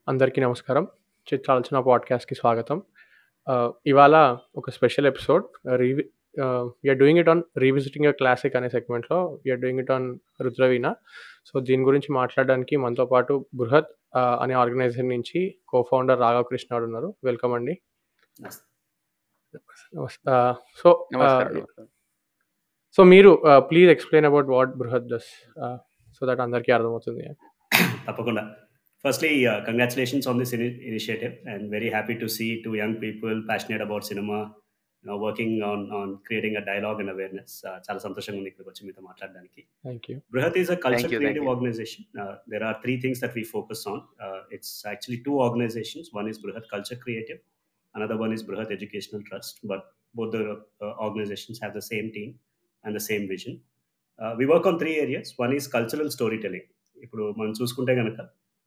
అందరికీ నమస్కారం. చిత్రాలోచన పాడ్‌కాస్ట్‌కి స్వాగతం. ఆహ్, ఇవాళ ఒక స్పెషల్ ఎపిసోడ్ రీవి ah, we are doing it on revisiting a classic అనే సెగ్మెంట్‌లో we are doing it on Rudraveena. So, దీని గురించి మాట్లాడడానికి మనతో పాటు బృహత్ ఆహ్, అనే ఆర్గనైజేషన్ నుంచి కో ఫౌండర్ రాఘవ్ కృష్ణ గారు ఉన్నారు. వెల్కమ్ అండి. నమస్తే. నమస్ ఆహ్, సో, ఆహ్, నమస్కారం. నమస్కారం. సో మీరు ah, please explain about what Brihat does ah, so that అందరికీ అర్థమవుతుంది. తప్పకుండా. Firstly, uh, congratulations on this ini- initiative, and very happy to see two young people passionate about cinema, you know, working on on creating a dialogue and awareness. Uh, చాలా సంతోషంగా ఉంది ఇక్కడికి వచ్చి మీతో మాట్లాడడానికి. Thank you. Brihat is a culture Thank you, thank creative you. organization. Uh, there are three things that we focus on. Uh, it's actually two organizations. One is Brihat Culture Creative. Another one is Brihat Educational Trust. But both the uh, organizations have the same team and the same vision. Uh, we work on three areas. One is cultural storytelling. ఇప్పుడు మనం చూసుకుంటే కనుక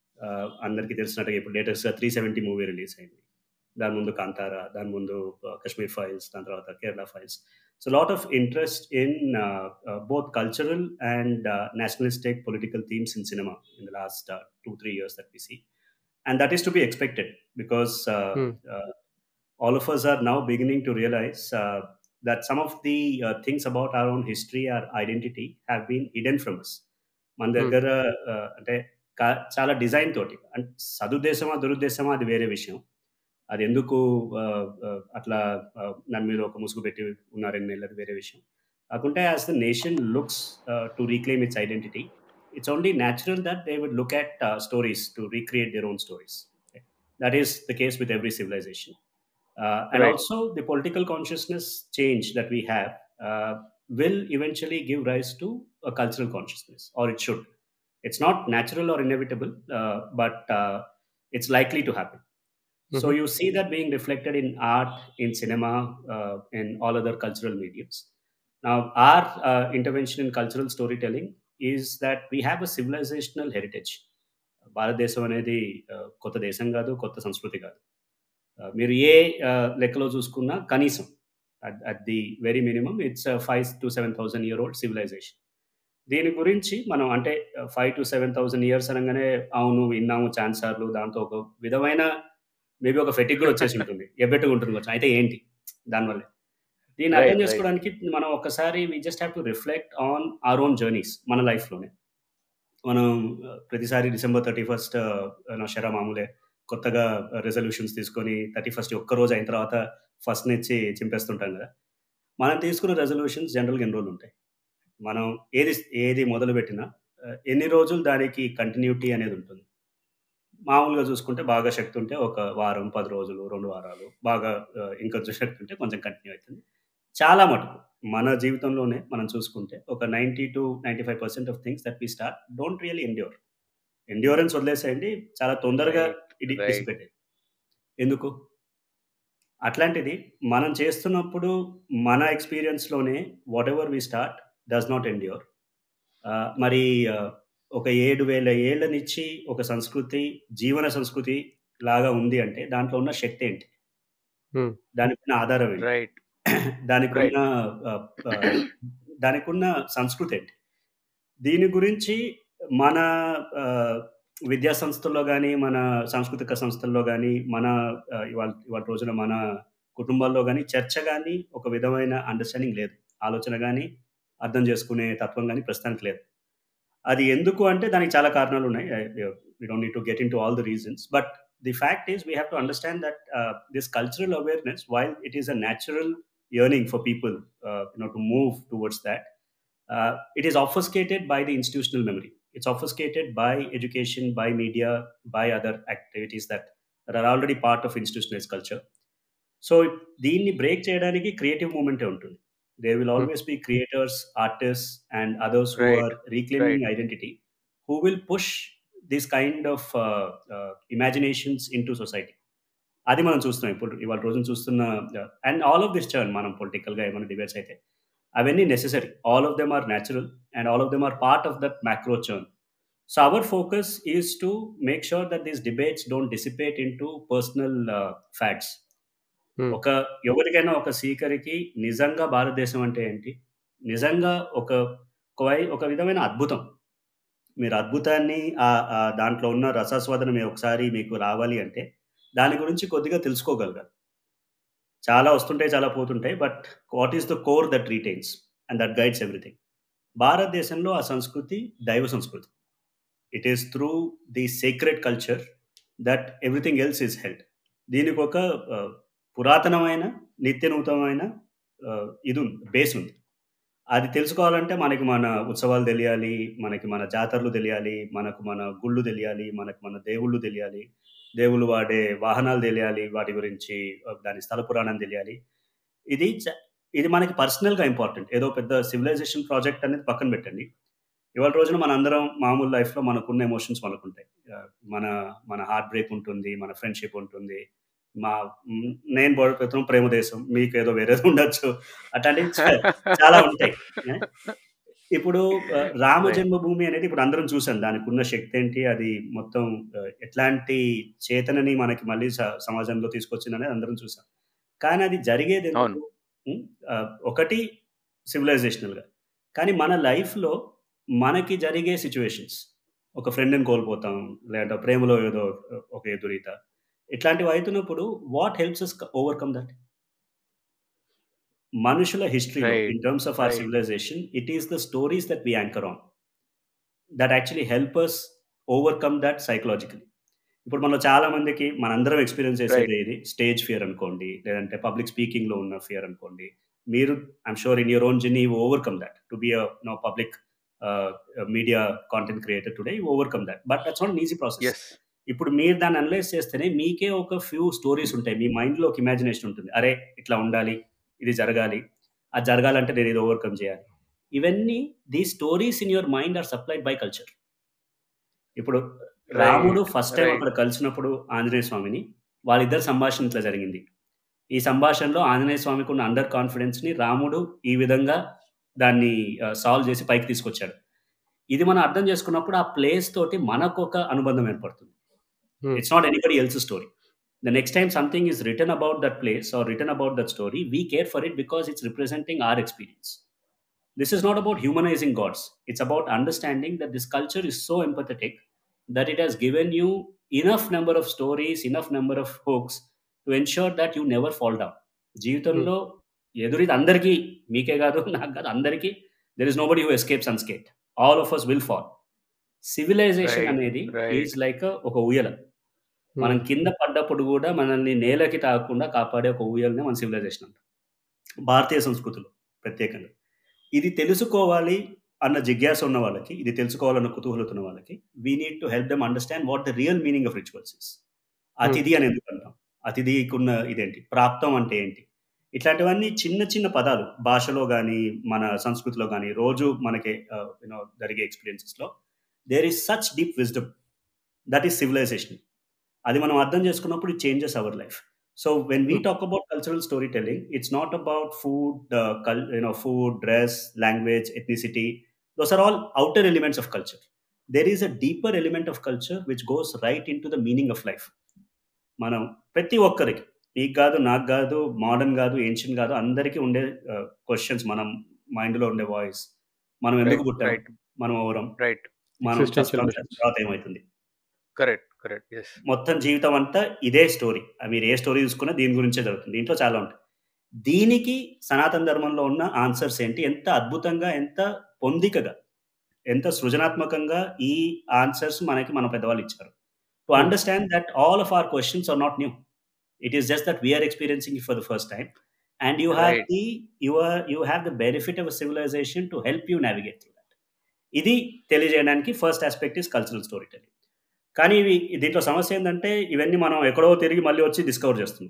అందరికీ తెలిసినట్టుగా ఇప్పుడు latest three seventy movie release అయింది దాని ముందు కాంతారా దాని ముందు కశ్మీర్ ఫైల్స్ దాని తర్వాత Kerala files so lot of interest in both cultural and nationalistic political themes in cinema in the last uh, two three years that we see and that is to be expected because uh, Hmm. uh, all of us are now beginning to realize uh, that some of the uh, things about our own history our identity have been hidden from us మన Hmm. దగ్గర uh, అంటే కా- చాలా design తోటి అంటే సదుద్దేశమా దురుద్దేశమా అది వేరే విషయం అది ఎందుకు uh, uh, అట్లా uh, దాని మీద ఒక ముసుగు పెట్టి ఉన్నారని నెలది వేరే విషయం కాకుంటే as the nation looks to reclaim its identity it's only natural that they would look at uh, stories to recreate their own stories. Okay? That is the case with every civilization. Uh, and Right. also, the political consciousness change that we have uh, will eventually give rise to a cultural consciousness, or it should. It's not natural or inevitable, uh, but uh, it's likely to happen. So Mhm. you see that being reflected in art, in cinema, uh, in all other cultural mediums. Now, our uh, intervention in cultural storytelling is that we have a civilizational heritage. భారతదేశం అనేది uh, కొత్త దేశం కాదు కొత్త సంస్కృతి కాదు Uh, మీరు ఏ uh, లెక్కలో చూసుకున్నా కనీసం at the very minimum it's five to seven thousand year old civilization దీని గురించి మనం అంటే five to seven thousand years అనగానే అవును విన్నాము ఛాన్సార్లు దాంతో ఒక విధమైన మేబీ ఒక ఫెటిక్ కూడా వచ్చేసి ఉంటుంది ఎబ్బెట్టుగా ఉంటుంది కొంచెం అయితే ఏంటి దానివల్ల దీన్ని Right, అర్థం right. చేసుకోవడానికి మనం ఒకసారి we just have to reflect on our own journeys మన లైఫ్లోనే మనం uh, ప్రతిసారి డిసెంబర్ థర్టీ ఫస్ట్ షరా మామూలే కొత్తగా రెజల్యూషన్స్ తీసుకొని థర్టీ ఫస్ట్ ఒక్క రోజు అయిన తర్వాత ఫస్ట్ నుంచి చింపేస్తుంటాం కదా మనం తీసుకున్న రెజల్యూషన్స్ జనరల్గా ఎన్ని రోజులు ఉంటాయి మనం ఏది ఏది మొదలు పెట్టినా uh, ఎన్ని రోజులు దానికి కంటిన్యూటీ అనేది ఉంటుంది మామూలుగా చూసుకుంటే బాగా శక్తి ఉంటే ఒక వారం పది రోజులు రెండు వారాలు బాగా uh, ఇంకొంచెం శక్తి ఉంటే కొంచెం కంటిన్యూ అవుతుంది చాలా మటుకు మన జీవితంలోనే మనం చూసుకుంటే ఒక ninety to ninety five percent of things that we start don't really endure endurance వదిలేసేయండి చాలా తొందరగా ఇది Right. డిసిపేట్ ఎందుకు అట్లాంటిది మనం చేస్తున్నప్పుడు మన ఎక్స్పీరియన్స్లోనే whatever we start does not endure మరి uh, ఒక ఏడు వేల ఏళ్ల నుంచి ఒక సంస్కృతి జీవన సంస్కృతి లాగా ఉంది అంటే దాంట్లో ఉన్న శక్తి ఏంటి Hmm. దానికి ఉన్న ఆధారం ఏంటి రైట్ దానికి ఉన్న ఆ, ఆ, దానికి ఉన్న సంస్కృతి ఏంటి దీని గురించి మన ఆ, విద్యా సంస్థల్లో కానీ మన సాంస్కృతిక సంస్థల్లో కానీ మన ఆ, ఇవాళ ఇవాళ రోజున మన కుటుంబాల్లో కానీ చర్చ కానీ ఒక విధమైన అండర్స్టాండింగ్ లేదు ఆలోచన కానీ అర్థం చేసుకునే తత్వం కానీ ప్రస్తుతానికి లేదు అది ఎందుకు అంటే దానికి చాలా కారణాలు ఉన్నాయి we don't need to get in into all the reasons but the fact is we have to understand that this cultural awareness while it is a natural yearning for people uh, you know to move towards that uh, it is obfuscated by the institutional memory it's obfuscated by education by media by other activities that, that are already part of institutionalized culture so దీన్ని break చేయడానికి creative మూమెంటే ఉంటుంది they will always be creators artist and others who Right. Are reclaiming identity who will push this kind of imaginations into society అది మనం చూస్తున్నాం ఇప్పుడు ఇవాళ రోజున చూస్తున్న and all of this churn మనం పొలిటికల్గా ఏమైనా డిబేట్స్ అయితే అవన్నీ necessary all of them are natural and all of them are part of that macro churn so our focus is to make sure that these debates don't dissipate into personal facts Hmm. ఒక ఎవరికైనా ఒక సీకరికి నిజంగా భారతదేశం అంటే ఏంటి నిజంగా ఒక ఒక వై- ఒక విధమైన అద్భుతం మీరు అద్భుతాన్ని ఆహ్, ఆహ్, దాంట్లో ఉన్న రసాస్వాదన మీ ఒకసారి మీకు రావాలి అంటే, దాని గురించి కొద్దిగా తెలుసుకోగలగాలి. చాలా వస్తుంటాయి, చాలా పోతుంటాయి. But what is the core that retains and that guides everything. భారతదేశంలో ఆ సంస్కృతి దైవ సంస్కృతి. It is through the sacred culture that everything else is held. దీనికొక ఆహ్, పురాతనమైన, నిత్య నూతనమైన ఆహ్, ఇదుంది. బేస్ ఉంది. అది తెలుసుకోవాలంటే మనకి మన ఉత్సవాలు తెలియాలి, మనకి మన జాతరలు తెలియాలి, మనకు మన గుళ్ళు తెలియాలి, మనకు మన దేవుళ్ళు తెలియాలి, దేవుళ్ళు వాడే వాహనాలు తెలియాలి, వాటి గురించి ఆహ్, దాని స్థల పురాణం తెలియాలి. ఇది చ ఇది మనకి పర్సనల్‌గా ఇంపార్టెంట్. ఏదో పెద్ద సివిలైజేషన్ ప్రాజెక్ట్ అనేది పక్కన పెట్టండి. ఇవాళ రోజున మనందరం మామూలు లైఫ్‌లో మనకున్న ఎమోషన్స్ మనకుంటాయి. ఆహ్, మన మన హార్ట్ బ్రేక్ ఉంటుంది, మన ఫ్రెండ్‌షిప్ ఉంటుంది. మా హ్మ్, నేను బతుకుతున్న ప్రేమ దేశం. మీకేదో వేరేది ఉండొచ్చు. అట్లాంటివి చ చాలా ఉంటాయి. ఆ! ఇప్పుడు ఆహ్, రామ రైట్. జన్మభూమి అనేది ఇప్పుడు అందరం చూసాం. దానికున్న శక్తి ఏంటి? అది మొత్తం ఆహ్, ఎట్లాంటి చేతనని మనకి మళ్ళీ స సమాజంలో తీసుకొచ్చిందనేది అందరం చూసాం. కానీ అది జరిగేదెందుకు? అవును. హ్మ్. ఆహ్, ఒకటి సివిలైజేషనల్‌గా. కానీ మన లైఫ్‌లో మనకి జరిగే సిట్యుయేషన్స్ ఒక ఫ్రెండ్‌ని కోల్పోతాం. లేదంటే ప్రేమలో ఏదో ఒక ఎదురీత. ఇట్లాంటివి అయితున్నప్పుడు what helps us overcome that? మనుషుల హిస్టరీలో right. In terms of our right. Civilization it is the stories that we anchor on. That actually help us overcome that psychologically. ఇప్పుడు మనలో చాలా మందికి మనందరం ఎక్స్‌పీరియన్స్ రైట్. చేసేది ఇది స్టేజ్ ఫియర్ అనుకోండి. లేదంటే పబ్లిక్ స్పీకింగ్‌లో ఉన్న ఫియర్ అనుకోండి. మీరు I'm sure in your own journey you overcome that. To be a no public ah, media content creator today you overcome that. But that's not an easy process. Yes. ఇప్పుడు మీరు దాన్ని analyse చేస్తేనే మీకే ఒక few stories ఉంటాయి. మీ మైండ్‌లో ఒక imagination ఉంటుంది. అరే! ఇట్లా ఉండాలి. ఇది జరగాలి. అది జరగాలంటే నేను ఇది ఓవర్‌కమ్ చేయాలి. ఇవన్నీ these stories in your mind are supplied by culture. ఇప్పుడు రాముడు రైట్. First time right. అక్కడ కలిసినప్పుడు ఆంజనేయ స్వామిని వాళ్ళిద్దరి సంభాషణ ఇట్లా జరిగింది. ఈ సంభాషణలో ఆంజనేయ స్వామికి ఉన్న అండర్ కాన్ఫిడెన్స్‌ని రాముడు ఈ విధంగా దాన్ని ఆహ్, సాల్వ్ చేసి పైకి తీసుకొచ్చాడు. ఇది మనం అర్థం చేసుకున్నప్పుడు ఆ ప్లేస్ తోటి మనకొక అనుబంధం ఏర్పడుతుంది. Hmm. It's not anybody else story. The next time something is written about that place or written about that story we care for it because it's representing our experience. This is not about humanizing gods. It's about understanding that this culture is so empathetic that it has given you enough number of stories, enough number of hooks to ensure that you never fall down. హ్మ్. జీవితంలో ఎదురీది అందరికీ మీకే కాదు, నాకు కాదు అందరికీ there is nobody who escapes unscathed. All of us will fall. Civilization right. అనేది right. Is like ఒక ఊయల. మనం హ్మ్. కింద పడ్డప్పుడు గూడా మనల్ని నేలకి తాకకుండా కాపాడే ఒక ఊయలనే మన సివిలైజేషన్ అంటాం. భారతీయ సంస్కృతిలో ప్రత్యేకంగా. ఇది తెలుసుకోవాలి అన్న జిజ్ఞాస ఉన్న వాళ్ళకి, ఇది తెలుసుకోవాలన్న కుతూహలత ఉన్న వాళ్ళకి we need to help them understand what the real meaning of rituals is. Hmm. అతిథి అని ఎందుకు అంటాం? అతిథికున్న ఇదేంటి? ప్రాప్తం అంటే ఏంటి? ఇట్లాంటివన్నీ చిన్న చిన్న పదాలు భాషలో గాని, మన సంస్కృతిలో గాని రోజు మనకి ఆహ్, యూ నో జరిగే ఎక్స్‌పీరియన్సెస్‌లో there is such deep wisdom that is civilization. అది మనం అర్థం చేసుకున్నప్పుడు it changes our life. So when we hmm. Talk about cultural story telling it's not about food ah, కల్ you know food, dress, language, ethnicity those are all outer elements of culture. There is a deeper element of culture which goes right into the meaning of life. మనం ప్రతి ఒక్కరికి మీకు గాదు, నాకు గాదు, modern గాదు, ancient గాదు అందరికీ ఉండే ఆహ్, క్వెషన్స్ మనం మైండ్‌లో ఉండే వాయిస్. మనం ఎందుకు రైట్. పుట్టాం? రైట్. మనం ఎవరం? రైట్. మనం ఎక్సిస్టెన్షియల్ చస్తాం. క్వెషన్స్. తర్వాత ఏమైతుంది? కరెక్ట్. కరెక్ట్. యెస్. మొత్తం జీవితం అంతా ఇదే స్టోరీ. ఆహ్, మీరు ఏ స్టోరీ చూసుకున్నా దీని గురించే జరుగుతుంది. దీంట్లో చాలా ఉంటాయి. దీనికి సనాతన ధర్మంలో ఉన్న ఆన్సర్స్ ఏంటి? ఎంత అద్భుతంగా, ఎంత పొందికగా, ఎంత సృజనాత్మకంగా ఈ ఆన్సర్స్ మనకి మన పెద్దవాళ్ళు ఇచ్చారు. To hmm. Understand that all of our questions are not new. It is just that we are experiencing it for the first time. And you have right. The your you have the benefit of a civilization to help you navigate through that. ఇది తెలియజేయడానికి first aspect is cultural story telling. కానీ ఇవి దీంట్లో సమస్య ఏందంటే ఇవన్నీ మనం ఎక్కడో తిరిగి మళ్ళీ వచ్చి డిస్కవర్ చేస్తున్నాం.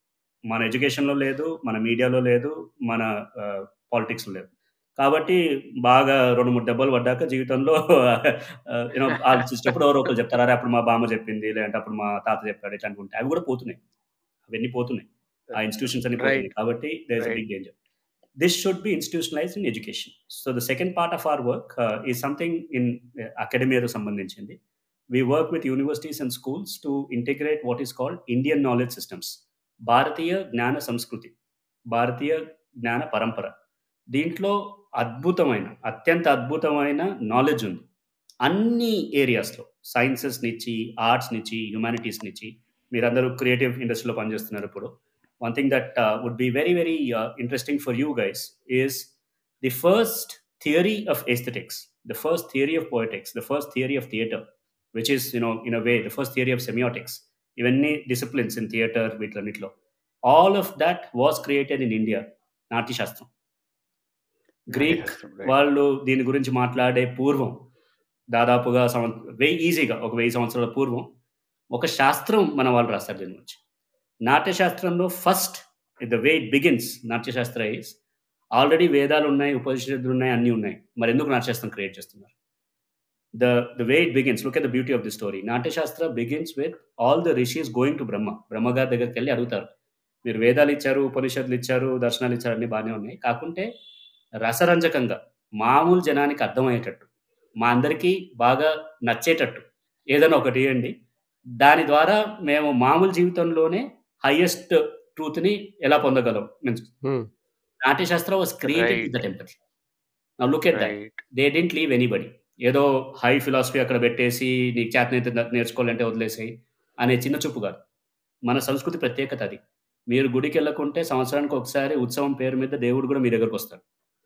మన ఎడ్యుకేషన్‌లో లేదు, మన మీడియాలో లేదు, మన ఆహ్, పాలిటిక్స్‌లో లేదు. కాబట్టి బాగా 2, 3 దెబ్బలు పడ్డాక జీవితంలో ఆహ్, యూ నో ఆలోచించేటప్పుడు ఎవరో ఒకళ్ళు చెప్తారు. అరె! అప్పుడు మా బామ్మ చెప్పింది. లేదంటే అప్పుడు మా తాత చెప్పాడు. ఇట్లాంటివి ఉంటాయి. అవి కూడా పోతున్నాయి. అవన్నీ పోతున్నాయి. ఆ ఇన్‌స్టిట్యూషన్స్ అన్నీ పోతున్నాయి. రైట్. కాబట్టి there is a right. Big danger. This should be institutionalized in education. So the second part of our work ah, is something in అకాడమియాతో సంబంధించింది. We work with universities and schools to integrate what is called Indian knowledge systems. భారతీయ జ్ఞాన సంస్కృతి. భారతీయ జ్ఞాన పరంపర. దీంట్లో అద్భుతమైన, అత్యంత అద్భుతమైన నాలెడ్జ్ ఉంది. అన్ని ఏరియాస్లో సైన్సెస్ నుంచి ఆర్ట్స్ నుంచి హ్యుమానిటీస్ నుంచి మీరందరూ క్రియేటివ్ ఇండస్ట్రీలో పనిచేస్తున్నారు ఇప్పుడు one thing that would be very very interesting for you guys is the first theory of aesthetics the first theory of poetics the first theory of theatre which is you know in a way the first theory of semiotics ఇవన్నీ disciplines in theatre వీటిలన్నిటిలో all of that was created in India Natyashastra Greek వాళ్ళు దీని గురించి మాట్లాడే పూర్వం దాదాపుగా సంవ వెయ్యి ఈజీగా ఒక వెయ్యి సంవత్సరాల పూర్వం ఒక శాస్త్రం మన వాళ్ళు రాస్తారు దీని గురించి నాట్యశాస్త్రంలో first the way it begins Natyashastra is already వేదాలు ఉన్నాయి ఉపనిషత్తులు ఉన్నాయి అన్నీ ఉన్నాయి మరి ఎందుకు నాట్యశాస్త్రం క్రియేట్ చేస్తున్నారు the the way it begins look at the beauty of the story Natyashastra begins with all the rishis going to Brahma బ్రహ్మగారి దగ్గరికి వెళ్ళి అడుగుతారు మీరు వేదాలు ఇచ్చారు ఉపనిషత్తులు ఇచ్చారు దర్శనాలు ఇచ్చారు అన్నీ బాగానే ఉన్నాయి కాకుంటే రసరంజకంగా మామూలు జనానికి అర్థమయ్యేటట్టు మా అందరికీ బాగా నచ్చేటట్టు ఏదైనా ఒకటి ఇవ్వండి దాని ద్వారా మేము మామూలు జీవితంలోనే హైయెస్ట్ ట్రూత్ని ఎలా పొందగలం means Natyashastra was created that empathy look at that they didn't leave anybody ఏదో హై ఫిలాసఫీ అక్కడ పెట్టేసి నీకు చేతనైతే నేర్చుకోవాలంటే వదిలేసాయి అనే చిన్న చూపు కాదు మన సంస్కృతి ప్రత్యేకత అది మీరు గుడికి వెళ్ళకుంటే సంవత్సరానికి ఒకసారి ఉత్సవం పేరు మీద దేవుడు కూడా మీ దగ్గరకు వస్తాడు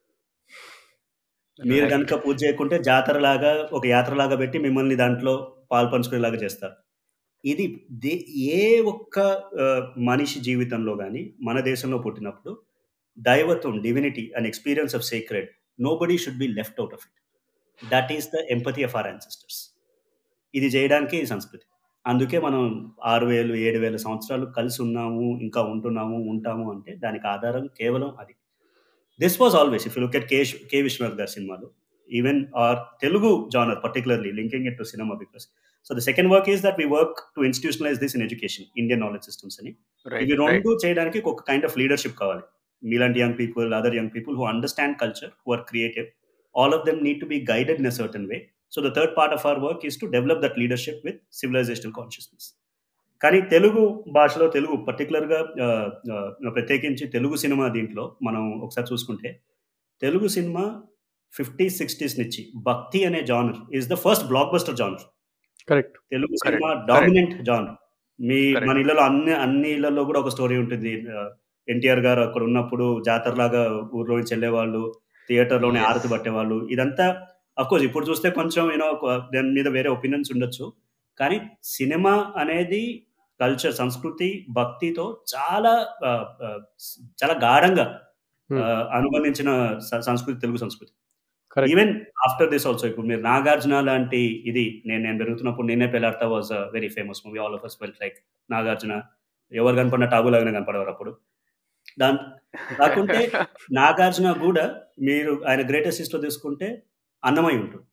మీరు కనుక పూజ చేయకుంటే జాతర లాగా ఒక యాత్ర లాగా పెట్టి మిమ్మల్ని దాంట్లో పాలు పంచుకునేలాగా చేస్తారు ఇది దే ఏ ఒక్క మనిషి జీవితంలో కానీ మన దేశంలో పుట్టినప్పుడు దైవత్వం divinity and experience of secret nobody should be left out of it that is the empathy of our ancestors ఇది చేయడానికి ఈ సంస్కృతి అందుకే మనం ఆరు వేలు ఏడు వేల సంవత్సరాలు కలిసి ఉన్నాము ఇంకా ఉంటున్నాము ఉంటాము అంటే దానికి ఆధారం కేవలం అది this was always if you look at K K Vishwanath గారి సినిమాలు even our Telugu genre particularly linking it to cinema because so the second work is that we work to institutionalize this in education Indian knowledge systems అని ఇవి రెండు చేయడానికి ఒక kind of leadership కావాలి మీలాంటి young people other young people who understand culture who are creative all of them need to be guided in a certain way. So the third part of our work is to develop that leadership with civilizational consciousness. కానీ తెలుగు భాషలో తెలుగు పర్టికులర్గా ప్రత్యేకించి Telugu cinema దీంట్లో మనం ఒకసారి చూసుకుంటే Telugu cinema fifty sixties నుంచి భక్తి అనే genre is the first blockbuster genre correct Telugu cinema dominant genre మీ మన ఇళ్లలో అన్ని అన్ని ఇళ్లలో కూడా ఒక స్టోరీ ఉంటుంది ఎన్టీఆర్ గారు అక్కడ ఉన్నప్పుడు జాతరలాగా ఊర్లో నుంచి వెళ్ళేవాళ్ళు థియేటర్లోనే ఆరతి పట్టేవాళ్ళు ఇదంతా అఫ్కోర్స్ ఇప్పుడు చూస్తే కొంచెం యూనో దాని మీద వేరే ఒపీనియన్స్ ఉండొచ్చు కానీ సినిమా అనేది కల్చర్ సంస్కృతి భక్తితో చాలా చాలా గాఢంగా అనుబంధించిన సంస్కృతి తెలుగు సంస్కృతి ఈవెన్ ఆఫ్టర్ దిస్ ఆల్సో ఇప్పుడు మీరు నాగార్జున లాంటి ఇది నేను నేను పెరుగుతున్నప్పుడు Nene Pelladata was very famous movie all of us well like Nagarjuna ఎవరు కనపడిన టాబు లాగానే కనపడేవారు అప్పుడు దాని కాకుంటే నాగార్జున కూడా మీరు ఆయన గ్రేటెస్ట్ హిస్ట్లో తీసుకుంటే అన్నమయ్య ఉంటుంది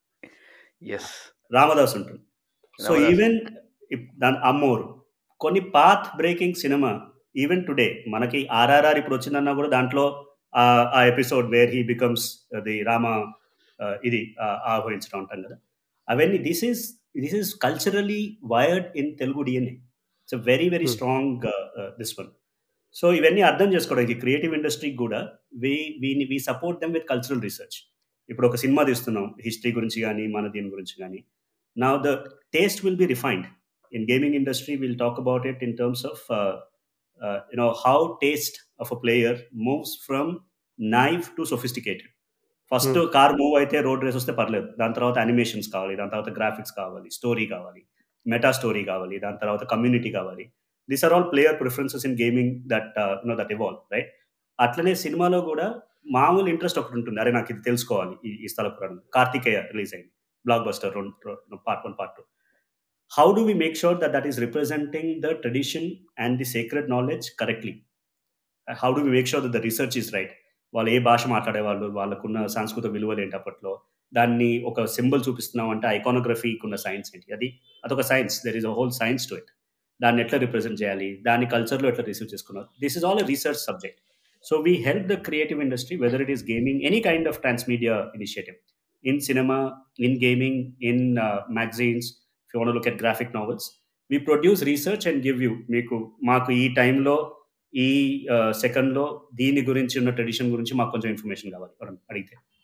రామదాస్ ఉంటుంది సో ఈవెన్ దాని అమ్మోరు కొన్ని path breaking cinema even today మనకి ఆర్ఆర్ఆర్ ఇప్పుడు వచ్చిందన్నా కూడా దాంట్లో ఆ episode where he becomes the Rama ఇది ఆహ్వానించడం ఉంటాం కదా అవన్నీ this is this is culturally wired in Telugu DNA it's very very strong this one so ఇవన్నీ అర్థం చేసుకోవడానికి క్రియేటివ్ ఇండస్ట్రీకి కూడా we we we support them with cultural research ఇప్పుడు ఒక సినిమా తీస్తున్నాం హిస్టరీ గురించి కానీ మన దీని గురించి కానీ నా the taste will be refined in gaming industry will talk about it in terms of you know how taste of a player moves from knife to sophisticated first car move అయితే road race వస్తే పర్లేదు దాని తర్వాత animations కావాలి దాని తర్వాత graphics కావాలి story కావాలి మెటా స్టోరీ కావాలి దాని తర్వాత కమ్యూనిటీ కావాలి these are all player preferences in gaming that you know that evolve right అట్లనే సినిమాలో కూడా మామూలు ఇంట్రెస్ట్ ఒకటి ఉంటుంది అరే నాకు ఇది తెలుసుకోవాలి ఈ ఈ స్థల పురాణం కార్తికేయ రిలీజ్ అయింది blockbuster part one part two how do we make sure that that is representing the tradition and the secret knowledge correctly how do we make sure that the research is right వాళ్ళు ఏ భాష మాట్లాడేవాళ్ళు వాళ్ళకున్న సాంస్కృతిక విలువలు ఏంటి అప్పట్లో దాన్ని ఒక సింబల్ చూపిస్తున్నాం అంటే ఐకానోగ్రఫీకి ఉన్న సైన్స్ ఏంటి అది అదొక science there is a whole science to it దాన్ని ఎట్లా రిప్రజెంట్ చేయాలి దాని కల్చర్లో ఎట్లా రిసీవ్ చేసుకున్నారు this is all a research subject so we help the creative industry whether it is gaming any kind of transmedia initiative in cinema in gaming in magazines you want look at graphic novels we produce research and give you మీకు మాకు ఈ టైంలో ఈ సెకండ్లో దీని గురించి ఉన్న tradition గురించి మాకు కొంచెం ఇన్ఫర్మేషన్ కావాలి అడిగితే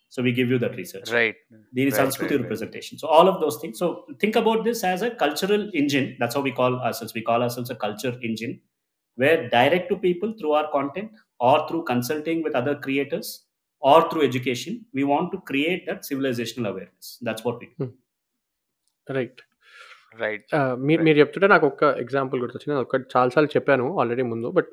so we give you that research right దీని Right, సంస్కృతి right, right. Representation so all of those things so think about this as a cultural engine that's how we call ourselves we call ourselves a culture engine where direct to people through our content or through consulting with other creators or through education we want to create that civilizational awareness that's what we right right మీరు మీరు చెప్తుంటే నాకు ఒక example గుర్తొచ్చింది నేను ఒకటి చాలాసార్లు చెప్పాను ఆల్రెడీ ముందు బట్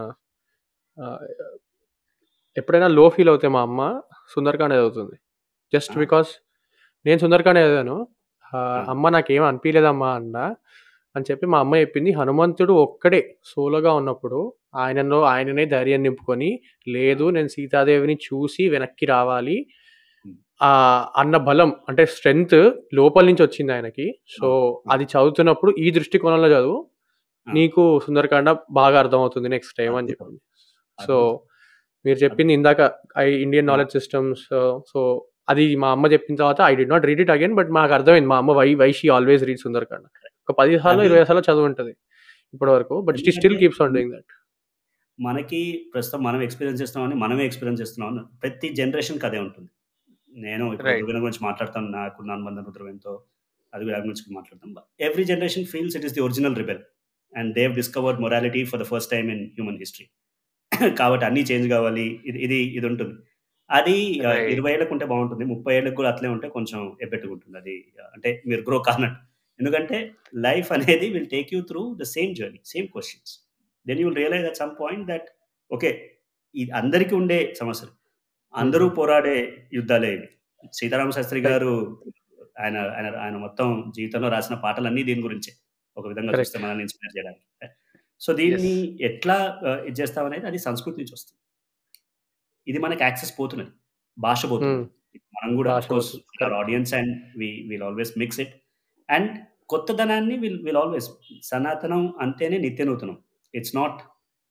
ఎప్పుడైనా లో ఫీల్ అవుతే మా అమ్మ సుందర్కాండ్ చదువుతుంది జస్ట్ Ah. బికాస్ నేను సుందర్కాండ్ చదివాను ఆ, అమ్మ నాకేం అనిపించలేదమ్మా అన్న అని చెప్పి మా అమ్మ చెప్పింది హనుమంతుడు ఒక్కడే సోలోగా ఉన్నప్పుడు ఆయనలో ఆయననే ధైర్యం నింపుకొని లేదు నేను సీతాదేవిని చూసి వెనక్కి రావాలి ఆ అన్న బలం అంటే స్ట్రెంగ్త్ లోపల నుంచి వచ్చింది ఆయనకి సో అది చదువుతున్నప్పుడు ఈ దృష్టికోణంలో చదువు నీకు సుందరకాండ బాగా అర్థమవుతుంది నెక్స్ట్ టైం అని చెప్పింది సో మీరు చెప్పింది ఇందాక I Indian knowledge systems so అది మా అమ్మ చెప్పిన తర్వాత I did not read it again but మాకు అర్థమైంది మా అమ్మ why why she always read Sundarakanda ఒక పది సార్లు అది- ఇరవై సార్లు చదువు ఉంటుంది ఇప్పటి వరకు but still still keeps on doing that మనకి ప్రస్తుతం మనం ఎక్స్పీరియన్స్ చేస్తున్నామని మనమే ఎక్స్పీరియన్స్ చేస్తున్నాం ప్రతి జనరేషన్కి అదే ఉంటుంది నేను ఇప్పుడు Right. రుద్రవీణ గురించి మాట్లాడతాను నాకున్న అనుబంధం రుద్రవీణతో అది దాని గురించి మాట్లాడతాం every generation feels it is the original rebel and they've discovered morality for the first time in human history కాబట్టి అన్నీ చేంజ్ కావాలి ఇది ఇది ఇది ఉంటుంది అది ఆ, Right. ఇరవై ఏళ్ళకు ఉంటే బాగుంటుంది ముప్పై ఏళ్ళకు కూడా అట్లే ఉంటే కొంచెం ఎబ్బెట్టుగా ఉంటుంది అది ఆ, అంటే మీరు గ్రో కానట్టు ఎందుకంటే లైఫ్ అనేది will take you through the same journey same questions then you'll realise at some point that okay ఇది అందరికీ ఉండే సమస్యలు అందరూ పోరాడే యుద్ధాలే ఇవి సీతారామ శాస్త్రి గారు ఆయన ఆయన ఆయన మొత్తం జీవితంలో రాసిన పాటలన్నీ దీని గురించే ఒక విధంగా Correct. చూస్తే మనల్ని ఇన్స్పైర్ చేయడానికి సో దీన్ని ఎట్లా ఆ, ఇది చేస్తామనేది అది సంస్కృతి నుంచి వస్తుంది ఇది మనకి యాక్సెస్ పోతున్నది భాష పోతుంది మనం కూడా భాష పోతుంది. Correct. Audience and we will always mix it and కొత్తదనాన్ని విల్ విల్ ఆల్వేస్ సనాతనం అంటేనే నిత్య నూతనం it's not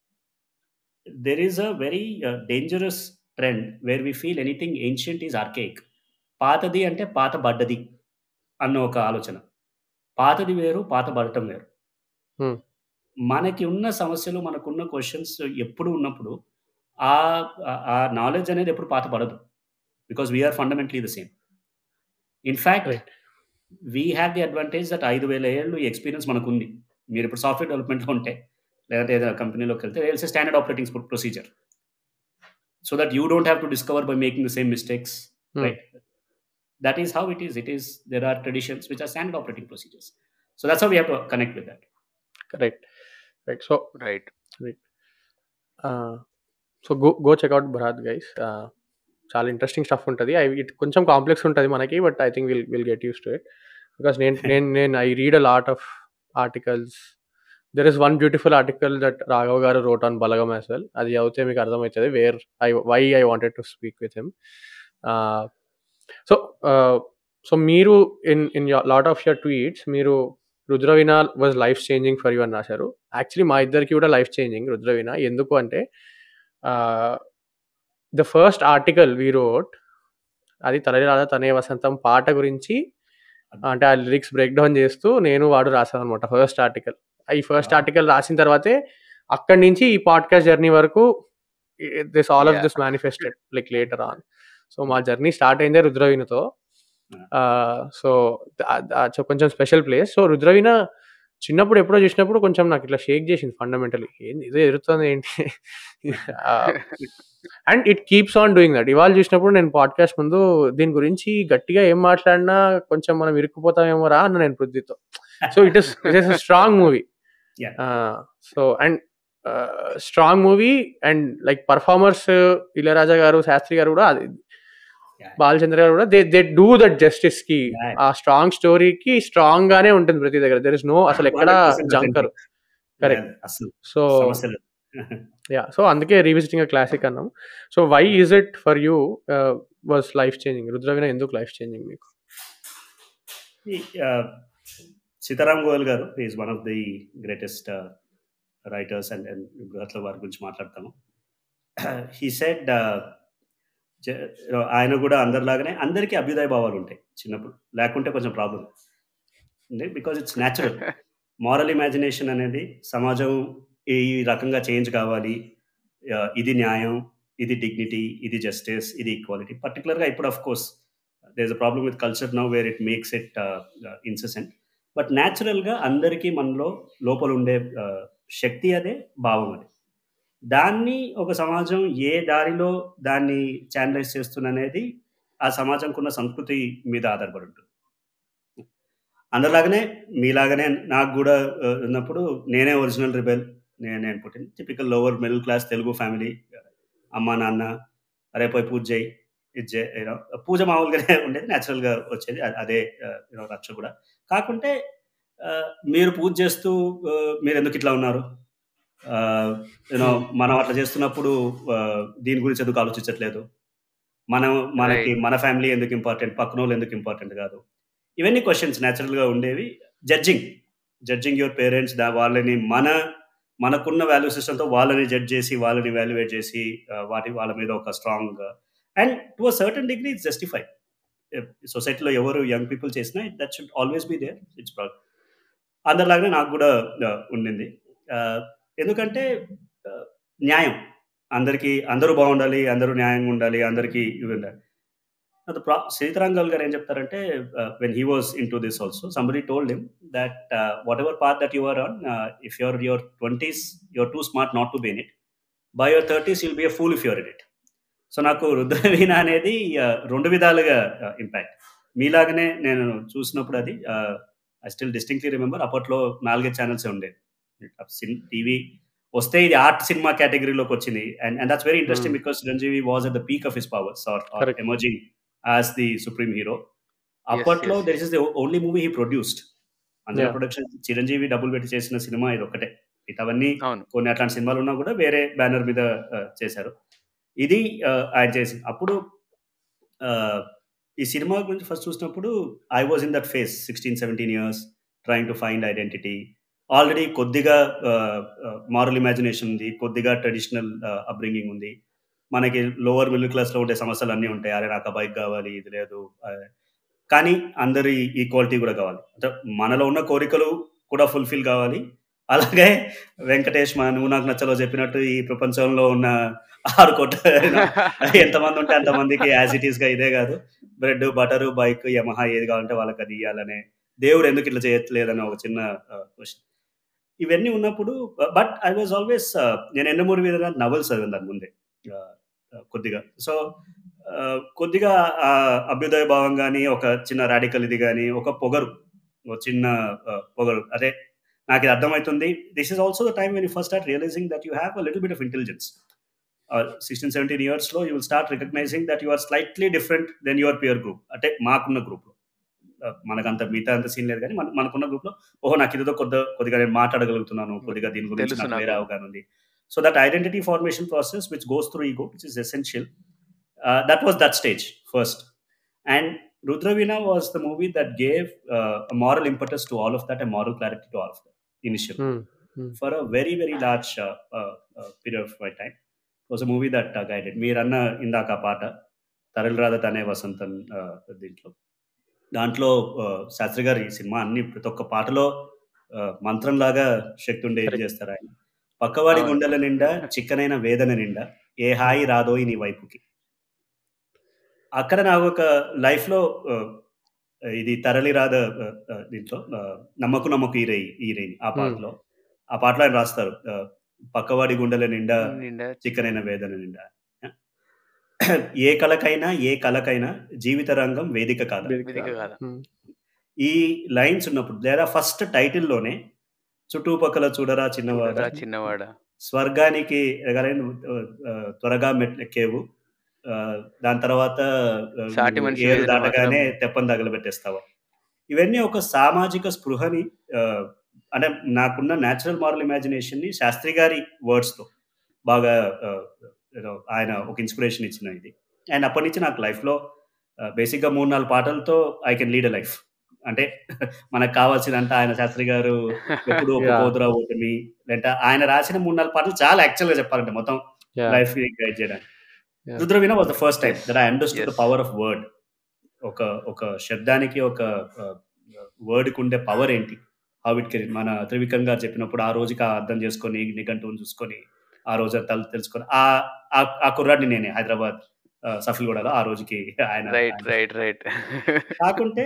there is a very dangerous trend where we feel anything ancient is archaic పాతది అంటే పాత బడ్డది అన్న ఒక ఆలోచన పాతది వేరు పాత పడటం వేరు Hmm. మనకి ఉన్న సమస్యలు మనకున్న క్వశ్చన్స్ ఎప్పుడు ఉన్నప్పుడు ఆ ఆ నాలెడ్జ్ అనేది ఎప్పుడు పాత పడదు because we are fundamentally the same in fact Right. We have the advantage that ఐదు వేల ఏళ్ళు ఈ ఎక్స్పీరియన్స్ మనకు ఉంది మీరు ఇప్పుడు సాఫ్ట్వేర్ డెవలప్మెంట్లో ఉంటే లేదంటే ఏదైనా కంపెనీలోకి వెళ్తే else standard operating procedure so that you don't have to discover by making the same mistakes Hmm. Right that is how it is it is there are traditions which are standard operating procedures so that's how we have to connect with that right right so right so go go check out Bharat guys చాలా interesting stuff ఉంటుంది అవి it కొంచెం complex ఉంటుంది మనకి but I think will will get used to it because నేను నేను నేను I read a lot of articles there is one beautiful article that Raghav garu wrote on Balagam as well అది చదివితే మీకు అర్థమవుతుంది where I why I wanted to speak with him so so మీరు in in lot of your tweets మీరు Rudraveena was life changing for you అని రాశారు actually మా ఇద్దరికి కూడా లైఫ్ చేంజింగ్ రుద్రవీణ ఎందుకు అంటే the first article we wrote అది తలరి రాధా తనే వసంతం పాట గురించి అంటే ఆ లిరిక్స్ బ్రేక్ డౌన్ చేస్తూ నేను వాడు రాశాను అనమాట ఫస్ట్ ఆర్టికల్ ఈ ఫస్ట్ Wow. ఆర్టికల్ రాసిన తర్వాతే అక్కడి నుంచి ఈ పాడ్కాస్ట్ జర్నీ వరకు this all of Yeah. This manifested like later on so మా జర్నీ స్టార్ట్ అయిందే రుద్రవీణతో సో కొంచెం స్పెషల్ ప్లేస్ సో రుద్రవీణ చిన్నప్పుడు ఎప్పుడో చూసినప్పుడు కొంచెం నాకు ఇట్లా షేక్ చేసింది ఫండమెంటలీ ఏంది ఇదే ఎదురుతుంది ఏంటి and it keeps on doing that ఇవాళ చూసినప్పుడు నేను పాడ్కాస్ట్ ముందు దీని గురించి గట్టిగా ఏం మాట్లాడినా కొంచెం మనం ఇరుక్కుపోతామేమో రా అన్న నేను పృథ్వీతో so it is it is strong movie Yeah. So and strong movie and like performers Ilaiyaraaja garu Sastry garu కూడా అది Yeah. బాలచంద్ర గారు కూడా they they do that justice కి Yeah. ఆ స్ట్రాంగ్ స్టోరీకి స్ట్రాంగ్ గానే ఉంటుంది ప్రతి దగ్గర దెర్ ఇస్ నో అసలు ఎక్కడ 100% జంకర్ Correct. అసలు సో సమస్య లేదు యా సో అందుకే రీవిజిటింగ్ క్లాసిక్ అన్నాం so why is it for you was life changing Rudraveena ఎందుకు లైఫ్ చేంజింగ్ మీకు ఈ, ఆ, Sitaram Goel garu is one of the greatest writers and and బృహత్ల వారి గురించి మాట్లాడతాము హీ సెడ్ ఆయన కూడా అందరిలాగానే అందరికీ అభ్యుదయ భావాలు ఉంటాయి చిన్నప్పుడు లేకుంటే కొంచెం problem because it's natural moral imagination అనేది సమాజం ఈ రకంగా చేంజ్ కావాలి ఆ, ఇది న్యాయం ఇది డిగ్నిటీ ఇది జస్టిస్ ఇది ఈక్వాలిటీ పర్టికులర్గా ఇప్పుడు of course there a problem with culture now where it makes it incessant but న్యాచురల్గా అందరికీ మనలో లోపల ఉండే uh, శక్తి అదే భావం అది దాన్ని ఒక సమాజం ఏ దారిలో దాన్ని ఛానలైజ్ చేస్తుందనేది ఆ సమాజంకున్న సంస్కృతి మీద ఆధారపడి ఉంటుంది అందరిలాగానే మీలాగానే నాకు కూడా uh, ఉన్నప్పుడు నేనే ఒరిజినల్ రిబెల్ నేను నేను పుట్టింది typical lower middle class Telugu family అమ్మ నాన్న అరే పోయి పూజ చేయి ఇది చే యూనో పూజ మామూలుగానే ఉండేది న్యాచురల్గా వచ్చేది అ- అదే యూనో రచ్చ కూడా కాకుంటే ఆ, మీరు పూజ చేస్తూ ఆ, మీరు ఎందుకు ఇట్లా ఉన్నారు యూనో మనం అట్లా చేస్తున్నప్పుడు ఆ, దీని గురించి ఎందుకు ఆలోచించట్లేదు మనం మనకి Right. మన ఫ్యామిలీ ఎందుకు ఇంపార్టెంట్ పక్కన వాళ్ళు ఎందుకు ఇంపార్టెంట్ కాదు ఇవన్నీ క్వశ్చన్స్ న్యాచురల్గా ఉండేవి జడ్జింగ్ జడ్జింగ్ యువర్ పేరెంట్స్ దా వాళ్ళని మన మనకున్న వాల్యూ సిస్టమ్తో వాళ్ళని జడ్జ్ చేసి వాళ్ళని వాల్యుయేట్ చేసి ఆ, వాటి వాళ్ళ మీద ఒక strong and to a certain degree it's justify సొసైటీలో ఎవరు యంగ్ పీపుల్ చేసినా that should always be there it's proud అందరిలాగానే నాకు కూడా ఆ, ఉండింది ఆ, ఎందుకంటే ఆ, న్యాయం అందరికీ అందరూ బాగుండాలి అందరూ న్యాయంగా ఉండాలి అందరికీ ఇవి ఉండాలి అది ప్రా సీతారాంగల్ గారు ఏం చెప్తారంటే when he was in to this also somebody told him that whatever path that you're on if you're your twenties you're too smart not to be in it by your thirties will be a fool if you're in it so నాకు రుద్రవీణ అనేది uh, రెండు విధాలుగా impact మీలాగనే నేను చూసినప్పుడు అది I still distinctly remember అప్పట్లో నాలుగైదు channels ఉండేవి టీవీ వస్తే ఇది ఆర్ట్ సినిమా కేటగిరీలోకి వచ్చింది and and that's very interesting Hmm. Because Chiranjeevi was at the peak of his powers or Correct. Emerging as the supreme hero అప్పట్లో yes, there is the only movie he produced అందరి Yeah. Production Chiranjeevi డబ్బులు పెట్టి చేసిన cinema ఇది ఒకటే మిగతావన్నీ అవును కొన్ని అట్లాంటి సినిమాలు ఉన్నా కూడా వేరే బ్యానర్ మీద ఆ, చేశారు ఇది ఆ, ఆయన చేసింది అప్పుడు ఆ, ఈ సినిమా గురించి ఫస్ట్ చూసినప్పుడు I was in that phase sixteen seventeen years trying to find identity already కొద్దిగా మారల్ ఇమాజినేషన్ ఉంది కొద్దిగా ట్రెడిషనల్ అప్బ్రింగింగ్ ఉంది మనకి లోవర్ మిడిల్ క్లాస్లో ఉండే సమస్యలు అన్నీ ఉంటాయి అరే నాకు బైక్ కావాలి ఇది లేదు ఆ, కానీ అందరి ఈక్వాలిటీ కూడా కావాలి అంటే మనలో ఉన్న కోరికలు కూడా ఫుల్ఫిల్ కావాలి అలాగే వెంకటేష్ మా నువ్వు నాకు నచ్చలో చెప్పినట్టు ఈ ప్రపంచంలో ఉన్న ఆరు కోట్ల ఎంతమంది ఉంటే అంతమందికి యాజ్ ఇట్ ఈస్ గా ఇదే కాదు బ్రెడ్ బటర్ బైక్ యమహా ఏది కావాలంటే వాళ్ళకి అది ఇవ్వాలనే దేవుడు ఎందుకు ఇట్లా చేయట్లేదని ఒక చిన్న క్వశ్చన్ ఇవన్నీ ఉన్నప్పుడు బట్ ఐ వాజ్ ఆల్వేస్ నేను ఎండమూరి మీద నవల్స్ చదివాను దాని ముందే Uh, uh, కొద్దిగా సో కొద్దిగా ఆ అభ్యుదయ భావం కానీ ఒక చిన్న రాడికల్ ఇది కానీ ఒక పొగరు ఒక చిన్న uh, పొగరు అదే నాకు ఇది అర్థమవుతుంది this is also the time when you first start realising that you have a little bit of intelligence sixteen seventeen ఇయర్స్లో you will start recognising that you are slightly different than your peer group అంటే మాకున్న గ్రూప్లో మనకంత మిగతా అంత scene లేదు కానీ మన మనకున్న గ్రూప్లో ఓహో నాకు ఇదితో కొద్ది కొద్దిగా నేను మాట్లాడగలుగుతున్నాను కొద్దిగా దీని గురించి తెలుసు నాకు నాకు. వేరే అవగాహన ఉంది so that identity formation process which goes through ego which is essential that was that stage first and Rudraveena was the movie that gave moral importance to all of that and moral clarity to all of that initial Hmm. for a very very large uh, uh, uh, period of my time It was a movie that uh, guided మీరన్న ఇందాక ఆ పాట తరలి రాధ తనే వసంతం uh, దీంట్లో దాంట్లో uh, Sastry గారు ఈ సినిమా అన్ని ప్రతి ఒక్క పాటలో uh, మంత్రంలాగా శక్తి ఉండే ఏం Correct. చేస్తారు ఆయన పక్కవాడి అవును. గుండెల నిండా చిక్కనైన వేదన నిండా ఏ హాయి రాదోయి నీ వైపుకి అక్కడ నాకు ఒక లైఫ్లో ఇది తరలి రాధ uh, uh, దీంట్లో uh, నమ్మకు నమ్మకు ఈ రేయి ఈ రేయి ఆ పాటలో ఆ పాటలో ఆయన రాస్తారు ఆ, పక్కవాడి గుండెల నిండా నిండా చిక్కనైన వేదన నిండా ఏ కళకైనా ఏ కళకైనా జీవిత రంగం వేదిక కాదు విధిక కాదా Hmm. ఈ లైన్స్ ఉన్నప్పుడు లేదా ఫస్ట్ టైటిల్లోనే చుట్టుపక్కల చూడరా చిన్నవాడ చూడరా చిన్నవాడ స్వర్గానికి ఎగరైన ఆ, త్వరగా మెట్లెక్కేవు ఆ, దాని తర్వాత ఆ, సాటి మనిషి ఏరు వేదన దాటగానే మాత్రం- తెప్పని తగలబెట్టేస్తావా ఇవన్నీ ఒక సామాజిక స్పృహని ఆ, అంటే నాకున్న న్యాచురల్ మారల్ ఇమాజినేషన్ ని శాస్త్రి గారి వర్డ్స్ తో బాగా ఆ, you know, ఆయన ఒక ఇన్స్పిరేషన్ ఇచ్చిన ఇది అండ్ అప్పటి నుంచి నాకు లైఫ్ లో బేసిక్ గా మూడు నాలుగు పాటలతో I can lead a life అంటే మనకు కావాల్సినంత ఆయన శాస్త్రి గారు ఎప్పుడు ఒక Yeah. కోతురా ఓటమి లేదంటే ఆయన రాసిన మూడు నాలుగు పాటలు చాలా యాక్చువల్ గా చెప్పాలంటే మొత్తం Yeah. లైఫ్ గైడ్ చేయడానికి Yeah. Rudraveena was the first time that I understood the Yes. Power of word ఒక ఒక శబ్దానికి ఒక వర్డ్కి ఉండే పవర్ ఏంటి హౌ ఇట్ కెరీ మన త్రివిక్రమ్ గారు చెప్పినప్పుడు ఆ రోజుకి ఆ అర్థం చేసుకొని నిఘంటువుని చూసుకొని ఆ రోజు తలు తెలుసుకొని ఆ ఆ- ఆ కుర్రాడిని నేనే హైదరాబాద్ సఫిల్గూడలో ఆ రోజుకి ఆయన రైట్ ఆయన- రైట్ రైట్ కాకుంటే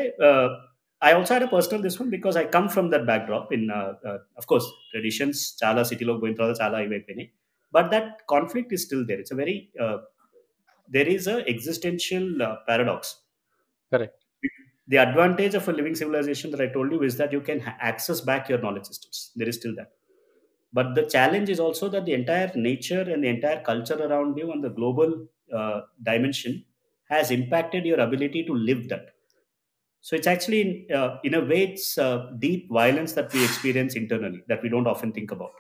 I also had personal this one because I come from that backdrop in of course traditions చాలా సిటీలోకి పోయిన తర్వాత చాలా ఇవైపోయినాయి but that conflict is still there it's a very there is a existential paradox Correct. The advantage of a living civilization that I told you is that you can ha- access back your knowledge systems. There is still that. But the challenge is also that the entire nature and the entire culture around you and the global uh, dimension has impacted your ability to live that. So it's actually, in, uh, in a way, it's uh, deep violence that we experience internally that we don't often think about.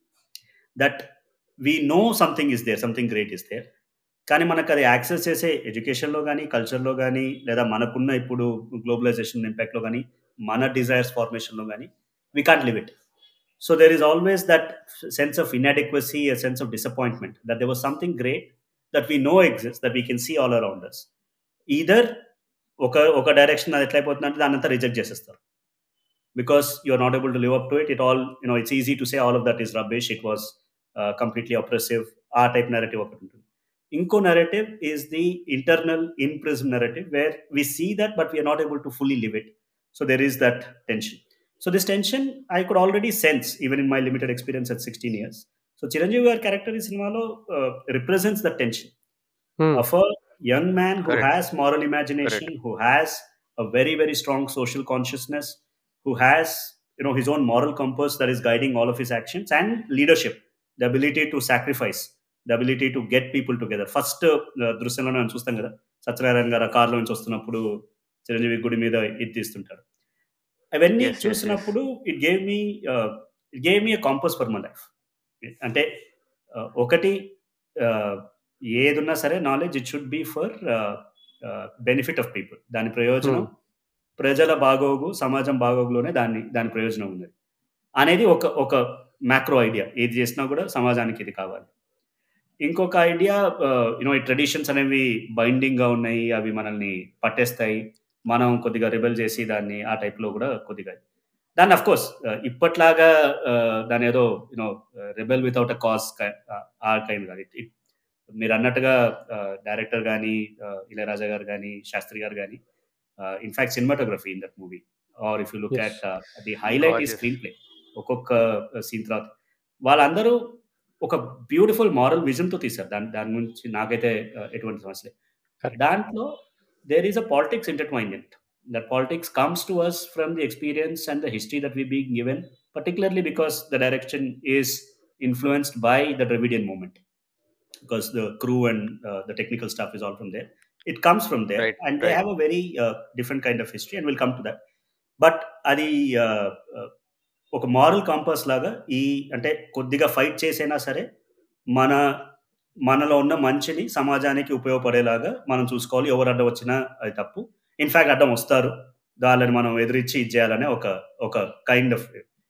That we know something is there, something great is there. కానీ మనకు అది access చేసే ఎడ్యుకేషన్లో కానీ కల్చర్లో కానీ లేదా మనకున్న ఇప్పుడు గ్లోబలైజేషన్ ఇంపాక్ట్లో కానీ మన డిజైర్స్ ఫార్మేషన్లో కానీ we can't live it so there is always that sense of inadequacy a sense of disappointment that there was something great that we know exist that we can see all around us either ఒక ఒక డైరెక్షన్ అది ఎట్లయిపోతుందంటే దాని అంతా reject చేసేస్తారు because you are not able to live up to it it all you know it's easy to say all of that is rubbish it was completely oppressive ఆ type narrative ఒకటి ఉంటుంది ఇంకో narrative is the internal in prism narrative where we see that but we are not able to fully live it so there is that tension so this tension I could already sense even in my limited experience at sixteen years so Chiranjeevi గారి character ఈ సినిమాలో represents the tension Hmm. of a young man who Correct. has moral imagination, who has a very very strong social consciousness, who has you know his own moral compass that is guiding all of his actions, and leadership, the ability to sacrifice, the ability to get people together. First దృశ్యంలో మనం చూస్తాం కదా సత్యనారాయణ గారు కార్లో నుంచి వస్తున్నప్పుడు చిరంజీవి గుడి మీద ఇది తీస్తుంటాడు అవన్నీ Yes, yes, చూసినప్పుడు it gave me it gave me compass for my life అంటే uh, ఒకటి uh, ఏదున్నా సరే knowledge it should be for benefit of people దాని ప్రయోజనం Hmm. ప్రజల బాగోగు సమాజం బాగోగులోనే దాన్ని దాని ప్రయోజనం ఉన్నది అనేది ఒక ఒక మ్యాక్రో ఐడియా ఏది చేసినా కూడా సమాజానికి ఇది కావాలి ఇంకొక ఐడియా యూనో ఈ ట్రెడిషన్స్ అనేవి బైండింగ్గా ఉన్నాయి అవి మనల్ని పట్టేస్తాయి మనం కొద్దిగా రిబెల్ చేసి దాన్ని ఆ టైప్లో కూడా కొద్దిగా దాన్ని అఫ్ కోర్స్ ఇప్పట్లాగా uh, దాని ఏదో you know rebel without a cause ఆ కైండ్ కాదు ఇట్ మీరు అన్నట్టుగా డైరెక్టర్ కానీ ఇళయరాజా గారు కానీ శాస్త్రి గారు కానీ in fact cinematography in that movie or if you look Yes. At the highlight ఈ Gorgeous. స్క్రీన్ ప్లే ఒక్కొక్క సీన్ తర్వాత వాళ్ళందరూ ఒక బ్యూటిఫుల్ మారల్ విజన్తో తీశారు దాని దాని గురించి నాకైతే uh, ఎటువంటి సమస్య లేదు Correct. దాంట్లో there is a politics intertwine in it that politics comes to us from the experience and the history that we being given particularly because the direction is influenced by the Dravidian movement because the crew and uh, the technical stuff is all from there it comes from there Right, and they right. have a very uh, different kind of history and we'll come to that బట్ అది uh, uh, ఒక moral compass లాగా ఈ అంటే కొద్దిగా fight చేసైనా సరే మన మనలో ఉన్న మంచిని సమాజానికి ఉపయోగపడేలాగా మనం చూసుకోవాలి ఎవరు అడ్డం వచ్చినా అది తప్పు ఇన్ఫాక్ట్ అడ్డం వస్తారు వాళ్ళని మనం ఎదురించి ఇది చేయాలనే ఒక ఒక కైండ్ ఆఫ్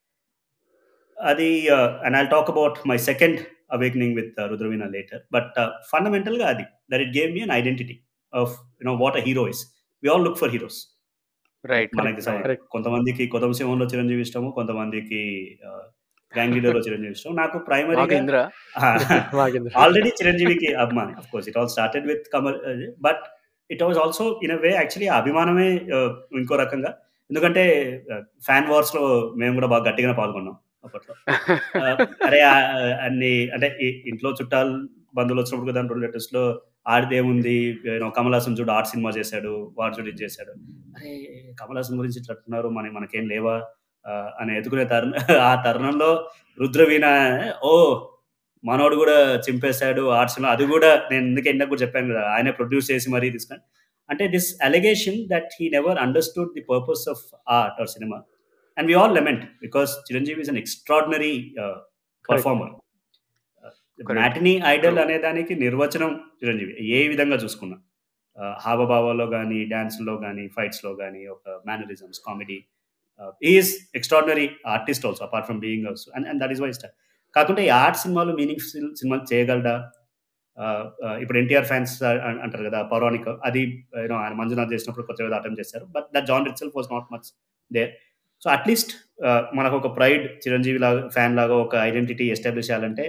అది and I talk about my second awakening with Rudraveena later but ఫండమెంటల్గా అది that it gave me an identity of you know what a hero is we all look for heroes right మనకి సమ- Correct. కొంతమందికి కొత్త సింహంలో చిరంజీవి ఇష్టము కొంతమందికి gang leader లో చిరంజీవి ఇష్టం నాకు ప్రైమరీగా నాగేంద్ర నాగేంద్ర ఆల్రెడీ చిరంజీవికి అభిమాని of course it all started with Kamal but it was also in a way actually అభిమానమే uh, ఇంకో రకంగా ఎందుకంటే ఫ్యాన్ వార్స్ లో మేము కూడా బాగా గట్టిగానే పాల్గొన్నాం అప్పట్లో Uh, అరే ఆ, అన్ని అంటే ఈ- ఇంట్లో చుట్టాలు బంధువులు వచ్చినప్పుడు దాని రెండు లేటెస్ట్ లో ఆడిదేముంది యూనో కమల్ హాసన్ చూడు ఆర్ట్ సినిమా చేశాడు వాడు చూడు ఇది చేశాడు అరే కమల్ హాసన్ గురించి ఇట్లా అంటున్నారు మన మనకేం లేవా ఆ, అని ఎదుకునే తరుణ ఆ తరుణంలో రుద్రవీణ ఓ మనోడు కూడా చింపేశాడు ఆర్ట్ సినిమా అది కూడా నేను ఎందుకు ఇందాక కూడా చెప్పాను కదా ఆయన ప్రొడ్యూస్ చేసి మరీ తీసుకుని అంటే this allegation that he never understood the purpose of art or cinema and we all lament because Chiranjeevi is an extraordinary performer Correct. Matinee idol True. అనే దానికి నిర్వచనం చిరంజీవి ఏ విధంగా చూసుకున్నా ఆ, హావభావాల్లో కానీ డ్యాన్స్లో కానీ ఫైట్స్లో కానీ ఒక mannerisms comedy is extraordinary artist also apart from being also and and that is why star కాకుంటే ఈ ఆర్ట్ సినిమాలు మీనింగ్ఫుల్ సినిమాలు చేయగలడా ఆ, ఆ, ఇప్పుడు ఎన్టీఆర్ ఫ్యాన్స్ అంటారు కదా పౌరాణిక అది యూనో ఆయన మంజునాథ్ చేసినప్పుడు కొత్త విధంగా అటెంప్ట్ చేశారు but that genre itself was not much there so at least మనకు ఒక ప్రైడ్ చిరంజీవి లాగా ఫ్యాన్ లాగా ఒక ఐడెంటిటీ ఎస్టాబ్లిష్ చేయాలంటే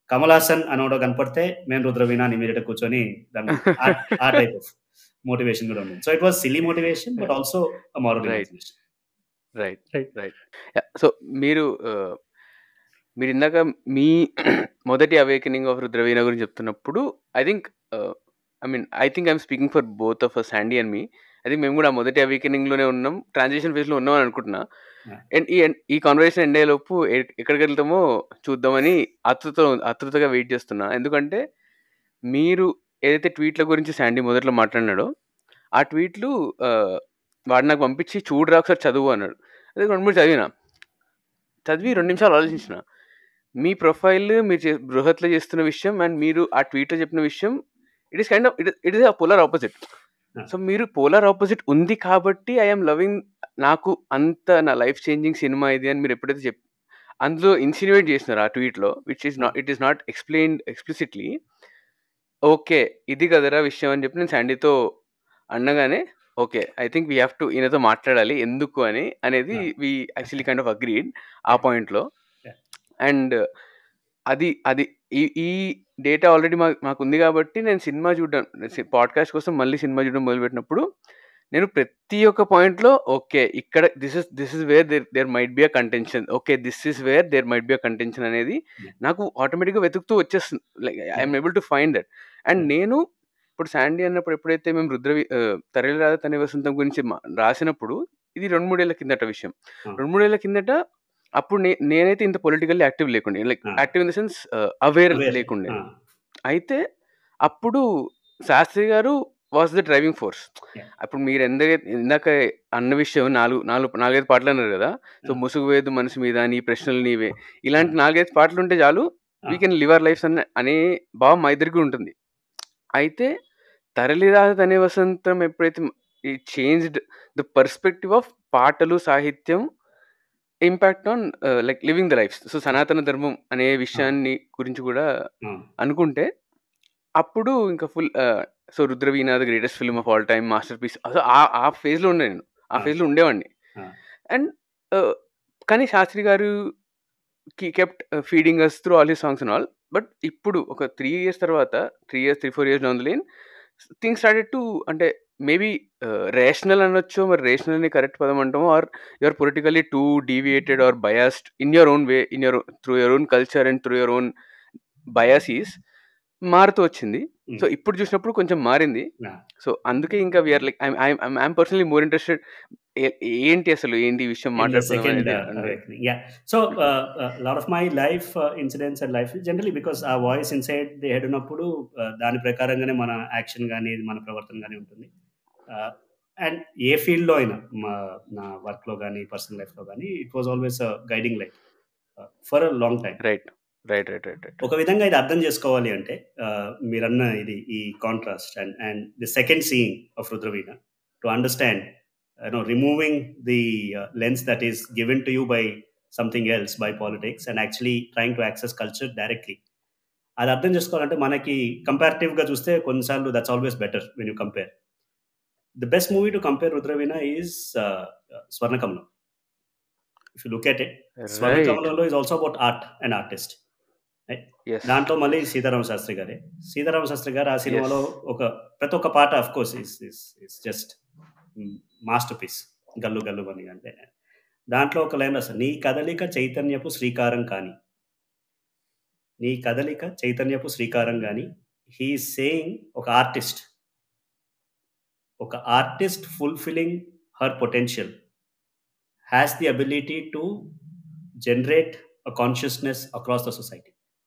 కమల్ హాసన్ అనోడో కనపడితే మేము రుద్రవీణ అని ఇమీడియట్ కూర్చొని దాన్ని ఆ- ఆ టైప్ ఆఫ్ మోటివేషన్ కూడా ఉంది so it was silly motivation but also moral Right. Imagination right Right. Right so మీరు uh, మీరు ఇందాక మీ మొదటి అవేకనింగ్ ఆఫ్ రుద్రవీణ గురించి చెప్తున్నప్పుడు I think I mean I think I'm speaking for both of us Sandy and me I think మేము కూడా ఆ మొదటి awakening లోనే ఉన్నాం ట్రాన్సిషన్ ఫేజ్లో ఉన్నాం అని అనుకుంటున్నా Yeah. అండ్ ఈ ఈ కాన్వర్సేషన్ ఎండ్ అయ్యేలోపు ఎ- ఎక్కడికి వెళ్తామో చూద్దామని ఆతృత ఆతృతగా వెయిట్ చేస్తున్నా ఎందుకంటే మీరు ఏదైతే ట్వీట్ల గురించి శాండీ మొదట్లో మాట్లాడినాడో ఆ ట్వీట్లు ఆ, వాడు నాకు పంపించి చూడరా ఒకసారి చదువు అన్నాడు అదే రెండు మూడు చదివిన చదివి రెండు నిమిషాలు ఆలోచించిన మీ ప్రొఫైల్ మీరు చే బృహత్లో చేస్తున్న విషయం అండ్ మీరు ఆ ట్వీట్లో చెప్పిన విషయం it is kind of it it is a polar opposite Yeah. So మీరు పోలార్ ఆపోజిట్ ఉంది కాబట్టి ఐఎమ్ లవింగ్ నాకు అంత నా లైఫ్ చేంజింగ్ సినిమా ఇది అని మీరు ఎప్పుడైతే చెప్ అందులో ఇన్సిన్యువేట్ చేసినారు ఆ ట్వీట్లో which is not it is not explained explicitly okay ఇది కదరా విషయం అని చెప్పి నేను శాండీతో అనగానే okay I think we have to ఈయనతో మాట్లాడాలి ఎందుకు అని అనేది Yeah. We actually kind of agreed ఆ పాయింట్లో Yeah. అండ్ అది అది ఈ ఈ డేటా ఆల్రెడీ మా మాకు ఉంది కాబట్టి నేను సినిమా చూడడం పాడ్కాస్ట్ కోసం మళ్ళీ సినిమా చూడడం మొదలుపెట్టినప్పుడు నేను ప్రతి ఒక్క పాయింట్లో ఓకే ఇక్కడ this is this is where there there might be a contention okay this is where there might be a contention అనేది Yeah. నాకు ఆటోమేటిక్గా వెతుకుతూ వచ్చేస్తుంది like I'm able to find that and నేను ఇప్పుడు శాండీ అన్నప్పుడు ఎప్పుడైతే మేము రుద్రవి తరలి రాధ తనే వసంతం గురించి మా- రాసినప్పుడు ఇది రెండు మూడేళ్ల కిందట విషయం Ah. రెండు మూడేళ్ల కిందట అప్పుడు నే నేనైతే ఇంత పొలిటికల్లీ యాక్టివ్ లేకుండే like Ah. Active in the sense aware Aware. లేకుండే Ah. అయితే అప్పుడు Shastri garu was the driving force Yeah. అప్పుడు మీరు ఎందాక ఇందాక అన్న విషయం నాలుగు నాలుగు నాలుగైదు పాటలు అన్నారు కదా సో Yeah. ముసుగు వేదు మనసు మీద నీ ప్రశ్నలు నీవే ఇలాంటి నాలుగైదు పాటలు ఉంటే చాలు we can live our lives అనే అనే భావం మా ఇద్దరికి ఉంటుంది అయితే తరలిరాదు అనే వసంతం ఎప్పుడైతే చేంజ్డ్ ద పర్స్పెక్టివ్ ఆఫ్ పాటలు సాహిత్యం impact on like living the life so Sanatana Dharma అనే విషయాన్ని గురించి కూడా Ah. అనుకుంటే అప్పుడు ఇంకా full so Rudraveena the greatest film of all time masterpiece అసలు ఆ ఆ ఫేజ్లో ఉండే నేను ఆ Ah. ఫేజ్లో ఉండేవాడిని Ah. అండ్ కానీ శాస్త్రి గారు కి kept feeding us through all he songs and all but ఇప్పుడు ఒక త్రీ ఇయర్స్ తర్వాత three years three four years down the lane things started to అంటే మేబీ రేషనల్ అనొచ్చు మరి రేషనల్ అని కరెక్ట్ పదం అంటాము or your politically too deviated or biased in your own way in your through your own culture and through your own biases మారుతూ వచ్చింది Mm. So ఇప్పుడు చూసినప్పుడు కొంచెం మారింది Yeah. సో అందుకే ఇంకా we're like I'm personally more interested ఏంటి అసలు ఏంటి ఈ విషయం in the మాట్లాడుతున్నాం second అనేది uh, అంటే- awakening. Yeah. So uh, a lot of my life uh, incidents and life generally because ఆ వాయిస్ ఇన్సైడ్ ది హెడ్ ఉన్నప్పుడు uh, దాని ప్రకారంగానే మన యాక్షన్ కానీ మన ప్రవర్తన కానీ ఉంటుంది అండ్ ఏ ఫీల్డ్లో అయినా మా నా వర్క్లో కానీ పర్సనల్ లైఫ్లో కానీ it was always guiding light for a long time right right right right right ఒక విధంగా ఇది అర్థం చేసుకోవాలి అంటే ఆ, మీరన్న ఇది ఈ contrast and and the second seeing of Rudraveena to understand no removing the lens that is given to you by something else by politics and actually trying to access culture directly అది అర్థం చేసుకోవాలంటే మనకి కంపారిటివ్గా చూస్తే కొన్నిసార్లు that's always better when you compare the best movie to compare Rudraveena is Swarnakamalam if you look at it right స్వర్ణకమలంలో is also about art and artist yes దాంట్లో మళ్ళీ సీతారామ శాస్త్రి గారే సీతారామ శాస్త్రి గారు ఆ సినిమాలో ఒక ప్రతి ఒక్క పాట of course is is just masterpiece గల్లు గల్లు అని అంటే దాంట్లో ఒక లైన్ రాస్తారు నీ కదలిక చైతన్యపు శ్రీకారం కానీ నీ కదలిక చైతన్యపు శ్రీకారం కానీ హీ సేయింగ్ ఒక ఆర్టిస్ట్ ఒక artist fulfilling her potential has the ability to generate a consciousness across the society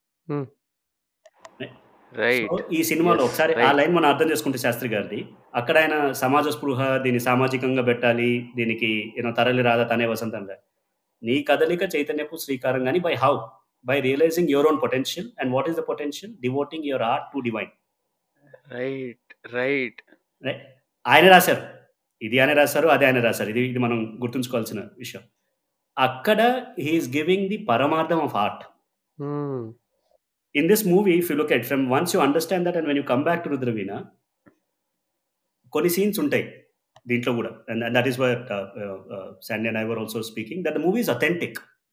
right so ఈ సినిమాలో Yes, ఒకసారి ఆ right. లైన్ మనం అర్థం చేసుకుంటే శాస్త్రి గారిది అక్కడ ఆయన సమాజ స్పృహ దీన్ని సామాజికంగా పెట్టాలి దీనికి ఏదో తరలి రాదా తనే వసంతంగా నీ కదలిక చైతన్యపు శ్రీకారం కానీ by how by realizing your own potential and what is the potential devoting your art to divine right right ఆయన రాశారు ఇది ఆయన రాశారు అదే ఆయన రాశారు ఇది ఇది మనం గుర్తుంచుకోవాల్సిన విషయం అక్కడ హీఈస్ గివింగ్ ది పరమార్థం of art in this movie, if you look at from once you understand that and when you come back to Rudravina, కొన్ని సీన్స్ ఉంటాయి దీంట్లో కూడా and that is where Sandy and I were also speaking that the movie is authentic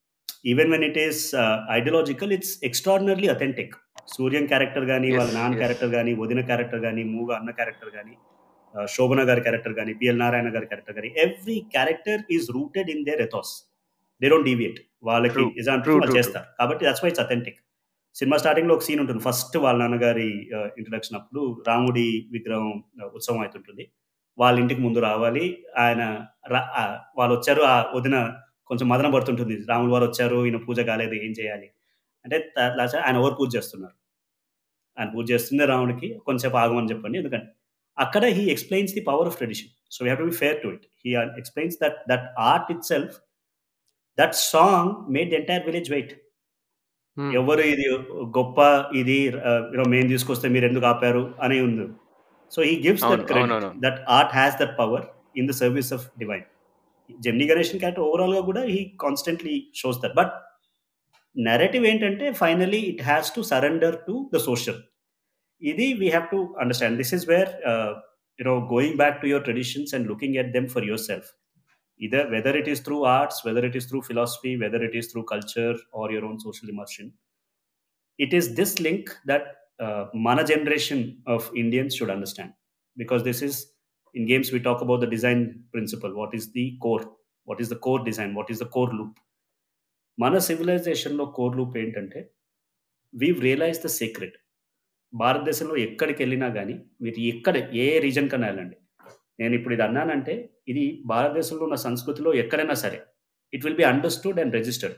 even when it is ideological it's extraordinarily authentic Suryam character కానీ Yes, వాళ్ళ నాన్న yes. Character కానీ వదిన character కానీ మూగ అన్న క్యారెక్టర్ కానీ శోభన గారి క్యారెక్టర్ కానీ పిఎల్ నారాయణ గారి క్యారెక్టర్ కానీ every character is rooted in their ethos they don't deviate వాళ్ళకి True, నిజానికి true, వాళ్ళు true, చేస్తారు కాబట్టి that's why it's authentic cinema starting లో ఒక సీన్ ఉంటుంది ఫస్ట్ వాళ్ళ నాన్నగారి ఇంట్రడక్షన్ అప్పుడు రాముడి విగ్రహం uh, ఉత్సవం అవుతుంటుంది వాళ్ళ ఇంటికి ముందు రావాలి ఆయన రా- ఆ, వాళ్ళు వచ్చారు ఆ వదిన కొంచెం మదన పడుతుంటుంది రాములు వారు వచ్చారు ఈయన పూజ కాలేదు ఏం చేయాలి అంటే త- లాస్ట్ ఆయన ఎవరు పూజ చేస్తున్నారు ఆయన పూజ చేస్తుంది రాముడికి కొంచెంసేపు ఆగమని చెప్పండి ఎందుకంటే అక్కడ he explains the power of tradition so we have to be fair to it he explains that that art itself that song made the entire village wait Hmm. ఎవరు ఇది గొప్ప ఇది యూనో మేము తీసుకొస్తే మీరు ఎందుకు ఆపారు అని ఉంది సో హీ గివ్స్ దట్ అవును, క్రెడిట్ అవునవును. That art has that power in the service of divine Gemini Ganesan character overall గా కూడా he constantly shows that but narrative ఏంటంటే finally it has to surrender to the social ఇది we have to understand this is where you know going back to your traditions and looking at them for yourself either whether it is through arts whether it is through philosophy whether it is through culture or your own social immersion it is this link that uh, mana generation of indians should understand because this is in games we talk about the design principle what is the core what is the core design what is the core loop మన సివిలైజేషన్లో core loop ఏంటంటే we've realize the secret భారతదేశంలో ఎక్కడికి వెళ్ళినా కానీ మీరు ఎక్కడ ఏ reason కన్నా వెళ్ళండి నేను ఇప్పుడు ఇది అన్నానంటే ఇది భారతదేశంలో ఉన్న సంస్కృతిలో ఎక్కడైనా సరే it will be understood and registered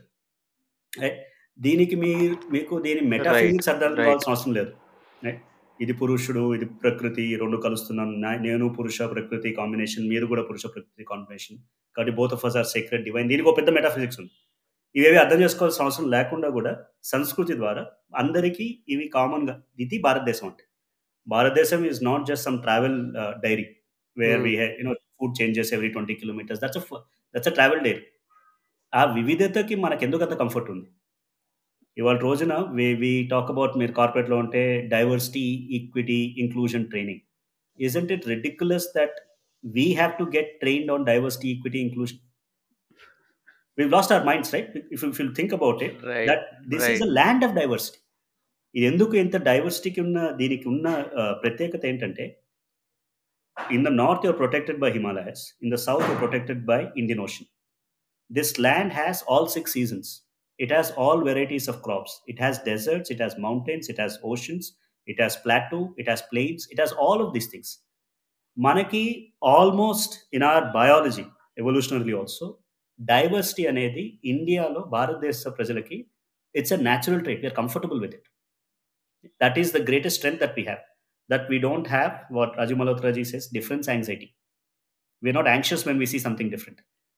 దీనికి మీ మీకు దీని మెటాఫిజిక్స్ అర్థం right. కావాల్సిన అవసరం లేదు Right? ఇది పురుషుడు ఇది ప్రకృతి ఈ రెండు కలుస్తున్నాం నా- నేను పురుష ప్రకృతి కాంబినేషన్ మీరు కూడా పురుష ప్రకృతి కాంబినేషన్ కాబట్టి both of us are secret divine దీనికి ఒక పెద్ద మెటాఫిజిక్స్ ఉంది ఇవేవి అర్థం చేసుకోవాల్సిన అవసరం లేకుండా కూడా సంస్కృతి ద్వారా అందరికీ ఇవి కామన్గా ఇది భారతదేశం అంటే భారతదేశం is not just some travel diary where Hmm. We you know food changes every twenty kilometers that's that's a travel diary ఆ వివిధతకి మనకు ఎందుకు అంత కంఫర్ట్ ఉంది ఇవాళ రోజున వి వి టాక్ అబౌట్ మీరు కార్పొరేట్లో ఉంటే diversity equity inclusion training isn't it ridiculous that we have to get trained on diversity equity inclusion we've lost our minds right if, you- if you think about it right that this is a land of diversity ఇది ఎందుకు ఇంత డైవర్సిటీకి ఉన్న దీనికి ఉన్న ఆ, ప్రత్యేకత ఏంటంటే in the north you're protected by Himalayas in the south you're protected by Indian Ocean this land has all six seasons it has all varieties of crops it has deserts it has mountains it has oceans it has plateau it has plains it has all of these things మనకి almost in our biology evolutionary also diversity అనేది ఇండియాలో భారతదేశ ప్రజలకి it's a natural trait we're comfortable with it that is the greatest strength that we have that we don't have what Raju Malhotra ji says difference anxiety we're not anxious when we see something different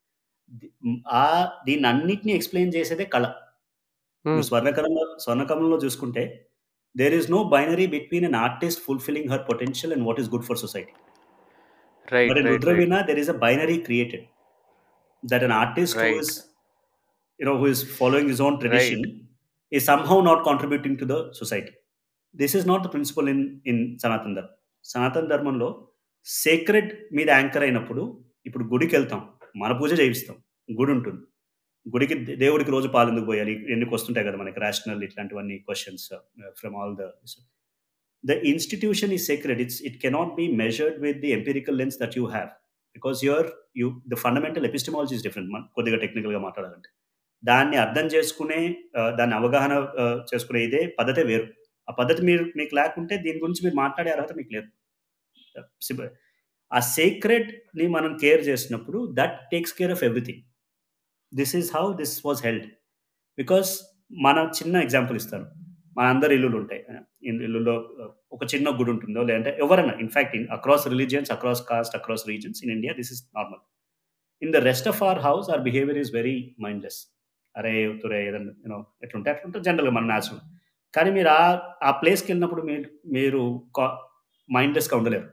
ఆ దీన్ని అన్నిటిని explain చేసేదే కళ Hmm. నువ్వు స్వర్ణకరంలో స్వర్ణకరంలో చూసుకుంటే there is no binary between an artist fulfilling her potential and what is good for society right But in right right Rudravina, there is a binary created that an artist who Right. is, you know, who is following his own tradition is somehow not contributing to the society. This is not the principle in in Sanatan Dharma. సనాతన ధర్మంలో sacred మీద anchor అయినప్పుడు ఇప్పుడు గుడికి వెళ్తాం మన పూజ చేయిస్తాం గుడి ఉంటుంది గుడికి దే- దేవుడికి రోజు పాలు ఎందుకు పోయాలి ఎందుకు వస్తుంటాయి కదా మనకి రేషనల్ ఇట్లాంటివన్నీ questions from all the the institution ఈ sacred it's it cannot be measured with the empirical lens that you have because your you the fundamental epistemology is different మన కొద్దిగా టెక్నికల్గా మాట్లాడాలంటే దాన్ని అర్థం చేసుకునే ఆ, దాన్ని అవగాహన ఆ, చేసుకునే ఇదే పద్ధతే వేరు ఆ పద్ధతి మీరు మీకు లేకుంటే దీని గురించి మీరు మాట్లాడే అర్హత మీకు లేదు Simple. ఆ sacred ని మనం కేర్ చేసినప్పుడు that takes care of everything this is how this was held because మన చిన్న ఎగ్జాంపుల్ ఇస్తాను మన అందరి ఇల్లులు ఉంటాయి ఇన్ ఇల్లులో uh, ఒక చిన్న గుడి ఉంటుందో లేదంటే ఎవరైనా in fact in across religions across caste across regions in India this is normal in the rest of our house our behaviour is very mindless అరే తురే ఏదన్నా యూనో ఎట్లుంటే అట్లుంటే జనరల్గా మన న్యాచురల్ కానీ మీరు ఆ ఆ ప్లేస్కి వెళ్ళినప్పుడు మీరు మీరు మైండ్లెస్గా ఉండలేరు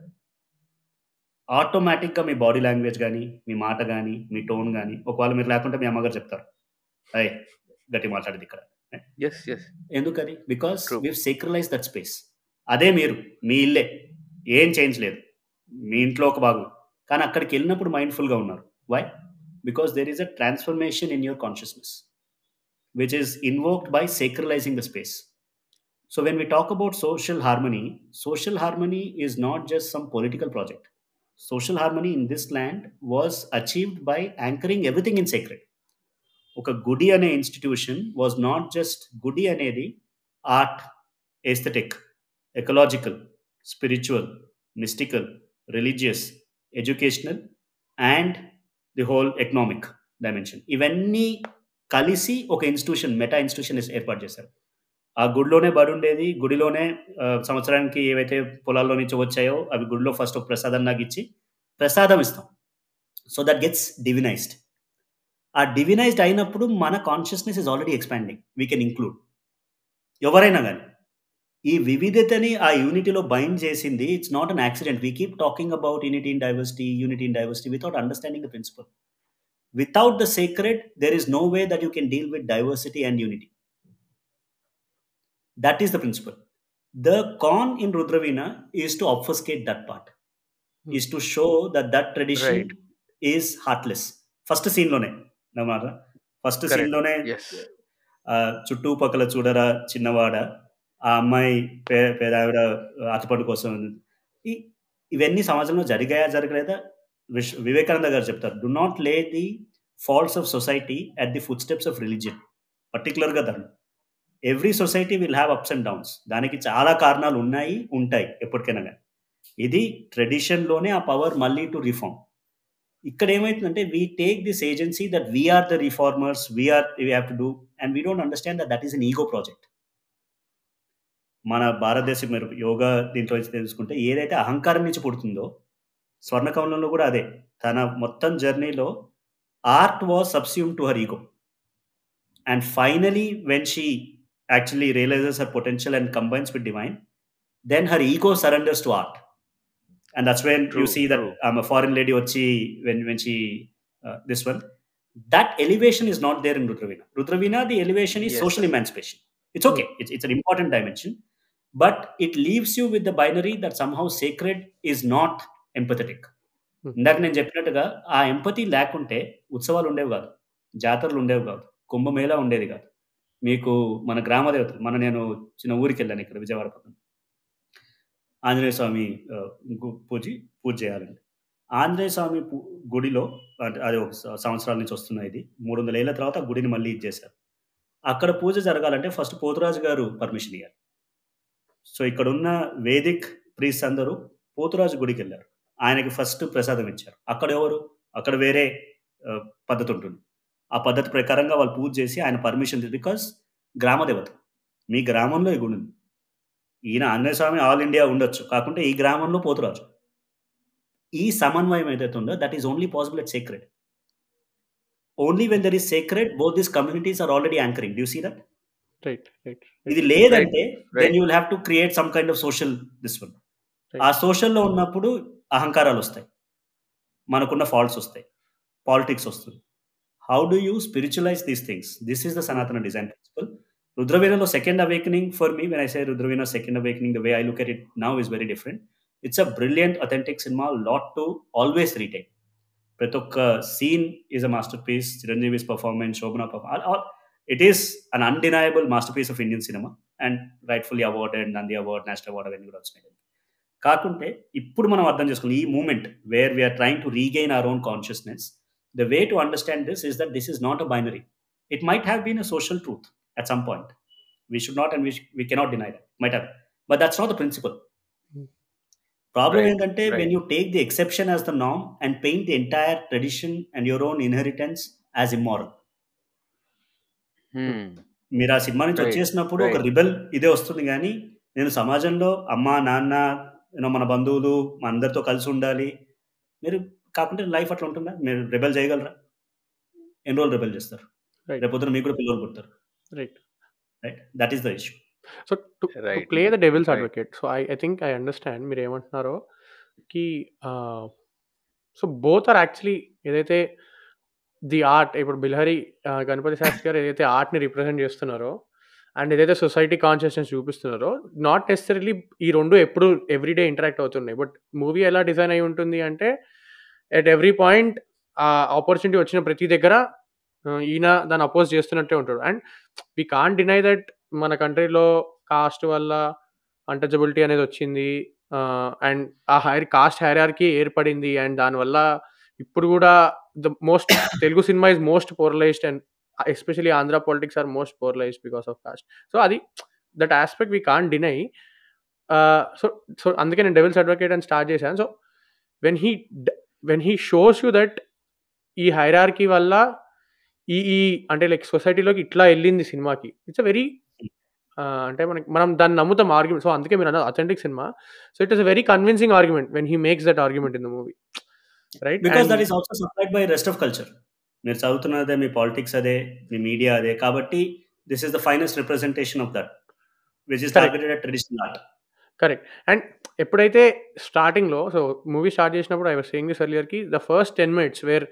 ఆటోమేటిక్గా మీ బాడీ లాంగ్వేజ్ కానీ మీ మాట కానీ మీ టోన్ కానీ ఒకవేళ మీరు లేకుంటే మీ అమ్మగారు చెప్తారు అయ్యే గట్టి మాట్లాడేది ఇక్కడ ఎస్ ఎస్ ఎందుకని because True. We sacralize that space అదే మీరు మీ ఇల్లే ఏం చేంజ్ లేదు మీ ఇంట్లో ఒక భాగం కానీ అక్కడికి వెళ్ళినప్పుడు మైండ్ఫుల్గా ఉన్నారు why because there is a transformation in your consciousness which is invoked by sacralizing the space. So when we talk about social harmony, social harmony is not just some political project. Social harmony in this land was achieved by anchoring everything in sacred. ఒక గుడి అనే institution was not just గుడి అనేది art aesthetic ecological spiritual mystical religious educational and the whole economic dimension ఇవన్నీ కలిసి ఒక institution meta institution ఏర్పాటు చేశారు ఆ గుడిలోనే బడి ఉండేది గుడిలోనే ఆ, సంవత్సరానికి ఏవైతే పొలాల్లో నుంచి వచ్చాయో అవి గుడిలో ఫస్ట్ ఒక ప్రసాదం నాకు ఇచ్చి ప్రసాదం ఇస్తాం సో దట్ గెట్స్ డివినైజ్డ్ ఆ డివినైజ్డ్ అయినప్పుడు మన consciousness is already expanding we can include ఎవరైనా కానీ ఈ వివిధతని ఆ యూనిటీలో బైండ్ చేసింది it's not an accident we keep talking about unity in diversity unity in diversity without understanding the principle without the secret there is no way that you can deal with diversity and unity that is the principle the con in rudravina is to obfuscate that part Hmm. is to show that that tradition Right. is heartless first scene లోనే నమాట first Correct. Scene లోనే yes ఆ, చుట్టుపక్కల చూడరా చిన్నవాడ ఆ అమ్మాయి pay పేదావిడ అతపండు కోసం ఈ ఇవన్నీ సమాజంలో జరిగాయా జరగలేదా విశ్ వివేకానంద గారు చెప్తారు do not lay the faults of society at the footsteps of religion పర్టికులర్గా దాన్ని every society will have ups and downs దానికి చాలా కారణాలు ఉన్నాయి ఉంటాయి ఎప్పటికైనా కానీ ఇది ట్రెడిషన్లోనే ఆ పవర్ మళ్ళీ టు రిఫార్మ్ ఇక్కడ ఏమవుతుందంటే we take this agency that we are the reformers we are we have to do and we don't understand that that is an ego project మన భారతదేశం మీరు యోగా దీంట్లో నుంచి తెలుసుకుంటే ఏదైతే అహంకారం నుంచి పుడుతుందో స్వర్ణకమలంలో కూడా అదే తన మొత్తం జర్నీలో art was subsume to her ego and finally when she actually realises her potential and combines with divine then her ego surrenders to art and that's when you True, see that true. ఆమె foreign lady వచ్చి when when she this one that elevation is not there in Rudravina. Rudravina, the elevation is Yes. social emancipation. It's okay. It's, it's an important dimension, but it leaves you with the binary that somehow sacred is not empathetic. Hmm. ఇందాక నేను చెప్పినట్టుగా ఆ empathy లేకుంటే ఉత్సవాలు ఉండేవి కాదు జాతరలు ఉండేవి కాదు కుంభమేళా ఉండేది కాదు మీకు మన గ్రామ దేవతలు మన నేను చిన్న ఊరికి వెళ్ళాను ఇక్కడ విజయవాడ పక్కన ఆంజనేయ స్వామి ఆ, గు- పూజ పూజ చేయాలండి ఆంజనేయ స్వామి పు- గుడిలో అంటే అది ఒక స- సంవత్సరాల నుంచి వస్తున్న ఇది మూడు వందల ఏళ్ళ తర్వాత ఆ గుడిని మళ్ళీ ఇచ్చేశారు అక్కడ పూజ జరగాలంటే ఫస్ట్ పోతురాజు గారు పర్మిషన్ ఇవ్వాలి సో ఇక్కడ ఉన్న వేదిక్ ప్రీస్ అందరూ పోతురాజు గుడికి వెళ్ళారు ఆయనకి ఫస్ట్ ప్రసాదం ఇచ్చారు అక్కడ ఎవరు అక్కడ వేరే ఆ, పద్ధతి ఉంటుంది ఆ పద్ధతి ప్రకారంగా వాళ్ళు పూజ చేసి ఆయన పర్మిషన్ బికాస్ గ్రామదేవత మీ గ్రామంలో ఈ గుడి ఉంది ఈయన ఆంజనేయ స్వామి ఆల్ ఇండియా ఉండొచ్చు కాకుంటే ఈ గ్రామంలో పోతురాజు ఈ సమన్వయం ఏదైతే ఉందో that is only possible at sacred only when there is sacred both this communities are already anchoring do see that right right ఇది లేదంటే right. Then you will have to create some kind of social this one Right. ఆ సోషల్లో ఉన్నప్పుడు అహంకారాలు వస్తాయి మనకున్న faults వస్తాయి politics వస్తుంది how do you spiritualise these things this is the sanatana design principle రుద్రవీణలో second awakening for me when I say Rudraveena second awakening the way I look at it now is very different it's a brilliant authentic cinema lot to always retain ప్రతి ఒక్క scene is a masterpiece Chiranjeevi's performance Shobana performance it is an undeniable masterpiece of Indian cinema and rightfully awarded Nandi award national award అవన్నీ కూడా వచ్చినాయి కాకుంటే ఇప్పుడు మనం అర్థం చేసుకోవాలి ఈ moment where we are trying to regain our own consciousness the way to understand this is that this is not a binary it might have been a social truth at some point we should not and we cannot deny that might have but that's not the principal problem Right, ఏంటంటే right. When you take the exception as the NAM and paint the entire tradition and your own inheritance as immoral మీరు ఆ cinema నుంచి Right, వచ్చేసినప్పుడు ఒక right. Rebel ఇదే వస్తుంది కానీ నేను సమాజంలో అమ్మ నాన్న you know, మన బంధువులు మన అందరితో కలిసి ఉండాలి మీరు కాకుంటే లైఫ్ అట్లా ఉంటుందా మీరు రెబెల్ చేయగలరా ఎన్ని రోజులు రెబెల్ చేస్తారు Right. రేపొద్దున మీకు కూడా పిల్లలు పుడతారు right right that is the issue so to Right. Play the devil's Right. Advocate so I I think I understand మీరు ఏమంటున్నారో కి సో బోత్ ఆర్ యాక్చువల్లీ ఏదైతే ది ఆర్ట్ ఇప్పుడు బిల్హరి ఆ, గణపతి శాస్త్రి గారు ఏదైతే ఆర్ట్ని రిప్రజెంట్ చేస్తున్నారో అండ్ ఏదైతే సొసైటీ కాన్షియస్నెస్ చూపిస్తున్నారో నాట్ నెసరీ ఈ రెండు ఎప్పుడు ఎవ్రీడే ఇంటరాక్ట్ అవుతున్నాయి బట్ మూవీ ఎలా డిజైన్ అయి ఉంటుంది అంటే ఎట్ ఎవ్రీ పాయింట్ ఆ ఆపర్చునిటీ వచ్చిన ప్రతి దగ్గర ఈయన దాన్ని అపోజ్ చేస్తున్నట్టే ఉంటాడు and we can't deny that మన కంట్రీలో కాస్ట్ వల్ల అంటచబిలిటీ అనేది వచ్చింది అండ్ ఆ హైర్ కాస్ట్ హైరార్కి ఏర్పడింది అండ్ దానివల్ల ఇప్పుడు కూడా the most Telugu cinema is most polarised and especially Andhra politics are most polarised because of caste so అది that aspect we can't deny so so అందుకే నేను డెవిల్స్ అడ్వకేట్ అని స్టార్ట్ చేశాను so when he when he shows you that ఈ hierarchy వల్ల ఈ ఈ అంటే లైక్ సొసైటీలోకి ఇట్లా వెళ్ళింది సినిమాకి ఇట్స్ అ వెరీ అంటే మనకి మనం దాన్ని నమ్ముతాం ఆర్గ్యుమెంట్ సో అందుకే మీరు అన్నది authentic cinema so it is a very convincing argument when he makes that argument in the movie right because that is also supplied by rest of culture మీరు చదువుతున్నదే మీ పాలిటిక్స్ అదే మీ మీడియా అదే కాబట్టి this is the finest representation of that which is targeted at traditional art correct and ఎప్పుడైతే స్టార్టింగ్లో so movie start చేసినప్పుడు ఐ వాస్ సేయింగ్ దిస్ ఎర్లియర్కి the first ten minutes wear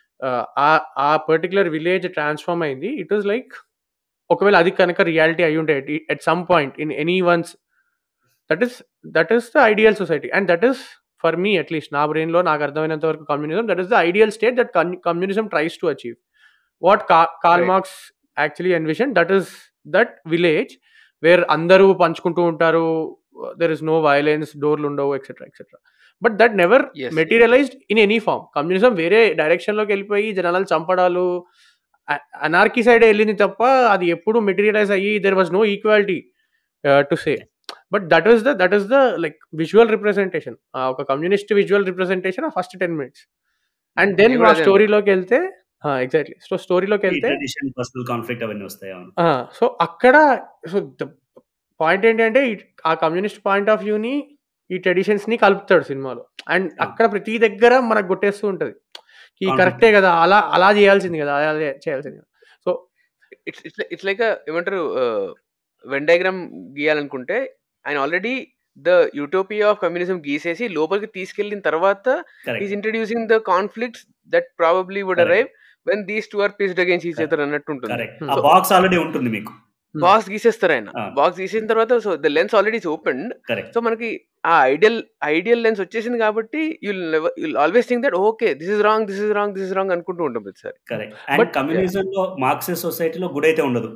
ఆ పర్టికులర్ విలేజ్ ట్రాన్స్ఫార్మ్ అయింది it was like ఒకవేళ అది కనుక reality అయి ఉంటే at some point in any ones that is that is the ideal society and that is for me at least నా బ్రెయిన్లో నాకు అర్థమైనంత వరకు communism that is the ideal state that communism tries to achieve what call Marx actually envision that is that village where అందరూ పంచుకుంటూ ఉంటారు there is no violence డోర్లు ఉండవు etcetera etcetera but that never materialised in any form communism వేరే డైరెక్షన్లోకి వెళ్ళిపోయి జనాలు చంపడాలు anarchy side వెళ్ళింది తప్ప అది ఎప్పుడు మెటీరియలైజ్ అయ్యి there was no equality to say but that is the that is the like visual representation ఒక కమ్యూనిస్ట్ విజువల్ రిప్రజెంటేషన్ ఆ first ten minutes and then మా స్టోరీలోకి వెళ్తే ఎగ్జాక్ట్లీ సో స్టోరీలోకి వెళ్తే పర్సనల్ కాన్ఫ్లిక్ట్ అవన్నీ వస్తాయి సో అక్కడ సో పాయింట్ ఏంటంటే ఆ కమ్యూనిస్ట్ పాయింట్ ఆఫ్ వ్యూని ఈ ట్రెడిషన్స్ ని కలుపుతాడు సినిమాలో అండ్ అక్కడ ప్రతి దగ్గర మనకు కొట్టేస్తూ ఉంటది ఈ కరెక్టే కదా అలా అలా చేయాల్సింది కదా అలా చేయాల్సింది కదా so it's it's it's like ఏమంటారు వెన్ డయాగ్రామ్ గీయాలనుకుంటే ఆయన already the utopia of communism గీసేసి లోపలికి తీసుకెళ్లిన తర్వాత is introducing the conflicts that probably would arrive when these two are pieced against each other అన్నట్టు ఉంటుంది బాక్స్ ఆల్రెడీ ఉంటుంది మీకు బాక్స్ గీసేస్తారు ఆయన బాక్స్ గీసిన తర్వాత so the lens already open so మనకి ఆ ఐడియల్ ఐడియల్ లెన్స్ వచ్చేసింది కాబట్టి you'll you'll always think that okay this is wrong this is wrong this is wrong అనుకుంటూ ఉంటాం ప్రతిసారి కరెక్ట్ అండ్ కమ్యూనిజం లో మార్క్సిస్ట్ సొసైటీలో గుడ్ అయితే ఉండదు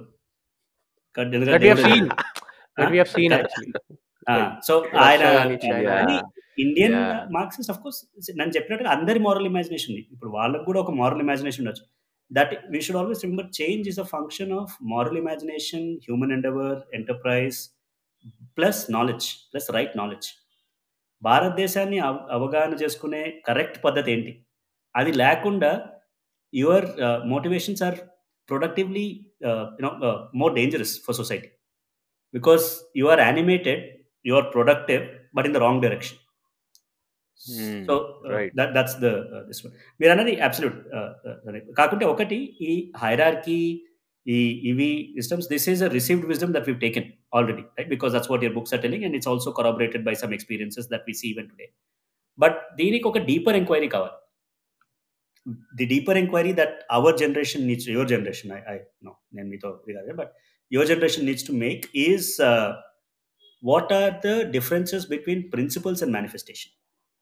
సో ఆయన ఇండియన్ మార్క్సిస్ట్ ఆఫ్ కోర్స్ నేను చెప్పినట్టుగా అందరి మారల్ ఇమాజినేషన్ ఇప్పుడు వాళ్ళకి కూడా ఒక మారల్ ఇమాజినేషన్ ఉండొచ్చు that we should always remember change is a function of moral imagination, human endeavor, enterprise, plus knowledge, plus right knowledge. భారతదేశాన్ని అవగాహన చేసుకునే కరెక్ట్ పద్ధతి ఏంటి అది లేకుండా your motivations are productively you know more dangerous for society because you are animated you are productive but in the wrong direction so that's the this మీరు అన్నది absolute కాకుంటే ఒకటి ఈ హైరార్కీ ఈ ఇవి wisdoms this is a received wisdom that we taken already right because that's what your books are telling and it's also corroborated by some experiences that we see even today but దీనికి ఒక deeper enquiry కావాలి the deeper enquiry that our generation needs your generation I I know నేను మీతో ఇది కాదు but your generation needs to make is what are the differences between principles and manifestation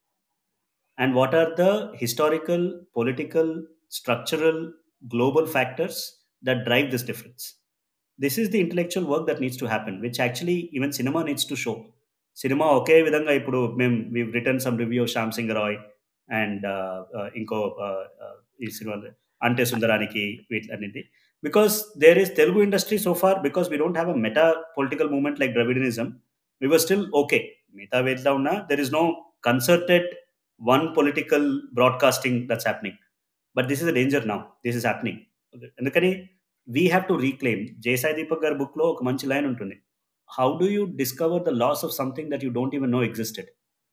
and what are the historical, political, structural, global factors that drive this difference. This is the intellectual work that needs to happen, which actually even cinema needs to show. Cinema ఒకే విధంగా ఇప్పుడు మేము we return some review Shyam Singh Roy and ఇంకో ఈ cinema Ante Sundaraniki వీటిలన్నింటి because there is Telugu industry so far because we don't have a meta political movement like Dravidianism we were still okay మిగతా వేట్లా ఉన్నా there is no concerted one political broadcasting that's happening. But this is a danger now. This is happening. అందుకని we have to reclaim Jayasai Deepak గారి బుక్లో ఒక మంచి line ఉంటుంది how do you discover the loss of something that you don't even know existed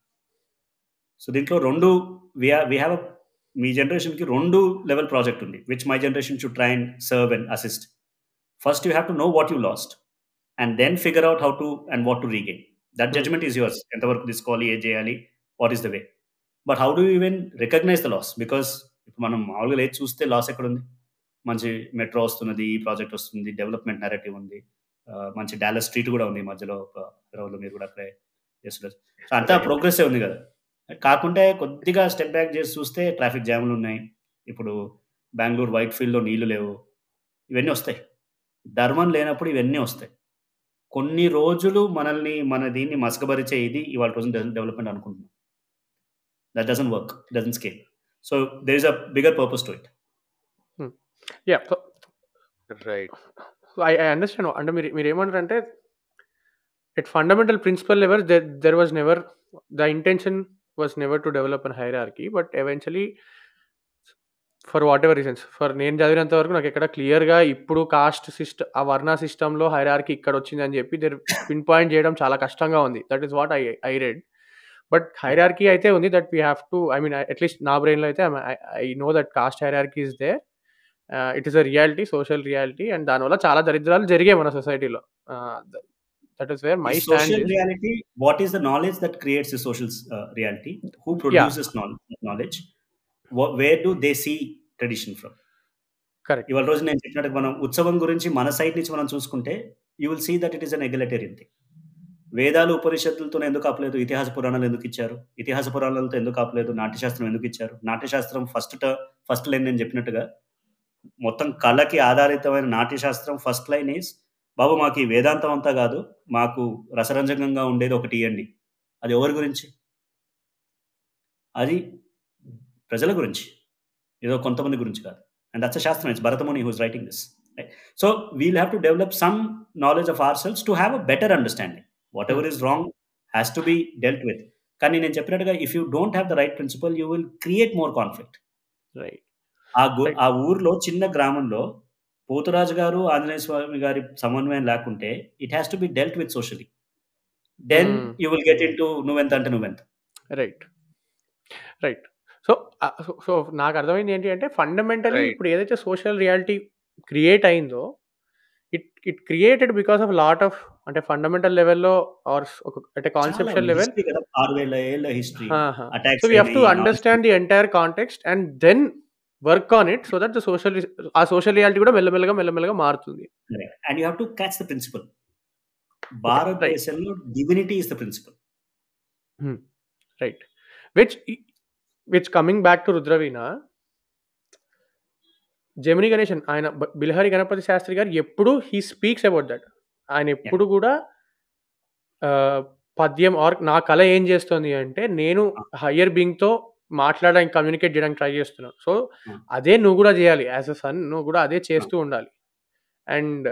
so దీంట్లో రెండు we we have మీ జనరేషన్కి రెండు లెవెల్ ప్రాజెక్ట్ ఉంది which my generation should try and serve and assist first you have to know what you lost and then figure out how to and what to regain that judgement is yours ఎంతవరకు తీసుకోవాలి ఏ చేయాలి what is the way but how do even recognise the loss because ఇప్పుడు మనం మామూలుగా లేదు చూస్తే loss ఎక్కడ ఉంది మంచి మెట్రో వస్తున్నది ఈ ప్రాజెక్ట్ వస్తుంది డెవలప్మెంట్ నెరేటివ్ ఉంది మంచి డాలర్ స్ట్రీట్ కూడా ఉంది మధ్యలో హైదరాబాద్లో మీరు కూడా అక్కడే చేస్తున్నారు సో అంతా ప్రోగ్రెస్ ఉంది కదా కాకుంటే కొద్దిగా స్టెప్ బ్యాక్ చేసి చూస్తే ట్రాఫిక్ జామ్లు ఉన్నాయి ఇప్పుడు బెంగళూరు వైట్ ఫీల్డ్లో నీళ్లు లేవు ఇవన్నీ వస్తాయి ధర్మం లేనప్పుడు ఇవన్నీ వస్తాయి కొన్ని రోజులు మనల్ని మన దీన్ని మసకబరిచే ఇది ఇవాళ రోజు డెవలప్మెంట్ అనుకుంటున్నాం that doesn't work doesn't scale so there is a bigger purpose to it yeah so right I I understand అంటే మీరు మీరు ఏమంటారు అంటే at fundamental principle level there was never the intention was never to develop an hierarchy but eventually for whatever reasons for నేను చదివినంత వరకు నాకు ఎక్కడ క్లియర్గా ఇప్పుడు కాస్ట్ సిస్టమ్ ఆ వర్ణ సిస్టంలో హైరార్కీ ఇక్కడ వచ్చింది అని చెప్పి దర్ పిన్ పాయింట్ చేయడం చాలా కష్టంగా ఉంది that is what I I read but hierarchy అయితే ఉంది that we have to I mean at least నా బ్రెయిన్లో అయితే I know that caste hierarchy is they it is a reality social reality and దానివల్ల చాలా దరిద్రాలు జరిగాయి మన సొసైటీలో that is where my stand social reality what is the knowledge that creates the social uh, reality who produces knowledge, knowledge Wh- where do they see tradition from correct ఇవాళ రోజు నేను చెప్పినట్టు మనం ఉత్సవం గురించి మన సైడ్ నుంచి మనం చూసుకుంటే you will see that it is an egalitarian thing వేదాలు ఉపనిషత్తులతో ఎందుకు ఆపలేదు ఇతిహాస పురాణాలు ఎందుకు ఇచ్చారు ఇతిహాస పురాణాలతో ఎందుకు ఆపలేదు నాట్యశాస్త్రం ఎందుకు ఇచ్చారు నాట్యశాస్త్రం ఫస్ట్ ఫస్ట్ లైన్ నేను చెప్పినట్టుగా మొత్తం కళకి ఆధారితమైన నాట్యశాస్త్రం ఫస్ట్ లైన్ ఈస్ బాబు మాకు ఈ వేదాంతం అంతా కాదు మాకు రసరంజకంగా ఉండేది ఒకటి ఇవ్వండి అది ఎవరి గురించి అది ప్రజల గురించి ఏదో కొంతమంది గురించి కాదు అండ్ దట్స్ శాస్త్రం it's Bharatamuni whose writing this so we'll have to develop some knowledge of ourselves to have a better understanding whatever is wrong has to be dealt with కానీ నేను చెప్పినట్టుగా if you don't have the right principle you will create more conflict right ఆ గు- ఆ ఊర్లో చిన్న గ్రామంలో పోతురాజు గారు ఆంజనేయ స్వామి గారి సమన్వయం లేకుంటే it has to be dealt with socially then Hmm. You will get in to నువ్వెంత అంటే నువ్వెంత రైట్ రైట్ సో సో నాకు అర్థమైంది ఏంటి అంటే ఫండమెంటలీ Right. ఇప్పుడు ఏదైతే సోషల్ రియాలిటీ క్రియేట్ అయిందో it it created because of lot of అంటే ఫండమెంటల్ లెవెల్లో ఆర్ ఒక అంటే కాన్సెప్షువల్ లెవెల్ History కదా ఆరు వేల ఏళ్ళ history Attacks so we have to అయినాయి, understand the entire context and then work on it so that the social uh social reality కూడా మెల్లమెల్లగా మెల్లమెల్లగా మారుతుంది and you have to catch the principle భారతదేశంలో divinity is the principle right which which coming back to Rudraveena Gemini Ganesan ఆయన బ- బిల్హరి గణపతి శాస్త్రి గారు ఎప్పుడు he speaks about that ఆయన ఎప్పుడు కూడా ఆ, పద్యం ఆర్ నా కళ ఏం చేస్తుంది అంటే నేను హయ్యర్ బీయింగ్తో మాట్లాడడానికి కమ్యూనికేట్ చేయడానికి ట్రై చేస్తున్నాను సో Hmm. అదే నువ్వు కూడా చేయాలి యాజ్ అ సన్ నువ్వు కూడా అదే చేస్తూ ఉండాలి అండ్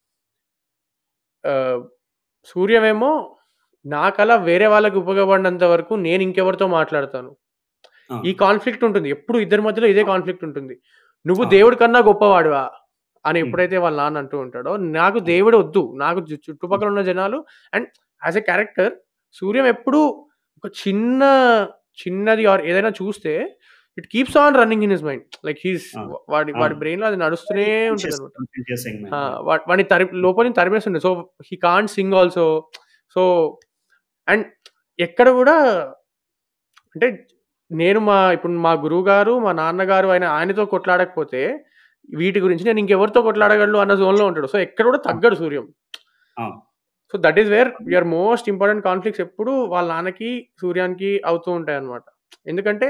సూర్యమేమో నా కళ వేరే వాళ్ళకి ఉపయోగపడినంత వరకు నేను ఇంకెవరితో మాట్లాడతాను Ah. ఈ కాన్ఫ్లిక్ట్ ఉంటుంది ఎప్పుడు ఇద్దరి మధ్యలో ఇదే కాన్ఫ్లిక్ట్ ఉంటుంది నువ్వు Ah. దేవుడి కన్నా గొప్పవాడువా అని Hmm. ఎప్పుడైతే వాళ్ళ నాన్న అంటూ ఉంటాడో నాకు దేవుడు వద్దు నాకు చు- చుట్టుపక్కల ఉన్న జనాలు and as a character Suryam ఎప్పుడు ఒక చిన్న చిన్నది ఆర్ ఏదైనా చూస్తే it keeps on running in his mind like he's Ah. వాడి వాడి Ah. బ్రెయిన్ లో అది నడుస్తూనే ఉంటుంది అనమాట Ah. వా- వాడిని తరి లోపల నుంచి తరిమేస్తుండే so he can't sing also so and ఎక్కడ కూడా అంటే నేను మా ఇప్పుడు మా గురువు గారు మా నాన్నగారు ఆయన ఆయనతో కొట్లాడకపోతే వీటి గురించి నేను ఇంకెవరితో కొట్లాడగలను అన్న జోన్లో ఉంటాడు సో ఎక్కడ కూడా తగ్గడు సూర్యం అవును. So that is where your most important conflicts ఎప్పుడు వాళ్ళ నాన్నకి సూర్యానికి అవుతూ ఉంటాయి అనమాట ఎందుకంటే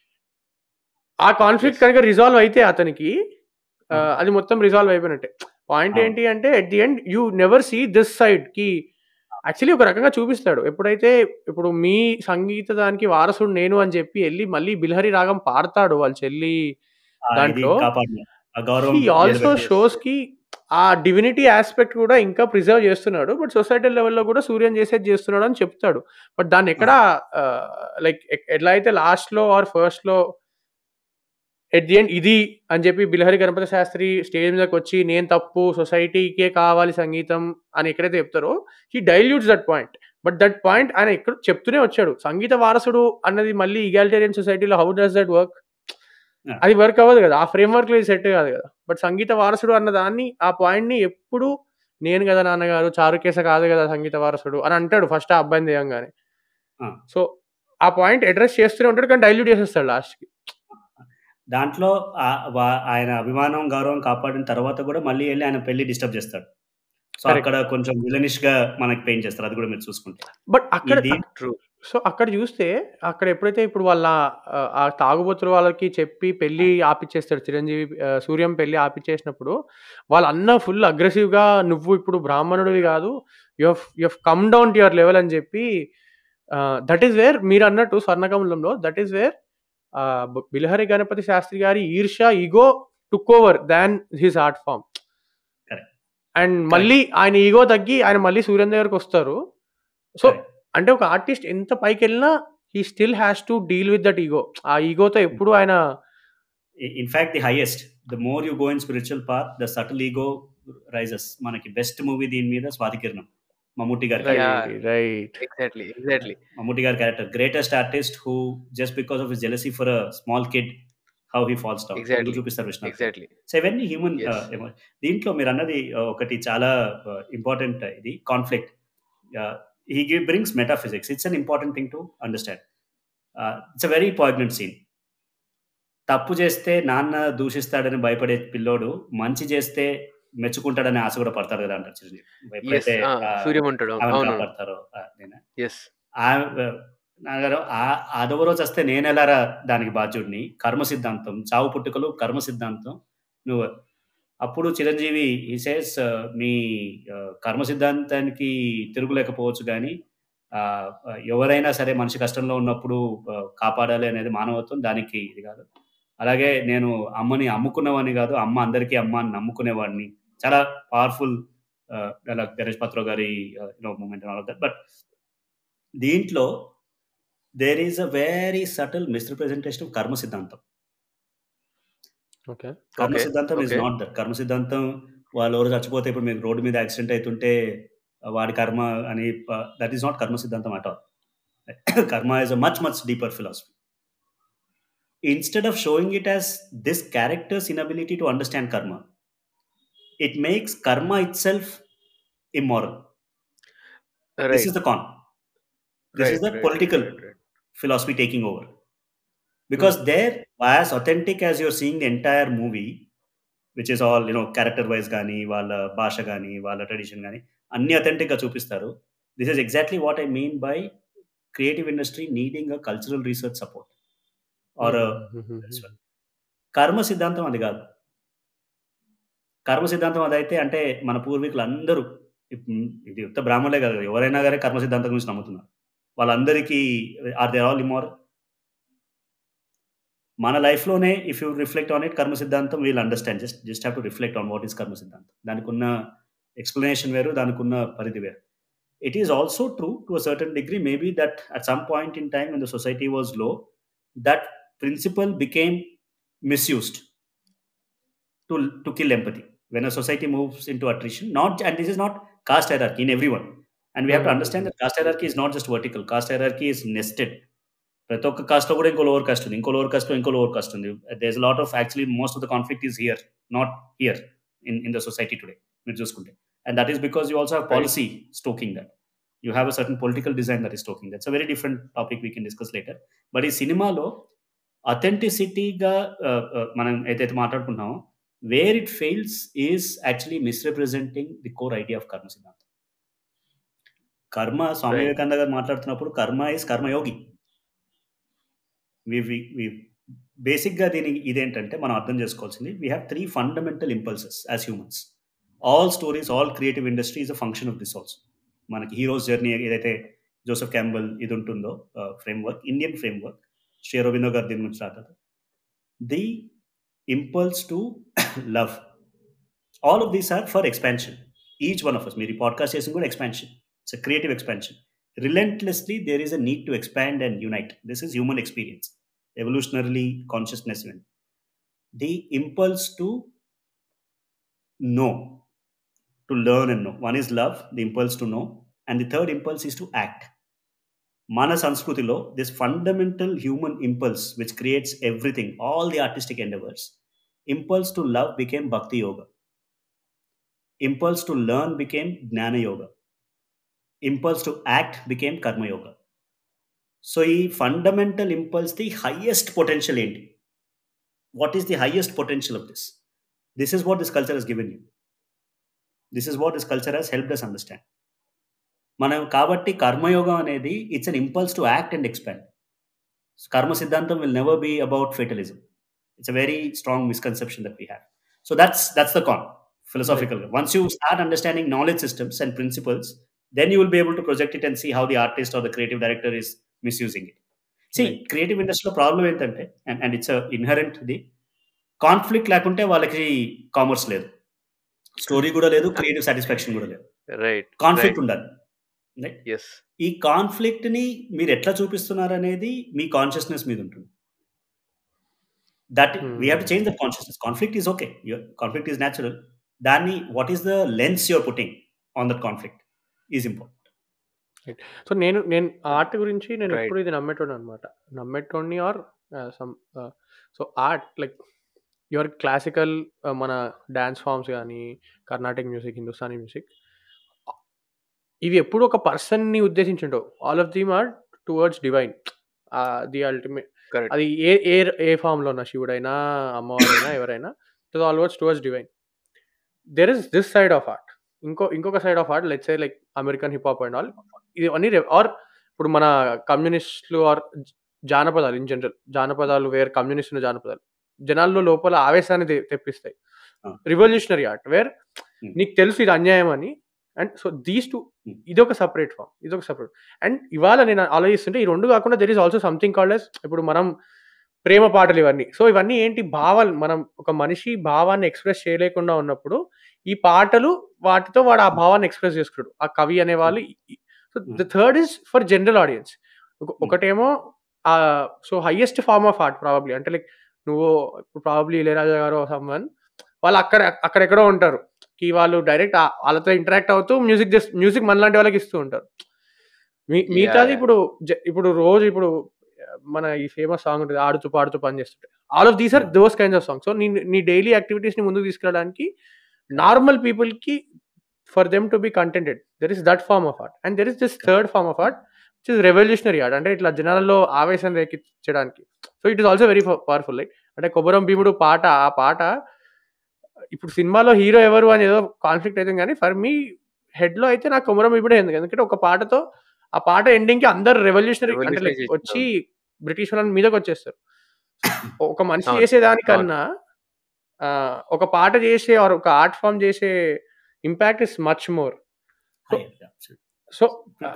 ఆ కాన్ఫ్లిక్ట్ కనుక రిజాల్వ్ అయితే అతనికి ఆ, Hmm. అది మొత్తం రిజాల్వ్ అయిపోయినట్టే పాయింట్ అవును. ఏంటి అంటే at the end you never see this side కి యాక్చువల్లీ ఒక రకంగా చూపిస్తాడు ఎప్పుడైతే ఇప్పుడు మీ సంగీత దానికి వారసుడు నేను అని చెప్పి వెళ్ళి మళ్ళీ బిల్హరి రాగం పాడతాడు వాళ్ళ చెల్లి దాంట్లో గౌరవం హీ ఆల్సో నిలబెట్టే- షోస్ కి ఆ డివినిటీ ఆస్పెక్ట్ కూడా ఇంకా ప్రిజర్వ్ చేస్తున్నాడు బట్ సొసైటీ లెవెల్లో కూడా సూర్యన్ చేసేది చేస్తున్నాడు అని చెప్తాడు బట్ దాన్ని ఎక్కడ లైక్ ఎట్లా అయితే లాస్ట్ లో ఆర్ ఫస్ట్ లో ఎట్ ది ఎండ్ ఇది అని చెప్పి బిల్హరి గణపతి శాస్త్రి స్టేజ్ మీదకి వచ్చి నేను తప్పు సొసైటీకే కావాలి సంగీతం అని ఎక్కడైతే చెప్తారో he dilutes that point but that point ఆయన ఎక్కడ చెప్తూనే వచ్చాడు సంగీత వారసుడు అన్నది మళ్ళీ ఈగాలిటేరియన్ సొసైటీలో how does that work Yeah. అది వర్క్ అవ్వదు కదా ఆ ఫ్రేమ్ వర్క్ లో ఇది సెట్ కాదు కదా బట్ సంగీత వారసుడు అన్న దాన్ని ఆ పాయింట్ ని ఎప్పుడు నేను కదా నాన్నగారు చారుకేస కాదు కదా సంగీత వారసుడు అని అంటాడు ఫస్ట్ ఆ అబ్బాయిని చేయంగానే Ah. సో ఆ పాయింట్ అడ్రస్ చేస్తూనే ఉంటాడు కానీ డైల్యూట్ చేసేస్తాడు లాస్ట్ కి దాంట్లో ఆ- వా- ఆయన అభిమానం గౌరవం కాపాడిన తర్వాత కూడా మళ్ళీ వెళ్ళి ఆయన పెళ్లి డిస్టర్బ్ చేస్తాడు సో అక్కడ కొంచెం విలనిష్ గా మనకి పెయింట్ చేస్తారు అది కూడా మీరు చూసుకుంటే బట్ అక్కడ ఇది ట్రూ సో అక్కడ చూస్తే అక్కడ ఎప్పుడైతే ఇప్పుడు వాళ్ళ ఆ, ఆ తాగుబోతులు వాళ్ళకి చెప్పి పెళ్లి ఆపిచ్చేస్తాడు చిరంజీవి ఆ, సూర్యం పెళ్లి ఆపిచ్చేసినప్పుడు వాళ్ళ అన్న ఫుల్ అగ్రెసివ్గా నువ్వు ఇప్పుడు బ్రాహ్మణుడివి కాదు you you come down to your level అని చెప్పి దట్ ఈస్ వేర్ మీరు అన్నట్టు స్వర్ణకమలంలో that is where Bilahari Ganapathi Sastry గారి ఈర్ష ego took over than his art form Correct. And మళ్ళీ ఆయన ఈగో తగ్గి ఆయన మళ్ళీ సూర్యం దగ్గరకు వస్తారు సో Correct. అంటే ఒక ఆర్టిస్ట్ ఎంత పైకి వెళ్ళినా he still has to deal with that ego ఆ ఈగోతో ఎప్పుడు ఆయన in fact the highest the more you go in spiritual path the subtle ego rises మనకి బెస్ట్ మూవీ దీని మీద స్వాతి కిరణం మమ్ముట్టి గారి Yeah. Right exactly exactly Mammootty గారి character greatest artist who just because of his jealousy for a small kid how he falls down Exactly. చూపిస్తారు Vishnu exactly so ఇవన్నీ human Yes. దీంట్లో మీరు అన్నది uh, ఒకటి చాలా ఇంపార్టెంట్ ఇది conflict he give brings metaphysics it's an important thing to understand it's a very poignant scene తప్పు చేస్తే నాన్న దూషిస్తాడని భయపడే పిల్లోడు మంచి చేస్తే మెచ్చుకుంటాడని ఆశ కూడా పడతాడు కదా అంటారు చిరంజీవి ఎస్ ఎప్పుడైతే ఆ, సూర్యం అంటాడు ఆమెను అవును కాపాడతారో ఆ, నేను ఎస్ ఆ- నాన్నగారు ఆ- అదవ రోజు వస్తే నేను ఎలారా దానికి బాధ్యుడిని కర్మ సిద్ధాంతం చావు పుట్టుకలు కర్మ సిద్ధాంతం నువ్వు అప్పుడు చిరంజీవి ఈ సేస్ మీ ఆ, కర్మ సిద్ధాంతానికి తిరుగులేకపోవచ్చు కానీ ఆ, ఎవరైనా సరే మనిషి కష్టంలో ఉన్నప్పుడు ఆ, కాపాడాలి అనేది మానవత్వం దానికి ఇది కాదు అలాగే నేను అమ్మని అమ్ముకున్నవాడిని కాదు అమ్మ అందరికీ అమ్మ అని నమ్ముకునేవాడిని చాలా పవర్ఫుల్ అలా గణేష్ పత్రో గారి మూమెంట్ ఆల్ దట్ బట్ దీంట్లో there is a very subtle misrepresentation of karma సిద్ధాంతం ఓకే కర్మ Okay, సిద్ధాంతం ఇస్ okay. నాట్ దట్ కర్మ సిద్ధాంతం వాళ్ళు ఎవరు చచ్చిపోతే ఇప్పుడు మీకు రోడ్డు మీద యాక్సిడెంట్ అవుతుంటే వాడి కర్మ అని దట్ ఈస్ నాట్ కర్మ సిద్ధాంతం at all karma is a much much deeper philosophy instead of showing it as this character's inability to understand karma it makes karma itself immoral this is the con this is the political philosophy taking over. Because there, as authentic as you're seeing the entire movie, which is all, you know, character wise గానీ వాళ్ళ భాష కానీ వాళ్ళ tradition కానీ అన్ని authentic గా చూపిస్తారు this is exactly what I mean by creative industry needing a cultural research support or karma సిద్ధాంతం అది కాదు కర్మ సిద్ధాంతం అదైతే అంటే మన పూర్వీకులు అందరూ ఇప్- ఇది ఉత్త బ్రాహ్మణులే కాదు ఎవరైనా కానీ కర్మ సిద్ధాంతం గురించి నమ్ముతున్నారు వాళ్ళందరికీ ఆర్ దే ఆల్ ఇమోర్ మన లైఫ్లోనే if you reflect on it karma సిద్ధాంతం we'll understand just just have to reflect on what is karma సిద్ధాంతం దానికి ఉన్న ఎక్స్ప్లెనేషన్ వేరు దానికి ఉన్న పరిధి వేరు it is also true to a certain degree maybe that at some point in time in the society was లో that principle became misused to to kill empathy when a society moves into attrition not and this is not caste hierarchy in everyone and we have to understand that caste hierarchy is not just vertical caste hierarchy is nested ప్రతి ఒక్క cost లో కూడా ఇంకో lower caste ఉంది ఇంకో lower caste లో ఇంకో lower caste ఉంది there's lot of actually most of the conflict is here not here in in the society today మీరు చూసుకుంటే and that is because you also have policy stoking that you have a certain political design that is stoking that's a very different topic we can discuss later but ఈ సినిమాలో అథెంటిసిటీగా మనం ఏదైతే మాట్లాడుకుంటున్నామో where it fails is actually misrepresenting the core idea of karma సిద్ధాంతం కర్మ స్వామి Right. Vivekananda గారు మాట్లాడుతున్నప్పుడు కర్మ ఇస్ కర్మయోగి బేసిక్గా దీని ఇదేంటంటే మనం అర్థం చేసుకోవాల్సింది we have three fundamental impulses as humans all stories all creative industry is a function of this also మనకి హీరోస్ జర్నీ ఏదైతే జోసెఫ్ క్యాంబల్ ఇది ఉంటుందో framework Indian framework Shri Aurobindo garu దీని గురించి రాస్తారు the impulse to love all of these are for expansion each one of us మీరు ఈ podcast చేసిన కూడా expansion it's creative expansion relentlessly there is a need to expand and unite this is human experience evolutionary consciousness the impulse to know to learn and no one is love the impulse to know and the third impulse is to act మన సంస్కృతిలో this fundamental human impulse which creates everything all the artistic endeavours impulse to love became bhakti yoga impulse to learn became జ్ఞాన yoga impulse to act became karma yoga so ఈ fundamental impulse the highest potential ఏంటి what is the highest potential of this this is what this culture has given you this is what this culture has help us understand మనం కాబట్టి కర్మయోగం అనేది it's an impulse to act and expand karma సిద్ధాంతం will never be about fatalism it's a very strong misconception that we have so that's that's the con philosophical once you start understanding knowledge systems and principles then you will be able to project it and see how the artist or the creative director is misusing it see Right. Creative ఇండస్ట్రీలో problem ఏంటంటే and and it's inherent ఇది conflict లేకుంటే వాళ్ళకి commerce లేదు story కూడా లేదు creative satisfaction కూడా లేదు రైట్ కాన్ఫ్లిక్ట్ ఉండాలి రైట్ ఎస్ ఈ కాన్ఫ్లిక్ట్ ని మీరు ఎట్లా చూపిస్తున్నారు అనేది మీ కాన్షియస్నెస్ మీద ఉంటుంది that Hmm. We have to change that consciousness conflict is okay conflict is natural దాన్ని what is the lens your putting on that conflict is important so నేను నేను ఆర్ట్ గురించి నేను Right. ఎప్పుడు ఇది నమ్మేటోడు అనమాట నమ్మేటోడిని or some so art like your classical మన డ్యాన్స్ ఫామ్స్ కానీ కర్ణాటిక్ మ్యూజిక్ హిందుస్థానీ మ్యూజిక్ ఇవి ఎప్పుడు ఒక పర్సన్ని ఉద్దేశించుండవు all of them are towards divine the ultimate correct అది ఏ ఏ ఏ ఫామ్లో ఉన్న శివుడైనా అమ్మవారైనా ఎవరైనా it always towards divine there is this side of art ఇంకో ఇంకొక side of art let's say like American hip hop and all ఇది అన్ని ఆర్ ఇప్పుడు మన కమ్యూనిస్టులు ఆర్ జానపదాలు ఇన్ జనరల్ జానపదాలు వేర్ కమ్యూనిస్ట్ జానపదాలు జనాల్లో లోపల ఆవేశాన్ని తె- తెప్పిస్తాయి Ah. Revolutionary art where Hmm. నీకు తెలుసు ఇది అన్యాయం అని and so these two Hmm. ఇది ఒక సపరేట్ ఫామ్ ఇది ఒక సపరేట్ అండ్ ఇవాళ నేను ఆలోచిస్తుంటే ఈ రెండు కాకుండా there is also something called ఎస్ ఇప్పుడు మనం ప్రేమ పాటలు ఇవన్నీ సో ఇవన్నీ ఏంటి భావాలు మనం ఒక మనిషి భావాన్ని ఎక్స్ప్రెస్ చేయలేకుండా ఉన్నప్పుడు ఈ పాటలు వాటితో వాడు ఆ భావాన్ని ఎక్స్ప్రెస్ చేసుకున్నాడు ఆ కవి అనే వాళ్ళు so the third is for general audience ఒకటేమో so highest form of art probably అంటే లైక్ నువ్వు ప్రాబబ్లీ ఇళయరాజా గారు సమ్వన్ వాళ్ళు అక్కడ అక్కడెక్కడో ఉంటారు కి వాళ్ళు డైరెక్ట్ వాళ్ళతో ఇంటరాక్ట్ అవుతూ మ్యూజిక్ మ్యూజిక్ మనలాంటి వాళ్ళకి ఇస్తూ ఉంటారు మీ- మిగతాది yeah. ఇప్పుడు జ- ఇప్పుడు రోజు ఇప్పుడు మన ఈ ఫేమస్ సాంగ్ ఉంటుంది ఆడుతూ పాడుతూ పని చేస్తుంటే all of these are those kinds of songs so నీ నీ డైలీ యాక్టివిటీస్ ని ముందుకు తీసుకెళ్ళడానికి నార్మల్ పీపుల్ కి for them to be contented there is that form of art and there is this third form of art which is revolutionary art అంటే ఇట్లా జనాలలో ఆవేశం రేకించడానికి so it is also very powerful like అంటే కొబ్బరం భీముడు పాట ఆ పాట ఇప్పుడు సినిమాలో హీరో ఎవరు అని ఏదో కాన్ఫ్లిక్ట్ అయితే కానీ ఫర్ మీ హెడ్ లో అయితే నాకు కొమరం భీముడే ఎందుకు ఎందుకంటే ఒక పాటతో ఆ పాట ఎండింగ్ కి అందరు రెవల్యూషనరీ అంటే Revolutionize like చేసేస్తారు. వచ్చి బ్రిటిష్ వాళ్ళని మీదకి వచ్చేస్తారు ఒక మనిషి అవును, చేసేదానికన్నా ఆ, ఒక పాట చేసే or ఒక ఆర్ట్ ఫామ్ చేసే impact is much more so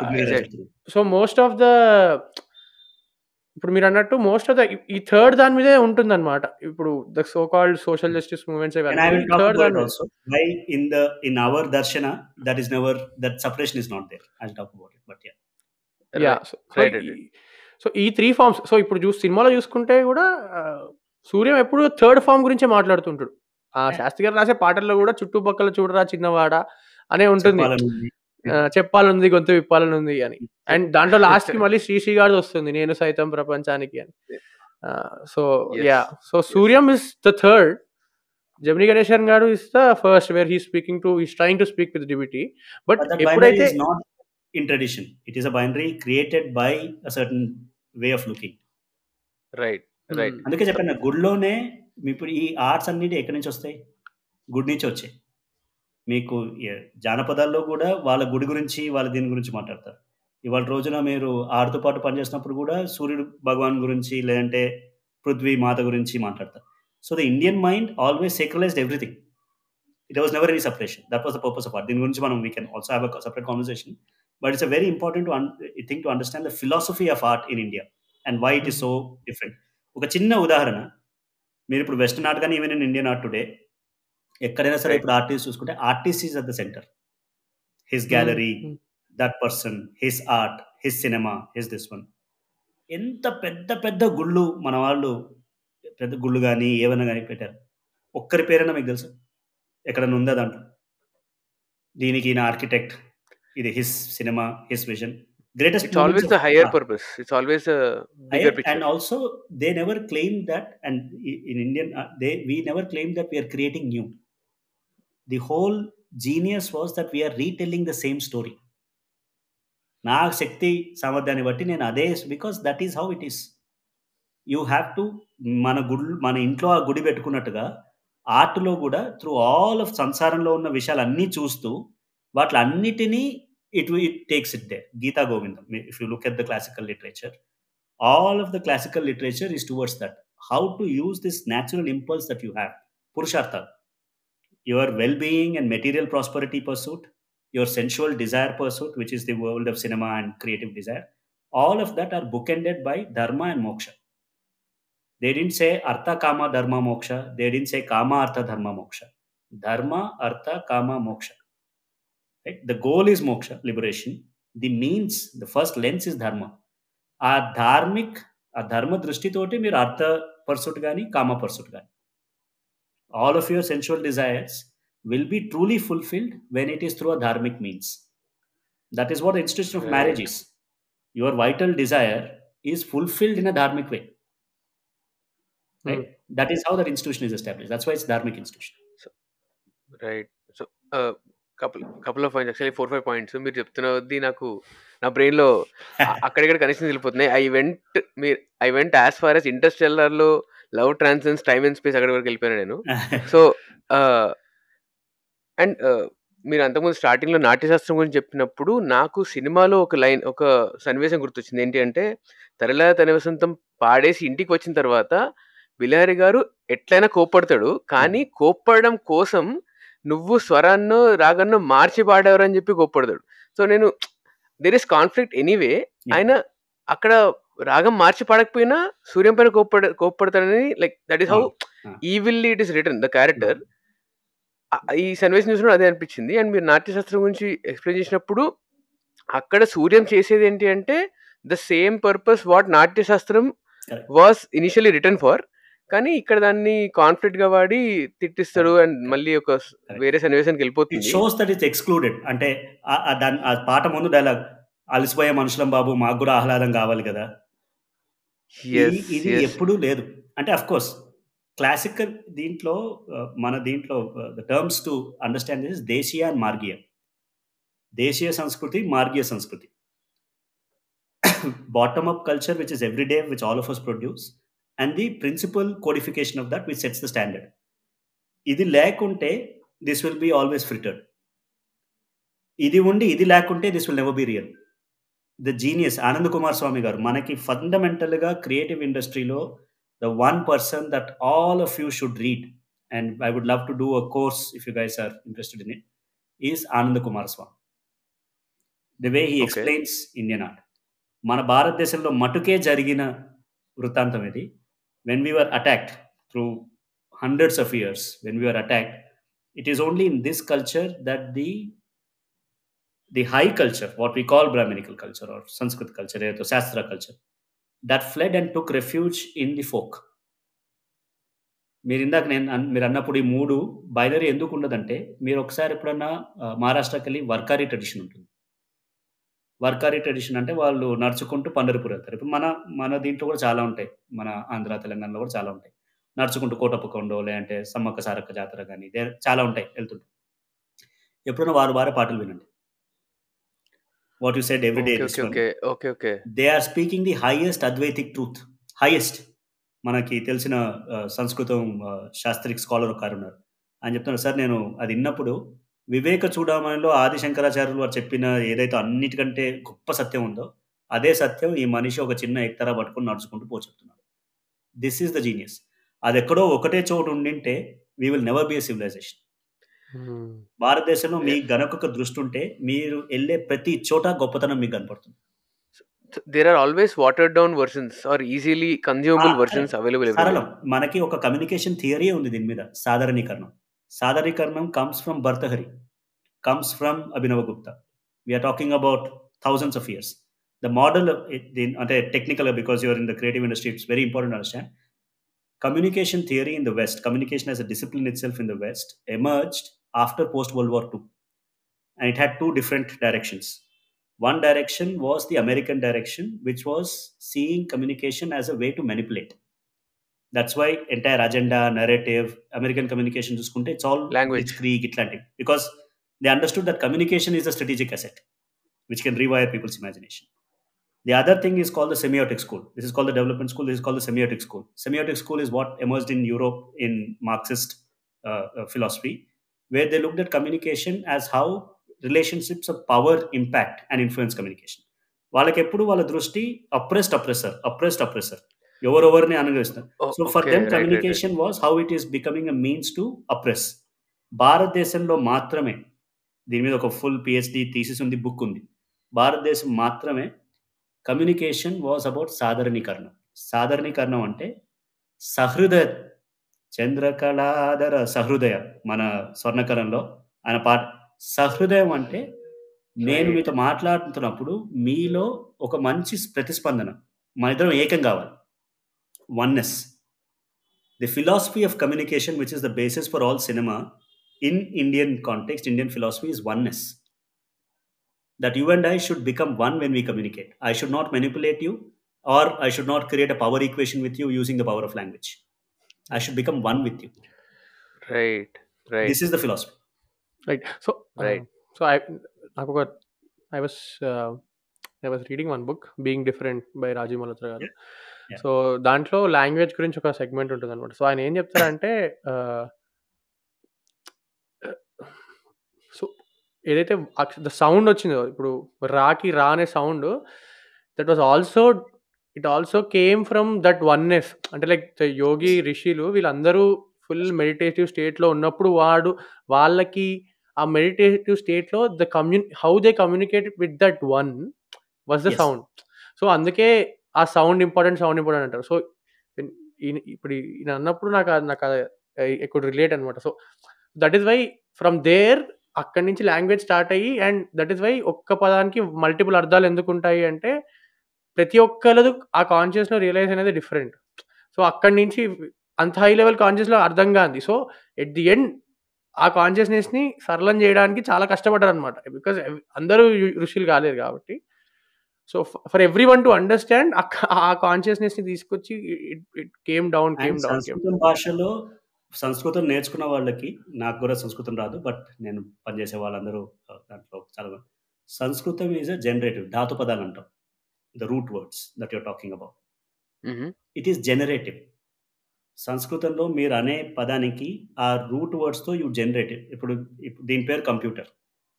so most of the ఇప్పుడు మీరు అన్నట్టు మోస్ట్ ఆఫ్ ద ఈ థర్డ్ దాని మీదే ఉంటుంది అనమాట ఇప్పుడు the so called social justice movements And I will talk third about దాని it also. Why in the in our darshana that is never that separation is not there. I'll talk about it. But yeah. Yeah Right, right, right. So ఈ three forms so ఇప్పుడు చూసి సినిమాలో చూసుకుంటే కూడా ఆ, సూర్యం ఎప్పుడు third form గురించే మాట్లాడుతుంటాడు ఆ శాస్త్రి గారు రాసే పాటల్లో కూడా చుట్టుపక్కల చూడరా చిన్నవాడ అనే ఉంటుంది చెప్పాలనుంది. ఆ, చెప్పాలనుంది గొంతు విప్పాలని ఉంది అని అండ్ దాంట్లో లాస్ట్ కి మళ్ళీ శ్రీశ్రీ గారు వస్తుంది నేను సైతం ప్రపంచానికి అని so Yes. Yeah so Suryam is the third Gemini Ganesan garu is the first where he speaking to he's trying to speak with divinity but But that binary ఎప్పుడైతే is not in tradition. It is a binary created by a certain way of looking. Right right Hmm. అందుకే చెప్పాను గుడిలోనే మీ ఇప్పుడు ఈ arts అన్నిటి ఎక్కడి నుంచి వస్తాయి గుడి నుంచి వచ్చాయి మీకు ఏ- జానపదాల్లో కూడా వాళ్ళ గుడి గురించి వాళ్ళ దీని గురించి మాట్లాడతారు ఇవాళ రోజున మీరు ఆడుతో పాటు పనిచేసినప్పుడు కూడా సూర్యుడు భగవాన్ గురించి లేదంటే పృథ్వీ మాత గురించి మాట్లాడతారు so the Indian mind always sacralized everything it was never any separation that was the purpose of art దీని గురించి మనం we can also have a separate conversation but it's a very important thing to understand the philosophy of art in India and why it is so different ఒక చిన్న ఉదాహరణ మీరు ఇప్పుడు western art కానీ even in Indian art today ఎక్కడైనా సరే Right. ఇప్పుడు artist చూసుకుంటే artist is at the centre his gallery Hmm. That person his art his cinema his this one ఎంత పెద్ద పెద్ద గుళ్ళు మన వాళ్ళు పెద్ద గుళ్ళు కానీ ఏమైనా కానీ పెట్టారు ఒక్కరి పేరైనా మీకు తెలుసు ఎక్కడైనా ఉందా దాంట్లో దీనికి ఈయన ఆర్కిటెక్ట్ ఇది his cinema his vision greatest it's always the higher purpose it's always bigger Higher, and picture also they never claimed that and i- in indian uh, they we never claimed that we are creating new the whole genius was that we are retelling the same story నా శక్తి సామర్థ్యాన్ని బట్టి నేను అదే because that is how it is you have to మన గుడి మన ఇంట్లో ఆ గుడి పెట్టుకున్నట్టుగా ఆర్ట్‌లో గూడా త్రూ ఆల్ ఆఫ్ సంసారంలో ఉన్న విషయాలన్నీ చూస్తూ వాటిలన్నిటిని it we it takes it there. Geetha Govindam. If you look at the classical literature, all of the classical literature is towards that. How to use this natural impulse that you have. పురుషార్థాలు. Your well being and material prosperity pursuit, your sensual desire pursuit which is the world of cinema and creative desire. All of that are bookended by dharma and moksha. They didn't say artha, kama, dharma, moksha. They didn't say kama, artha, dharma, moksha. Dharma, artha, kama, moksha. Right? The goal is moksha, liberation. The means, the first lens is dharma. ఆ ధార్మిక్ ఆ ధర్మ దృష్టితోటి మీరు అర్థ పర్సుట్ కానీ kama pursuit కానీ all of your sensual desires will be truly fulfilled when it is through a dharmic means that is what institution of marriage is your vital desire is fulfilled in a dharmic way right Hmm. that is how that institution is established that's why it's dharmic institution right so couple couple of points actually four five points మీరు చెప్తున్నది నాకు నా బ్రెయిన్లో అక్కడిక్కడ connections వెళ్ళిపోతున్నాయి I went మీరు I went as far as ఇంటర్స్టెల్లర్లో love transcends time and space అక్కడి వరకు వెళ్ళిపోయాను నేను సో అండ్ మీరు అంతకుముందు స్టార్టింగ్లో నాట్యశాస్త్రం గురించి చెప్పినప్పుడు నాకు సినిమాలో ఒక లైన్ ఒక సన్నివేశం గుర్తొచ్చింది ఏంటి అంటే తరలా తన వసంతం పాడేసి ఇంటికి వచ్చిన తర్వాత బిలారి గారు ఎట్లయినా కోప్పడతాడు కానీ కోప్పడడం కోసం నువ్వు స్వరాన్నో రాగన్నో మార్చి పాడారు అని చెప్పి కోప్పడతాడు సో నేను దెర్ ఇస్ కాన్ఫ్లిక్ట్ ఎనీవే ఆయన అక్కడ రాగం మార్చి పాడకపోయినా సూర్యం పైన కోప్పడ కోప్పడతాడని like that is how Ah. Evilly it is written the character ఈ సన్నివేశం చూసినప్పుడు అదే అనిపించింది అండ్ మీరు నాట్యశాస్త్రం గురించి ఎక్స్ప్లెయిన్ చేసినప్పుడు అక్కడ సూర్యం చేసేది ఏంటి అంటే the same purpose what Natyashastra Correct. Was initially written for కానీ ఇక్కడ దాన్ని కాన్ఫ్లిక్ట్ గా వాడి తిట్టిస్తాడు అండ్ మళ్ళీ ఒక స్- Correct. వేరే సన్నివేశానికి ఇట్ వెళ్ళిపోతుంది షోస్ దట్ ఇట్స్ ఎక్స్క్లూడెడ్ అంటే ఆ- ఆ దాని ఆ పాట ముందు డైలాగ్ అలసిపోయే మనుషులం బాబు మాకు కూడా ఆహ్లాదం కావాలి కదా Yes, ఇది ఇది yes. ఎప్పుడూ లేదు అంటే అఫ్ కోర్స్ క్లాసికల్ దీంట్లో uh, మన దీంట్లో the terms to understand this దేశీయ అండ్ మార్గీయ దేశీయ సంస్కృతి మార్గీయ సంస్కృతి bottom up culture which is every day which all of us produce and the principal codification of that which sets the standard ఇది లేకుంటే this will be always frittered ఇది ఉండి ఇది లేకుంటే this will never be real the genius Anand Kumar Swamy గారు మనకి ఫండమెంటల్గా creative ఇండస్ట్రీలో the one person that all of you should read and I would love to do a course if you guys are interested in it is Anand Kumar Coomaraswamy the way he Okay. Explains Indian art మన భారతదేశంలో మటుకే జరిగిన వృత్తాంతం ఇది when we are attacked through hundreds of years when we are attacked it is only in this culture that the the high culture, what we call Brahminical culture or Sanskrit culture, or Shastra culture, that fled and took refuge in the folk. మీరు ఇందాక నేను అన్- మీరు అన్నప్పుడు ఈ మూడు binary ఎందుకు ఉండదంటే మీరు ఒకసారి ఎప్పుడన్నా ఆ, మహారాష్ట్రకి వెళ్ళి వర్కారీ ట్రెడిషన్ ఉంటుంది వర్కారీ ట్రెడిషన్ అంటే వాళ్ళు నడుచుకుంటూ పండరిపూర్ వెళ్తారు ఇప్పుడు మన మన దీంట్లో కూడా చాలా ఉంటాయి మన ఆంధ్ర తెలంగాణలో కూడా చాలా ఉంటాయి నడుచుకుంటూ కోటప్పకొండో లేదంటే సమ్మక్క సారక్క జాతర కానీ చాలా ఉంటాయి వెళ్తుంటాయి ఎప్పుడైనా వారు వారే పాటలు వినండి what you said every day okay okay okay okay okay they are speaking the highest Advaitic truth highest మనకి తెలిసిన ఆ, సంస్కృతం ఆ, శాస్త్రిక్ స్కాలర్ ఒక ఉన్నారు అని చెప్తున్నారు సార్ నేను అది విన్నప్పుడు వివేక చూడమనిలో ఆది శంకరాచార్యులు వారు చెప్పిన ఏదైతే అన్నిటికంటే గొప్ప సత్యం ఉందో అదే సత్యం ఈ మనిషి ఒక చిన్న ఎక్తరా పట్టుకొని నడుచుకుంటూ పో చెప్తున్నాడు దిస్ ఈస్ ద జీనియస్ అది ఎక్కడో ఒకటే చోటు ఉండింటే we will never be a civilization భారతదేశంలో మీకు గనక ఒక దృష్టి ఉంటే మీరు వెళ్ళే ప్రతి చోట గొప్పతనం మీకు కనపడుతుంది there are always water down versions are easily consumable Ah, versions available సరళం మనకి ఒక కమ్యూనికేషన్ థియరీ ఉంది దీని మీద సాధారణీకరణం సాధారణీకరణం comes from Bhartrihari comes from Abhinava Gupta we are talking about thousands of years the model అంటే technical because you are in the creative industry it's very important understand communication theory in the west communication as a discipline itself in the west emerged after post world war two and it had two different directions one direction was the American direction, which was seeing communication as a way to manipulate. That's why entire agenda, narrative, American communication చూసుకుంటే it's all Language. Krieg, ఇట్లాంటివి because they understood that communication is a strategic asset which can rewire people's imagination. The other thing is called the semiotic school. This is called the development school. This is called the semiotic school. Semiotic school is what emerged in Europe in Marxist uh, uh, philosophy, where they looked at communication as how relationships of power impact and influence communication. వాళ్ళకి ఎప్పుడు వాళ్ళ దృష్టి oppressed oppressor oppressed oppressor ఎవరెవరిని అనుభవిస్తారు so for them communication was how it is becoming a means to oppress భారతదేశంలో మాత్రమే దీని మీద ఒక ఫుల్ పిహెచ్డి థీసిస్ ఉంది బుక్ ఉంది భారతదేశం మాత్రమే కమ్యూనికేషన్ వాజ్ అబౌట్ సాధారణీకరణం సాధారణీకరణం అంటే సహృదయ చంద్రకళాధర సహృదయ మన స్వర్ణకరంలో ఆయన పాట సహృదయం అంటే నేను మీతో మాట్లాడుతున్నప్పుడు మీలో ఒక మంచి ప్రతిస్పందన మన ఇద్దరం ఏకం కావాలి oneness the philosophy of communication which is the basis for all cinema in Indian context Indian philosophy is oneness that you and I should become one when we communicate. I should not manipulate you, or I should not create a power equation with you using the power of language. I should become one with you. Right, right. This is the philosophy. Right. So, Right. uh, so I, I forgot. I was, uh, I was reading one book, Being Different by Rajiv Malhotra garu Yeah. So దాంట్లో language గురించి ఒక segment ఉంటుంది అనమాట so ఆయన ఏం చెప్తారంటే so ఏదైతే the sound వచ్చిందో ఇప్పుడు రాకి రా అనే sound that was also it also came from that oneness అంటే లైక్ యోగి రిషిలు వీళ్ళందరూ ఫుల్ మెడిటేటివ్ స్టేట్లో ఉన్నప్పుడు వాడు వాళ్ళకి ఆ మెడిటేటివ్ స్టేట్లో ద కమ్యూని how they communicate with that one was the Yes. Sound so అందుకే ఆ సౌండ్ ఇంపార్టెంట్ సౌండ్ ఇంపార్టెంట్ అంటారు సో ఈయన ఇప్పుడు ఈయన అన్నప్పుడు నాకు అది- నాకు అది ఎక్కువ రిలేట్ అనమాట so that is why from there అక్కడి నుంచి లాంగ్వేజ్ స్టార్ట్ అయ్యి అండ్ దట్ ఈస్ వై ఒక్క పదానికి మల్టిపుల్ అర్థాలు ఎందుకు ఉంటాయి అంటే ప్రతి ఒక్కరిది ఆ కాన్షియస్లో రియలైజ్ అనేది డిఫరెంట్ సో అక్కడి నుంచి అంత హై లెవెల్ కాన్షియస్లో అర్థం కాదు సో ఎట్ ది ఎండ్ ఆ కాన్షియస్నెస్ని సరళం చేయడానికి చాలా కష్టపడ్డారు అనమాట బికాజ్ అందరూ ఋ- ఋషులు కాలేదు కాబట్టి so for everyone to understand ఆ కాన్షియస్నెస్ని తీసుకొచ్చి it came down came and down came Sanskrit భాషలో సంస్కృతం నేర్చుకున్న వాళ్ళకి నాకు కూడా సంస్కృతం రాదు బట్ నేను పనిచేసే వాళ్ళందరూ ఆ, దాంట్లో చాలా మంది. సంస్కృతం ఈజ్ అ జనరేటివ్ ధాతు పదాలు అంటాం the root words that you're talking about Mhm. It is generative సంస్కృతంలో మీరు అనే పదానికి ఆ రూట్ వర్డ్స్తో యూ జనరేటివ్ ఇప్పుడు ఇప్పుడు దీని పేరు computer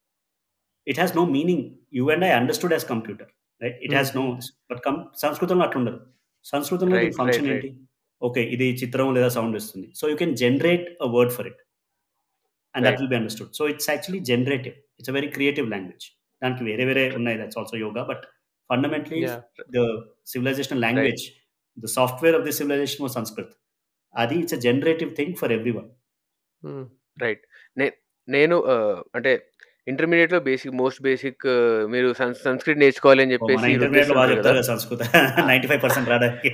it has no meaning you and I understood as computer right it has no but కం సంస్కృతంలో అట్లా ఉండదు సంస్కృతంలో Right, దీని ఫంక్షన్ right, ఏంటి ఓకే ఇది చిత్రం లేదా సౌండ్ ఇస్తుంది so you can generate a word for it and that Right. Will be understood so it's actually generative it's a very creative language దానికి వేరే వేరే ఉన్నాయి that's also yoga but fundamentally Yeah. the civilizational language, the software of the civilization was Sanskrit. Adi, it's a generative thing for everyone. Right నే నేను ఆ, అంటే intermediate లో basic most basic మీరు సన్- సంస్కృత్ నేర్చుకోవాలి అని మన చెప్పేసి ఇంటర్మీడియట్ లో బాగా రుద్దేస్తుంటారు కదా చెప్తారు కదా సంస్కృత నైన్టీ ఫైవ్ పర్సెంట్ రావడానికి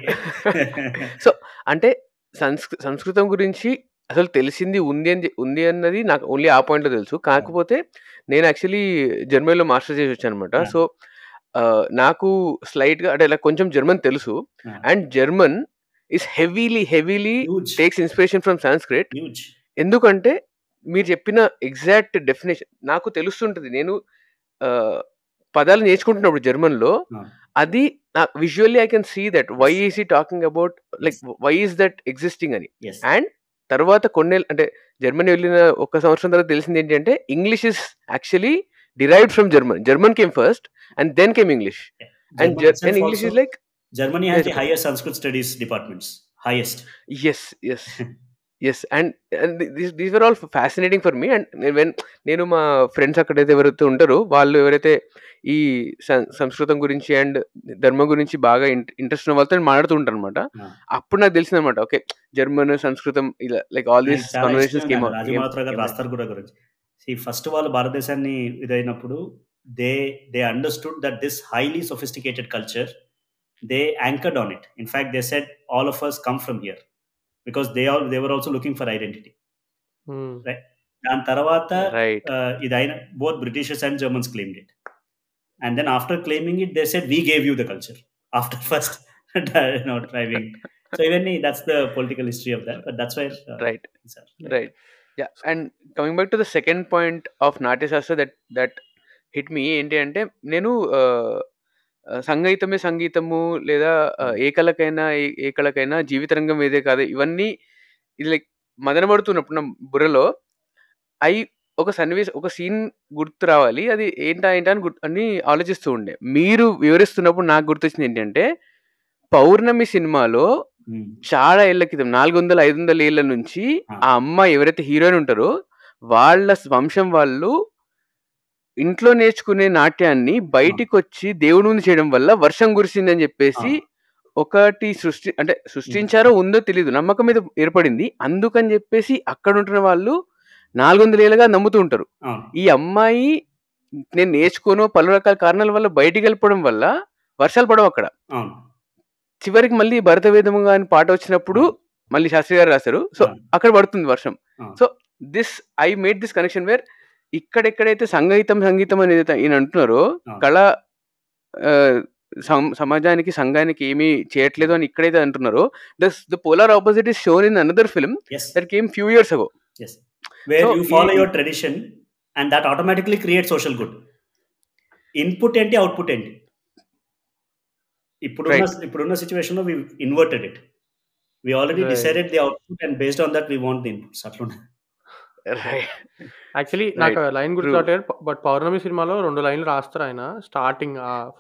సో అంటే సంస్కృ సంస్కృతం గురించి అసలు తెలిసింది ఉంది అని చె- ఉంది అన్నది నాకు ఓన్లీ ఆ పాయింట్లో తెలుసు కాకపోతే నేను యాక్చువల్లీ జర్మనీలో మాస్టర్ చేసి వచ్చాను అనమాట Yeah. సో నాకు స్లైట్ గా అంటే ఇలా కొంచెం జర్మన్ తెలుసు Yeah. And German is heavily heavily huge takes inspiration from Sanskrit huge ఎందుకంటే మీరు చెప్పిన ఎగ్జాక్ట్ డెఫినేషన్ నాకు తెలుస్తుంటది నేను ఆ, పదాలు నేర్చుకుంటున్నప్పుడు జర్మన్లో Ah. అది visually I can see that why is he talking about like why is that existing అని ఎస్ అండ్ తర్వాత కొన్ని అంటే జర్మనీ వెళ్ళిన ఒక సంవత్సరం తర్వాత తెలిసింది ఏంటంటే English is actually derived from German German came first and then came English and and English is like Germany has the Yes. Highest Sanskrit studies departments highest yes yes yes and these were all fascinating for me and when నేను మా friends అక్కడైతే ఎవరైతే ఉంటారో వాళ్ళు ఎవరైతే ఈ సం- సంస్కృతం గురించి అండ్ ధర్మం గురించి బాగా ఇంట్రెస్ట్ ఉన్న వాళ్ళతో నేను మాట్లాడుతూ ఉంటాను అనమాట Ah. అప్పుడు నాకు తెలిసింది అనమాట ఓకే జర్మన్ సంస్కృతం ఇలా like all these conversations came రాజమాత్ర గారు రాస్తారు కూడా గురించి ఫస్ట్ వాళ్ళు భారతదేశాన్ని ఇదైనప్పుడు they they understood that this highly sophisticated culture they anchored on it in fact they set all of us come from here because they all they were also looking for identity దాని తర్వాత right uh, ఇది అయిన both Britishers and Germans claimed it and then after claiming it they set we gave you the culture after first driving so ఇవన్నీ that's the political history of that but that's weird right right yeah and coming back to the second point of Natyashastra that that hit me ఏంటి అంటే నేను ఆ, ఆ, సంగీతమే సంగీతము లేదా ఆ, ఏ కళకైనా ఏ- ఏ కళకైనా జీవితరంగం ఏదే కాదు ఇవన్నీ ఇది లైక్ మదనపడుతున్నప్పుడు నా బుర్రలో అయి ఒక సన్నివేశం ఒక సీన్ గుర్తు రావాలి అది ఏంటా ఏంటా అని గుర్తు అని ఆలోచిస్తూ ఉండే మీరు వివరిస్తున్నప్పుడు నాకు గుర్తొచ్చింది ఏంటంటే పౌర్ణమి సినిమాలో ఉమ్, చాలా ఏళ్ల క్రితం నాలుగు వందల ఐదు వందల ఏళ్ల నుంచి ఆ. ఆ అమ్మాయి ఎవరైతే హీరోయిన్ ఉంటారో వాళ్ళ వంశం వాళ్ళు ఇంట్లో నేర్చుకునే నాట్యాన్ని బయటికి వచ్చి దేవుడి ముందు చేయడం వల్ల వర్షం కురిసిందని చెప్పేసి ఒకటి సృష్టి అంటే సృష్టించారో ఉందో తెలియదు నమ్మకం మీద ఏర్పడింది అందుకని చెప్పేసి అక్కడ ఉంటున్న వాళ్ళు నాలుగు వందల ఏళ్ళుగా నమ్ముతూ ఉంటారు అవును ఈ అమ్మాయి నేను నేర్చుకోను పలు రకాల కారణాల వల్ల బయటికి వెళ్ళిపోవడం వల్ల వర్షాలు పడవు అక్కడ అవును చివరికి మళ్ళీ భరత వేదము అని పాట వచ్చినప్పుడు మళ్ళీ శాస్త్రి గారు రాశారు సో అవును. అక్కడ పడుతుంది వర్షం అవును. So this I made this connection where ఇక్కడెక్కడైతే సంగీతం సంగీతం అనేది అయితే ఈయన అంటున్నారో అవును. కళ ఆ, సం- సమాజానికి సంఘానికి ఏమీ చేయట్లేదు అని ఇక్కడైతే అంటున్నారో thus the polar opposite is shown in another film yes that came few years ago yes where So, you follow ఈ- your tradition and that automatically create social good input ఏంటి అవుట్పుట్ ఏంటి ఇప్పుడున్న Right. ఇప్పుడున్న situation లో we inverted it we already Right. Decided the output and based on that we want the inputs అట్లుండే actually నాకు line గుర్తురావట్లేదు but Pournami సినిమాలో రెండు లైన్లు రాస్తారు ఆయన స్టార్టింగ్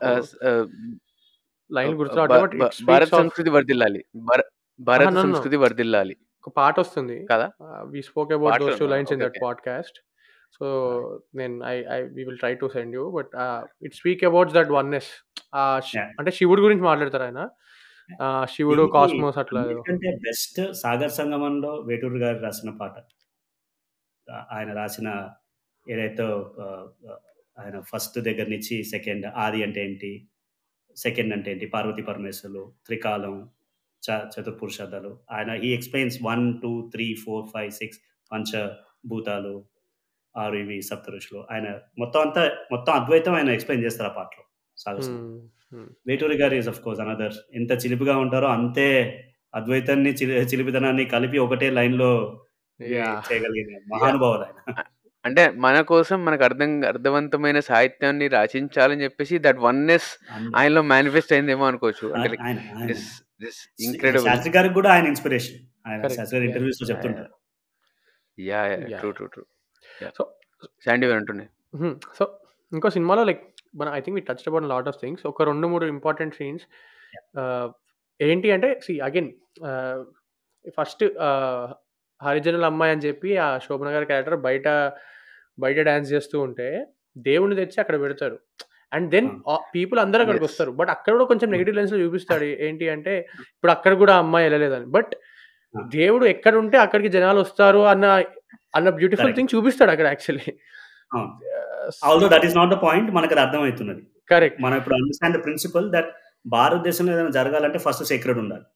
లైన్ గుర్తురావట్లేదు బట్ భారత సంస్కృతి వర్దిల్లాలి భార- భారత no, no. సంస్కృతి వర్దిల్లాలి ఒక పాట వస్తుంది కదా వి స్పోక్ అబౌట్ పాట దోస్ టూ ఉందా? Lines in Okay, that okay. Podcast so నేను I I we will try to send you but it speak about that oneness Yeah. అంటే శివుడు గురించి మాట్లాడతారు ఆయన ఆ, శివుడు దీనికి కాస్మోస్ అట్లా ఏదో. అన్నిటికంటే బెస్ట్ సాగర్ సంగమంలో వేటూరు గారు రాసిన పాట ఆ- ఆయన రాసిన ఏదైతే ఆ, ఆ, ఆయన ఫస్ట్ దగ్గర నుంచి సెకండ్ ఆది అంటే ఏంటి సెకండ్ అంటే ఏంటి పార్వతి పరమేశ్వరులు త్రికాలం చ చతుర్పురుషాదాలు ఆయన ఈ explains one two three four five six పంచభూతాలు ఆరు ఇవి సప్తఋషులు ఆయన మొత్తం అంతా మొత్తం అద్వైతం ఆయన ఎక్స్ప్లెయిన్ చేస్తారు ఆ పాటలో సాగర్ సంగమం. Hmm, hmm. వేటూరి గారు ఈజ్ అఫ్ కోర్స్ అనదర్ ఎంత చిలిపిగా ఉంటారో అంతే అద్వైతాన్ని చిలి- చిలిపితనాన్ని కలిపి ఒకటే లైన్ లో Yeah. చేయగలిగిన మహానుభావులు ఆయన అంటే మన కోసం మనకు అర్థం అర్థవంతమైన సాహిత్యాన్ని రచించాలని చెప్పేసి దట్ వన్నెస్ ఆయనలో మేనిఫెస్ట్ అయిందేమో అనుకోవచ్చు అంటే ఆయన- ఆయన- ఆయన. దిస్ దిస్ ఇంక్రెడిబుల్ శాస్త్రి గారికి కూడా ఆయన ఇన్స్పిరేషన్ ఆయన Correct. శాస్త్రి గారు Yeah. ఇంటర్వ్యూస్ లో చెప్తుంటారు yeah Yeah. True true true So- Sandy అంటుండే సో ఇంకో సినిమాలో లైక్ మన I think we touch about lot of things ఒక రెండు మూడు ఇంపార్టెంట్ సీన్స్ ఏంటి అంటే సి అగైన్ ఫస్ట్ హరిజనుల అమ్మాయి అని చెప్పి ఆ శోభన గారి క్యారెక్టర్ బయట బయట డాన్స్ చేస్తూ ఉంటే దేవుడిని తెచ్చి అక్కడ పెడతారు అండ్ దెన్ పీపుల్ అందరూ అక్కడికి Yes. వస్తారు బట్ అక్కడ కూడా కొంచెం నెగిటివ్ లెన్స్ లో చూపిస్తాడు ఏంటి అంటే ఇప్పుడు అక్కడ కూడా అమ్మాయి వెళ్ళలేదని బట్ Ah. దేవుడు ఎక్కడ ఉంటే అక్కడికి జనాలు వస్తారు అన్న అన్న బ్యూటిఫుల్ Correct. థింగ్ చూపిస్తాడు అక్కడ actually although that is not the point మనకు అది అర్థమవుతున్నది కరెక్ట్ మనం ఇప్పుడు అండర్స్టాండ్ ద ప్రిన్సిపల్ దట్ భారతదేశంలో ఏదైనా జరగాలంటే ఫస్ట్ సేక్రెడ్ ఉండాలి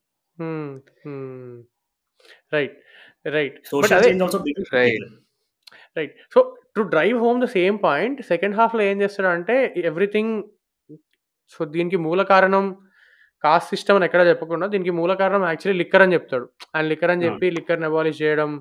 రైట్ రైట్ బట్ సోషల్ అదే change also Right. Right so to drive home the same point second హాఫ్లో ఏం చేస్తాడు అంటే ఎవ్రీథింగ్ సో దీనికి మూల కారణం కాస్ట్ సిస్టమ్ అని ఎక్కడ చెప్పకుండా దీనికి మూల కారణం యాక్చువల్లీ లిక్కర్ అని చెప్తాడు అండ్ లిక్కర్ అని చెప్పి లిక్కర్ని అబాలిష్ చేయడం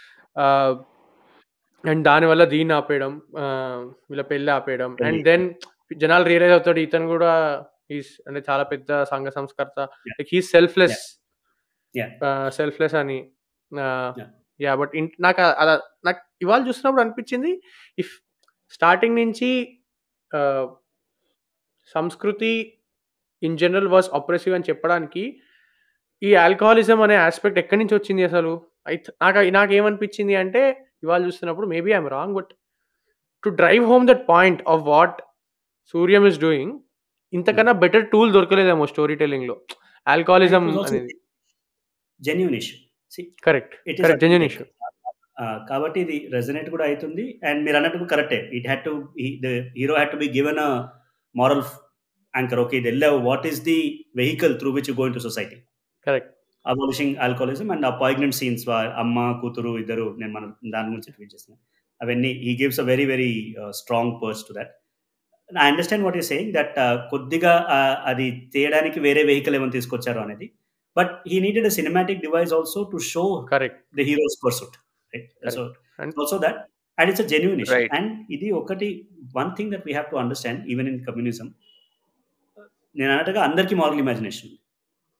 అండ్ దానివల్ల దీన్ని ఆపేయడం ఆ, వీళ్ళ పెళ్ళి ఆపేయడం అండ్ దెన్ జనాలు రియలైజ్ అవుతాడు ఇతను కూడా ఈస్ అంటే చాలా పెద్ద సంఘ సంస్కర్త like he selfless Yeah. Selfless అని Yeah. యా బట్ నాకు అ- అలా నాకు ఇవాళ చూసినప్పుడు అనిపించింది ఇఫ్ స్టార్టింగ్ నుంచి ఆ, సంస్కృతి ఇన్ జనరల్ వాజ్ అప్రెసివ్ అని చెప్పడానికి ఈ ఆల్కహాలిజం అనే ఆస్పెక్ట్ ఎక్కడి నుంచి వచ్చింది అసలు అయితే నాకు నాకేమనిపించింది అంటే ఇవాళ చూస్తున్నప్పుడు maybe I'm wrong but to drive home that point of what Suryam is doing ఇంతకన్నా బెటర్ టూల్ దొరకలేదేమో స్టోరీ టెల్లింగ్లో ఆల్కహాలిజం అనేది genuine issue correct it correct genuine issue కాబట్టి ఇది రెజనేట్ కూడా అవుతుంది అండ్ మీరు అన్నట్టు కరెక్టే it had to the hero had to be given a moral anchor okay ఇది వెళ్ళావు what is the vehicle through which going to society correct abolishing alcoholism and ఆ పాయిగ్నెంట్ సీన్స్ అమ్మ కూతురు ఇద్దరు నేను మన దాని గురించి ట్వీట్ చేస్తున్నాను అవన్నీ ఈ gives a very very strong purse to that I understand what you saying that కొద్దిగా uh, అది తీయడానికి వేరే వెహికల్ ఏమైనా తీసుకొచ్చారు అనేది but he needed a cinematic device also to show correct the hero's pursuit right so And- also that and it's a genuine issue Right. And ఇది ఒకటి one thing that we have to understand even in communism నేను అన్నట్టుగా అందరికీ moral imagination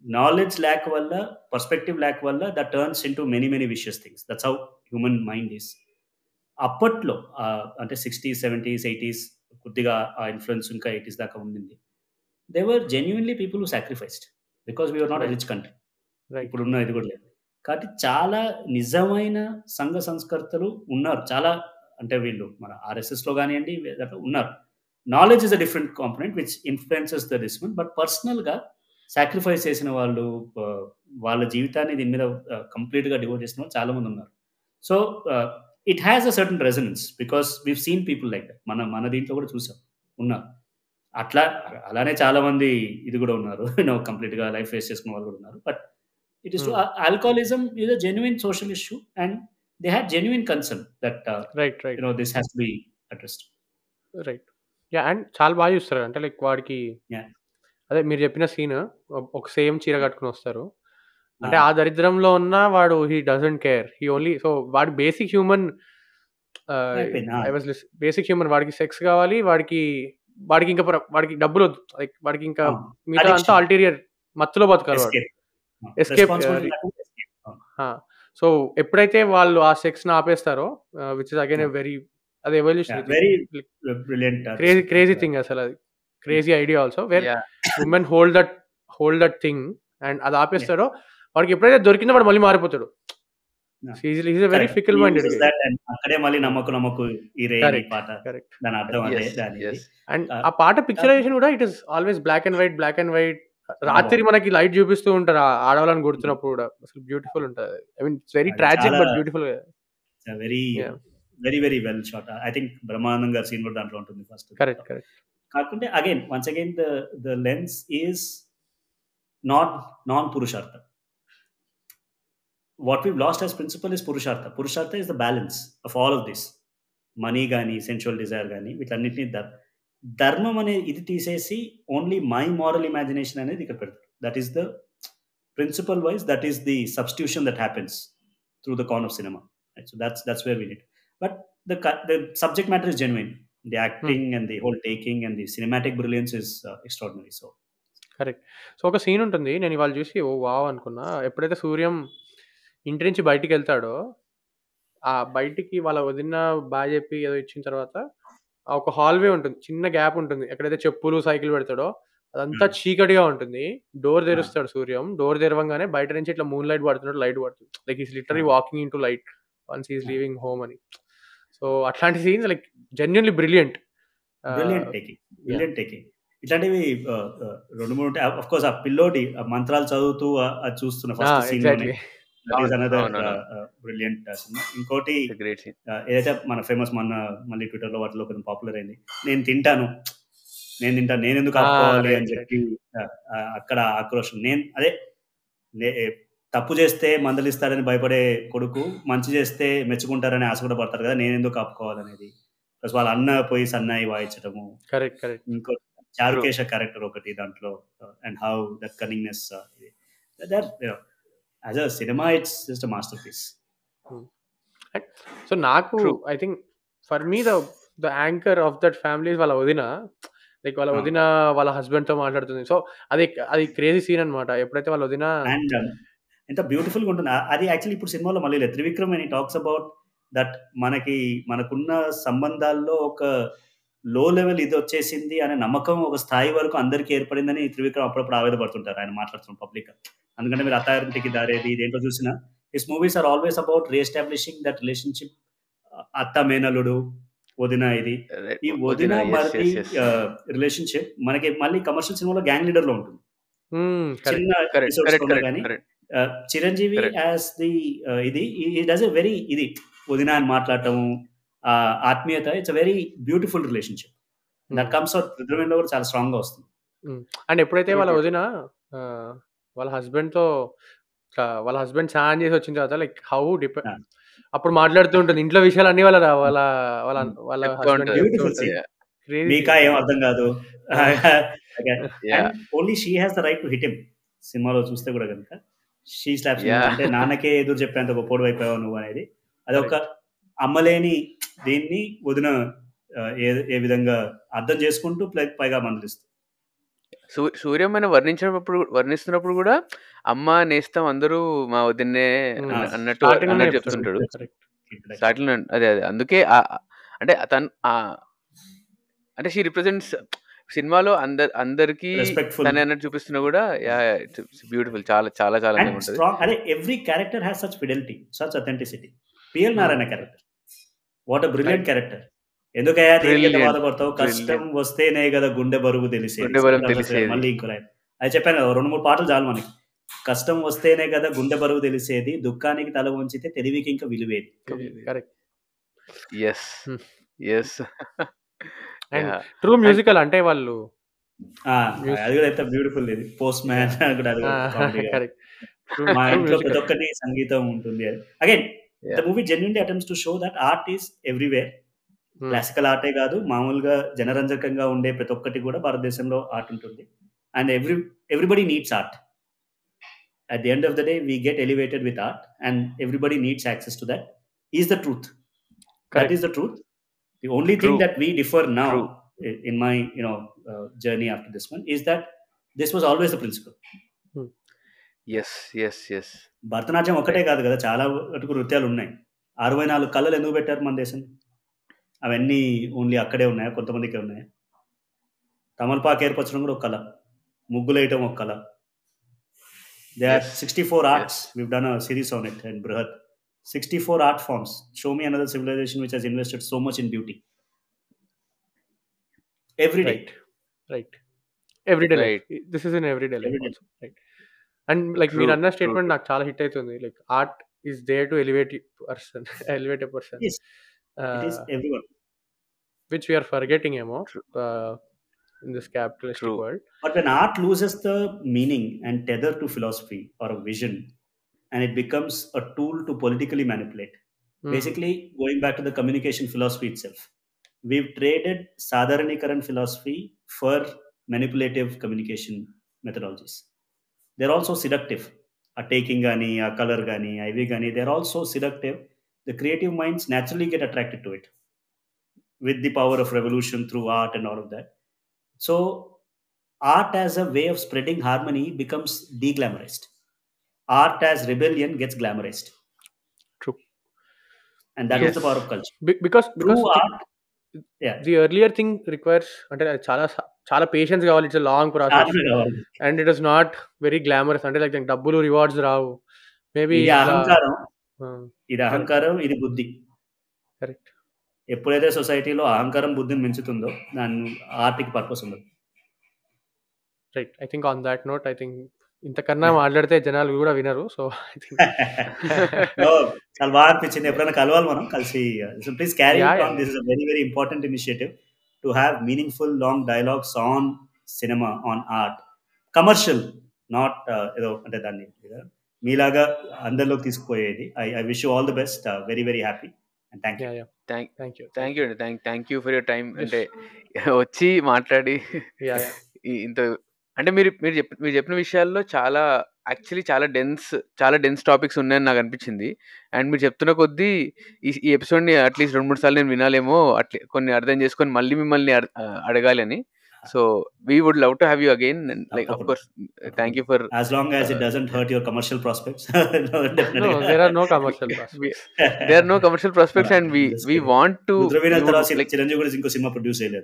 knowledge lakh వల్ల perspective lack వల్ల that turns into many many vicious things that's how human mind is అప్పట్లో ఆ, అంటే సిక్స్టీస్ సెవెంటీస్ ఎయిటీస్ కొద్దిగా ఆ ఇన్ఫ్లుయెన్స్ ఇంకా ఎయిటీస్ దాకా ఉండింది they were genuinely people who sacrificed because we are not Right. Rich country right ఇప్పుడు ఉన్న ఇది కూడా లేదు కాబట్టి చాలా నిజమైన సంఘ సంస్కర్తలు ఉన్నారు చాలా అంటే వీళ్ళు మన ఆర్ఎస్ఎస్లో కానివ్వండి దాంట్లో ఉన్నారు knowledge is a different component which influences the this one but పర్సనల్గా సాక్రిఫైస్ చేసిన వాళ్ళు ఆ, వాళ్ళ జీవితాన్ని దీని మీద కంప్లీట్గా డివోట్ చేసిన వాళ్ళు చాలా మంది ఉన్నారు so it has a certain resonance because we seen people like that మన మన దీంట్లో కూడా చూసాం ఉన్నారు అట్లా అలానే చాలా మంది ఇది కూడా ఉన్నారు నో కంప్లీట్గా లైఫ్ ఫేస్ చేసుకున్న వాళ్ళు కూడా ఉన్నారు but it is Hmm. alcoholism is a genuine social issue and they had genuine concern that uh, right right you know this has to be addressed right yeah and చాలా బాగా చూస్తారు అంటే like వాడికి Yeah. అదే మీరు చెప్పిన scene ఒక same చీర కట్టుకుని వస్తారు అంటే Ah. ఆ దరిద్రంలో ఉన్న వాడు he doesn't care he only so వాడి బేసిక్ హ్యూమన్ అయిపోయింది. Ah. I was basic human వాడికి సెక్స్ కావాలి వాడికి వాడికి ఇంకా ప్ర- వాడికి డబ్బులు వద్దు లైక్ వాడికి ఇంకా Ah. మిగతా అంతా Addiction. అల్టీరియర్ మత్తులో బతకాలి వాడు escape Ah, Escape, responsibility uh, లేకుండా escape. Ah. సో ఎప్పుడైతే వాళ్ళు ఆ సెక్స్ ని ఆపేస్తారో which is again Yeah. Very అది evolution Yeah, very brilliant uh, crazy this- crazy uh, thing అసలు అది crazy idea also where Yeah. Women hold that hold that thing and అది ఆపేస్తాడో వాడికి ఎప్పుడైతే దొరికిందో వాడు మళ్ళీ మారిపోతాడు Yeah. Is very correct. Fickle He minded uses that and అక్కడే మళ్ళీ నమ్మకు నమ్మకు ఈ రే ఈ Correct. పాట కరెక్ట్ దాని అర్థం అదే Yes, దాని yes. అండ్ Uh, ఆ పాట పిక్చరైజేషన్ కూడా it is always black and white black and white రాత్రి మనకి లైట్ చూపిస్తూ ఉంటారు ఆ ఆడవాళ్ళని గుర్తున్నప్పుడు కూడా అసలు బ్యూటిఫుల్ ఉంటుంది ఐ మీన్ ఇట్స్ వెరీ అది ట్రాజిక్ చాలా- but beautiful very Yeah. Very very well shot I think Brahmanandam గారి సీన్ కూడా దాంట్లో ఉంటుంది ఫస్ట్ కరెక్ట్ కరెక్ట్ కాకుంటే again once again the the lens is not non పురుషార్థ what we lost as principle is పురుషార్థ పురుషార్థ is the balance of all of this money కానీ sensual desire కానీ వీటన్నిటిని ధర్ ధర్మం అనే ఇది తీసేసి ఓన్లీ మై మారల్ ఇమాజినేషన్ అనేది ఇక్కడ పెడతారు that is the principle wise that is the substitution that happens through the con of cinema so that's that's where we need but the cu- the subject matter is genuine. The acting and the whole taking and the cinematic brilliance is uh, extraordinary. So correct so ఒక scene ఉంటుంది నేను ఇవాళ చూసి ఓ wow అనుకున్నా ఎప్పుడైతే సూర్యం ఇంటి నుంచి బయటికి వెళ్తాడో ఆ బయటికి వాళ్ళ వదిన బాగా చెప్పి ఏదో ఇచ్చిన తర్వాత ఆ ఒక హాల్వే ఉంటుంది చిన్న గ్యాప్ ఉంటుంది ఎక్కడైతే చెప్పులు సైకిల్ పెడతాడో అదంతా Hmm. చీకటిగా ఉంటుంది డోర్ తెరుస్తాడు సూర్యం డోర్ తెరవంగానే బయట నుంచి ఇట్లా మూన్ లైట్ పడుతున్నాడు లైట్ పడుతుంది like is literally Hmm. Walking into light once is Hmm. Leaving home అని సో అట్లాంటి scenes like genuinely brilliant brilliant taking, brilliant taking. ఇట్లాంటివి uh, uh, రెండు మూడు ఉంటాయి అఫ్ కోర్స్ ఆ పిల్లోడి ఆ మంత్రాలు చదువుతూ ఆ- అది చూస్తున్న first scene exactly that is another అవును, బ్రిలియంట్ సినిమా ఇంకోటి గ్రేట్ సీన్ uh, ఏదైతే మన ఫేమస్ మొన్న మళ్ళీ ట్విట్టర్ లో వాటిలో కొంచెం పాపులర్ అయింది నేను తింటాను నేను తింటాను నేను ఎందుకు Ah, ఆపుకోవాలి right, అని చెప్పి uh, uh, అక్కడ ఆక్రోషం నేను అదే నే- తప్పు చేస్తే మందలిస్తాడని భయపడే కొడుకు మంచి చేస్తే మెచ్చుకుంటారని ఆశ కూడా పడతారు కదా నేను ఎందుకు ఆపుకోవాలనేది ప్లస్ వాళ్ళ అన్న పోయి సన్నాయి వాయించడము కరెక్ట్ కరెక్ట్ ఇంకో చారుకేశ క్యారెక్టర్ ఒకటి దాంట్లో and how that cunningness that as a cinema it's just masterpiece so నాకు True. I think for me the the anchor of that family వాళ్ళ వదిన లైక్ వాళ్ళ Ah. వదిన వాళ్ళ హస్బెండ్ తో మాట్లాడుతుంది సో అది అది క్రేజీ సీన్ అన్నమాట ఎప్పుడైతే వాళ్ళ వదిన అండ్ ఎంత బ్యూటిఫుల్ గా ఉంటుంది ఆ- అది యాక్చువల్లీ ఇప్పుడు సినిమాలో మళ్ళీ లేదు త్రివిక్రమ్ అని టాక్స్ అబౌట్ దట్ మనకి మనకున్న సంబంధాల్లో ఒక లో లెవెల్ ఇది వచ్చేసింది అనే నమ్మకం ఒక స్థాయి వరకు అందరికీ ఏర్పడిందని త్రివిక్రమ్ అప్పుడప్పుడు ఆవేదపడుతుంటారు ఆయన మాట్లాడుతున్న పబ్లిక్ అందుకంటే మీరు అత్తారింటికి దారేది దేంట్లో చూసినా his movies are always about reestablishing that relationship అత్త మేనలుడు వదిన ఇది ఈ వదిన మరి రిలేషన్షిప్ మనకి మళ్ళీ కమర్షియల్ సినిమాలో గ్యాంగ్ లీడర్ లో ఉంటుంది కరెక్ట్ చిన్న కరెక్ట్ episodes కరెక్ట్ లో కరెక్ట్ కానీ correct uh, Chiranjeevi Correct. As the ఇది ఈ డస్ ఎ వెరీ ఇది వదిన అని మాట్లాడటము ఆ ఆత్మీయత it's a very beautiful relationship that comes out రుద్రవేణిలో కూడా చాలా స్ట్రాంగ్ గా వస్తుంది అండ్ ఎప్పుడైతే వాళ్ళ True, వదిన ఆ, వాళ్ళ హస్బెండ్ తో ఇట్లా వాళ్ళ హస్బెండ్ స్నానం చేసి వచ్చిన తర్వాత లైక్ హౌ డిపెండ్ Yeah. అప్పుడు మాట్లాడుతూ ఉంటుంది ఇంట్లో విషయాలు అన్ని వాళ్ళ రా- వాళ్ళ వాళ్ళ వాళ్ళ చెప్తూ హస్బెండ్ ఉంటుంది. Beautiful scene. మీకా ఏం అర్థం కాదు Yeah. Only she has the right to hit him సినిమాలో చూస్తే కూడా కనుక షీ స్లాప్స్ Yeah. అంటే నాన్నకే ఎదురు చెప్పేంత గొప్పోడు అయిపోయావు నువ్వు అనేది అది ఒక అమ్మలేని దీన్ని వదిన ఆ, ఏ ఏ విధంగా అర్థం చేసుకుంటూ ప్లై- పైగా మందలిస్తుంది సూ సూర్యమ్మని వర్ణించినప్పుడు వర్ణిస్తున్నప్పుడు కూడా అమ్మ నేస్తం అందరూ మా వదిన్నే Hmm. అన్న- అన్నట్టు Starting లోనే అన్నట్టు చెప్తాడు. చెప్తుంటాడు Correct. స్టార్టింగ్ లో అదే అదే అందుకే ఆ- ఆ- అంటే తను ఆ- అంటే షీ రిప్రజెంట్స్ సినిమాలో అందరు అందరికి Respectful. తన అన్నట్టు చూపిస్తున్నా కూడా బ్యూటిఫుల్ చాలా చాలా చాలా అండ్ అందంగా ఉంటుంది స్ట్రాంగ్ అదే every character has such fidelity such authenticity P L Narayana character what a brilliant character ఎందుకయ్యా దేనికి ఎంత Brilliant. బాధపడతావు కష్టం వస్తేనే కదా గుండె బరువు తెలిసేది గుండె బరువు అసలు తెలిసేది. మళ్ళీ ఇంకో లైన్ అది చెప్పాను కదా రెండు మూడు పాటలు చాలు మనకి కష్టం వస్తేనే కదా గుండె బరువు తెలిసేది దుఃఖానికి తల ఉంచితే తెలివికి ఇంకా విలువేది correct yes Hmm. Yes And true musical అంటే వాళ్ళు ఆ, అది కూడా ఎంత బ్యూటిఫుల్ ఇది పోస్ట్ మ్యాన్ కూడా అది కూడా comedy గా. కరెక్ట్ మా ఇంట్లో ప్రతి ఒక్కటి సంగీతం ఉంటుంది again Yeah. The movie genuinely attempts to show that art is everywhere classical ఆర్టే కాదు మామూలుగా జనరంజకంగా ఉండే ప్రతి ఒక్కటి కూడా భారతదేశంలో ఆర్ట్ ఉంటుంది and every everybody needs art at the end of the day we get elevated with art and everybody needs access to that is the truth that Correct. Is the truth the only thing True. That we differ now True. In my you know journey after this one is that this was always the principle yes yes yes Bharatanatyam ఒకటే కాదు కదా చాలా వరకు నృత్యాలు ఉన్నాయి అరవై నాలుగు కళలు ఎందుకు పెట్టారు మన దేశం అవన్నీ ఓన్లీ అక్కడే ఉన్నాయా కొంతమందికే ఉన్నాయా తమలపాకు ఏర్పరచడం కూడా ఒక కళ ముగ్గులు వేయటం ఒక కళ they are Yes. Sixty four arts we've done a series on it and Brihat sixty four art forms show me another civilisation which has invested so much in beauty every day right right everyday life Right. This is in everyday life Everyday. Also right and like మీరు True, అన్న true, statement true. నాకు చాలా hit అవుతుంది like art is there to elevate person elevate a person Yes. It is every one which we are forgetting ఏమో True. In this capitalistic True. World But when art loses the meaning and tether to philosophy or a vision, and it becomes a tool to politically manipulate, basically going back to the communication philosophy itself, we've traded Sadharanikaran philosophy for manipulative communication methodologies. They're also seductive. A taking gani, a color gani, IV gani, they're also seductive. The creative minds naturally get attracted to it with the power of revolution through art and all of that. So art as a way of spreading harmony becomes deglamorized. Art as rebellion gets glamorized. True. And that is the Yes. power of culture. Because True because art, yeah. The earlier thing requires అంటే అది చాలా స- చాలా patience కావాలి it's long process art కావాలి. And it is not very glamorous అంటే like డబ్బులు rewards రావు మేబీ ఇది అహంకారం ఇది అహంకారం ఇది బుద్ధి కరెక్ట్ ఎప్పుడైతే సొసైటీలో అహంకారం బుద్ధిని మించుతుందో దాని ఆర్ట్కి పర్పస్ ఉండదు right I think on that note I think ఇంతకన్నా మాట్లాడితే జనాలు కూడా వినరు సో ఐ థింక్ No, చాలా బాగా అనిపించింది ఎప్పుడైనా కలవాలి మనం కలిసి please carry Yeah, yeah. On this is a very very important initiative to have meaningful long dialogues on cinema on art commercial not ఏదో అంటే దాన్ని ఏదో మీలాగా అందరిలోకి తీసుకుపోయేది I I wish you all the best very very happy and thank you yeah yeah thank thank you thank you అండి thank thank you for your time అంటే వచ్చి మాట్లాడి యా యా ఈ- ఇంత అంటే మీరు మీరు చెప్ప మీరు చెప్పిన విషయాల్లో చాలా యాక్చువల్లీ చాలా డెన్స్ చాలా డెన్స్ టాపిక్స్ ఉన్నాయని నాకు అనిపించింది అండ్ మీరు చెప్తున్న కొద్దీ ఈ ఈ ఎపిసోడ్ని అట్లీస్ట్ రెండు మూడు సార్లు నేను వినాలేమో అట్లే కొన్ని అర్థం చేసుకొని మళ్ళీ మిమ్మల్ని అడ- ఆ, అడగాలి అని so we would love to have you again like of course thank you for as long as it doesn't hurt your commercial prospects no there are no commercial they are no commercial prospects and we we want to Rudraveena తర్వాత చిరంజీవి కూడా ఇంకో cinema produce చేయలేదు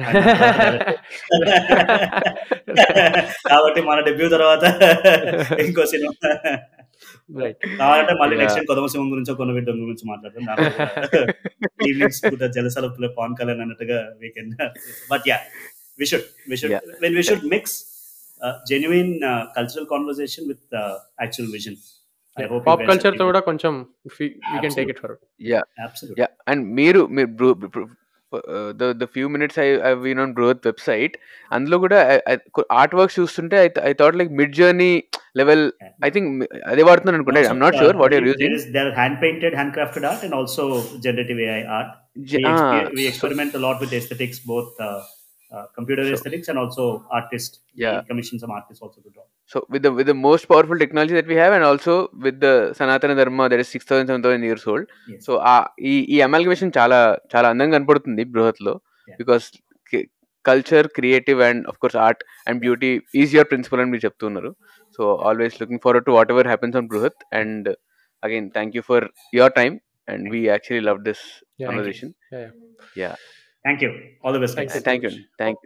కాబట్టి మన debut తర్వాత ఇంకో cinema right కావాలంటే మళ్ళీ Yeah. నెక్స్ట్ టైం కొదమ సింహం గురించో కొన విడ్డం గురించి మాట్లాడతాం ఈవినింగ్స్ కూడా జలసాల పవన్ కళ్యాణ్ అన్నట్టుగా weekend but yeah we should we should Yeah. When we should mix genuine cultural conversation with actual vision pop culture తో కూడా కొంచెం we can take it for yeah yeah and మీరు మీరు the the few minutes I I went on Brihat website అందులో కూడా art works చూస్తుంటే I thought like Midjourney level I think అదే వాడుతున్నాను అనుకుంటా I'm not sure what you're using There are hand painted, handcrafted art, and also generative AI art. We, exper- we experiment a lot with aesthetics, both uh, uh, computer So- aesthetics and also artists. Yeah. We commission some artists also to draw. So with the with the most powerful technology that we have and also with the Sanatana Dharma that is six thousand seven thousand years old Yes. So ఆ ఈ ఈ amalgamation చాలా చాలా అందంగా కనపడుతుంది బృహత్లో Yeah. Because culture creative and of course art and beauty is your principle అని మీరు చెప్తున్నారు so always looking forward to whatever happens on Brihat and again thank you for your time and we actually love this Yeah. Conversation Yeah, yeah. Yeah thank you all the best Thank you. Thank you thank you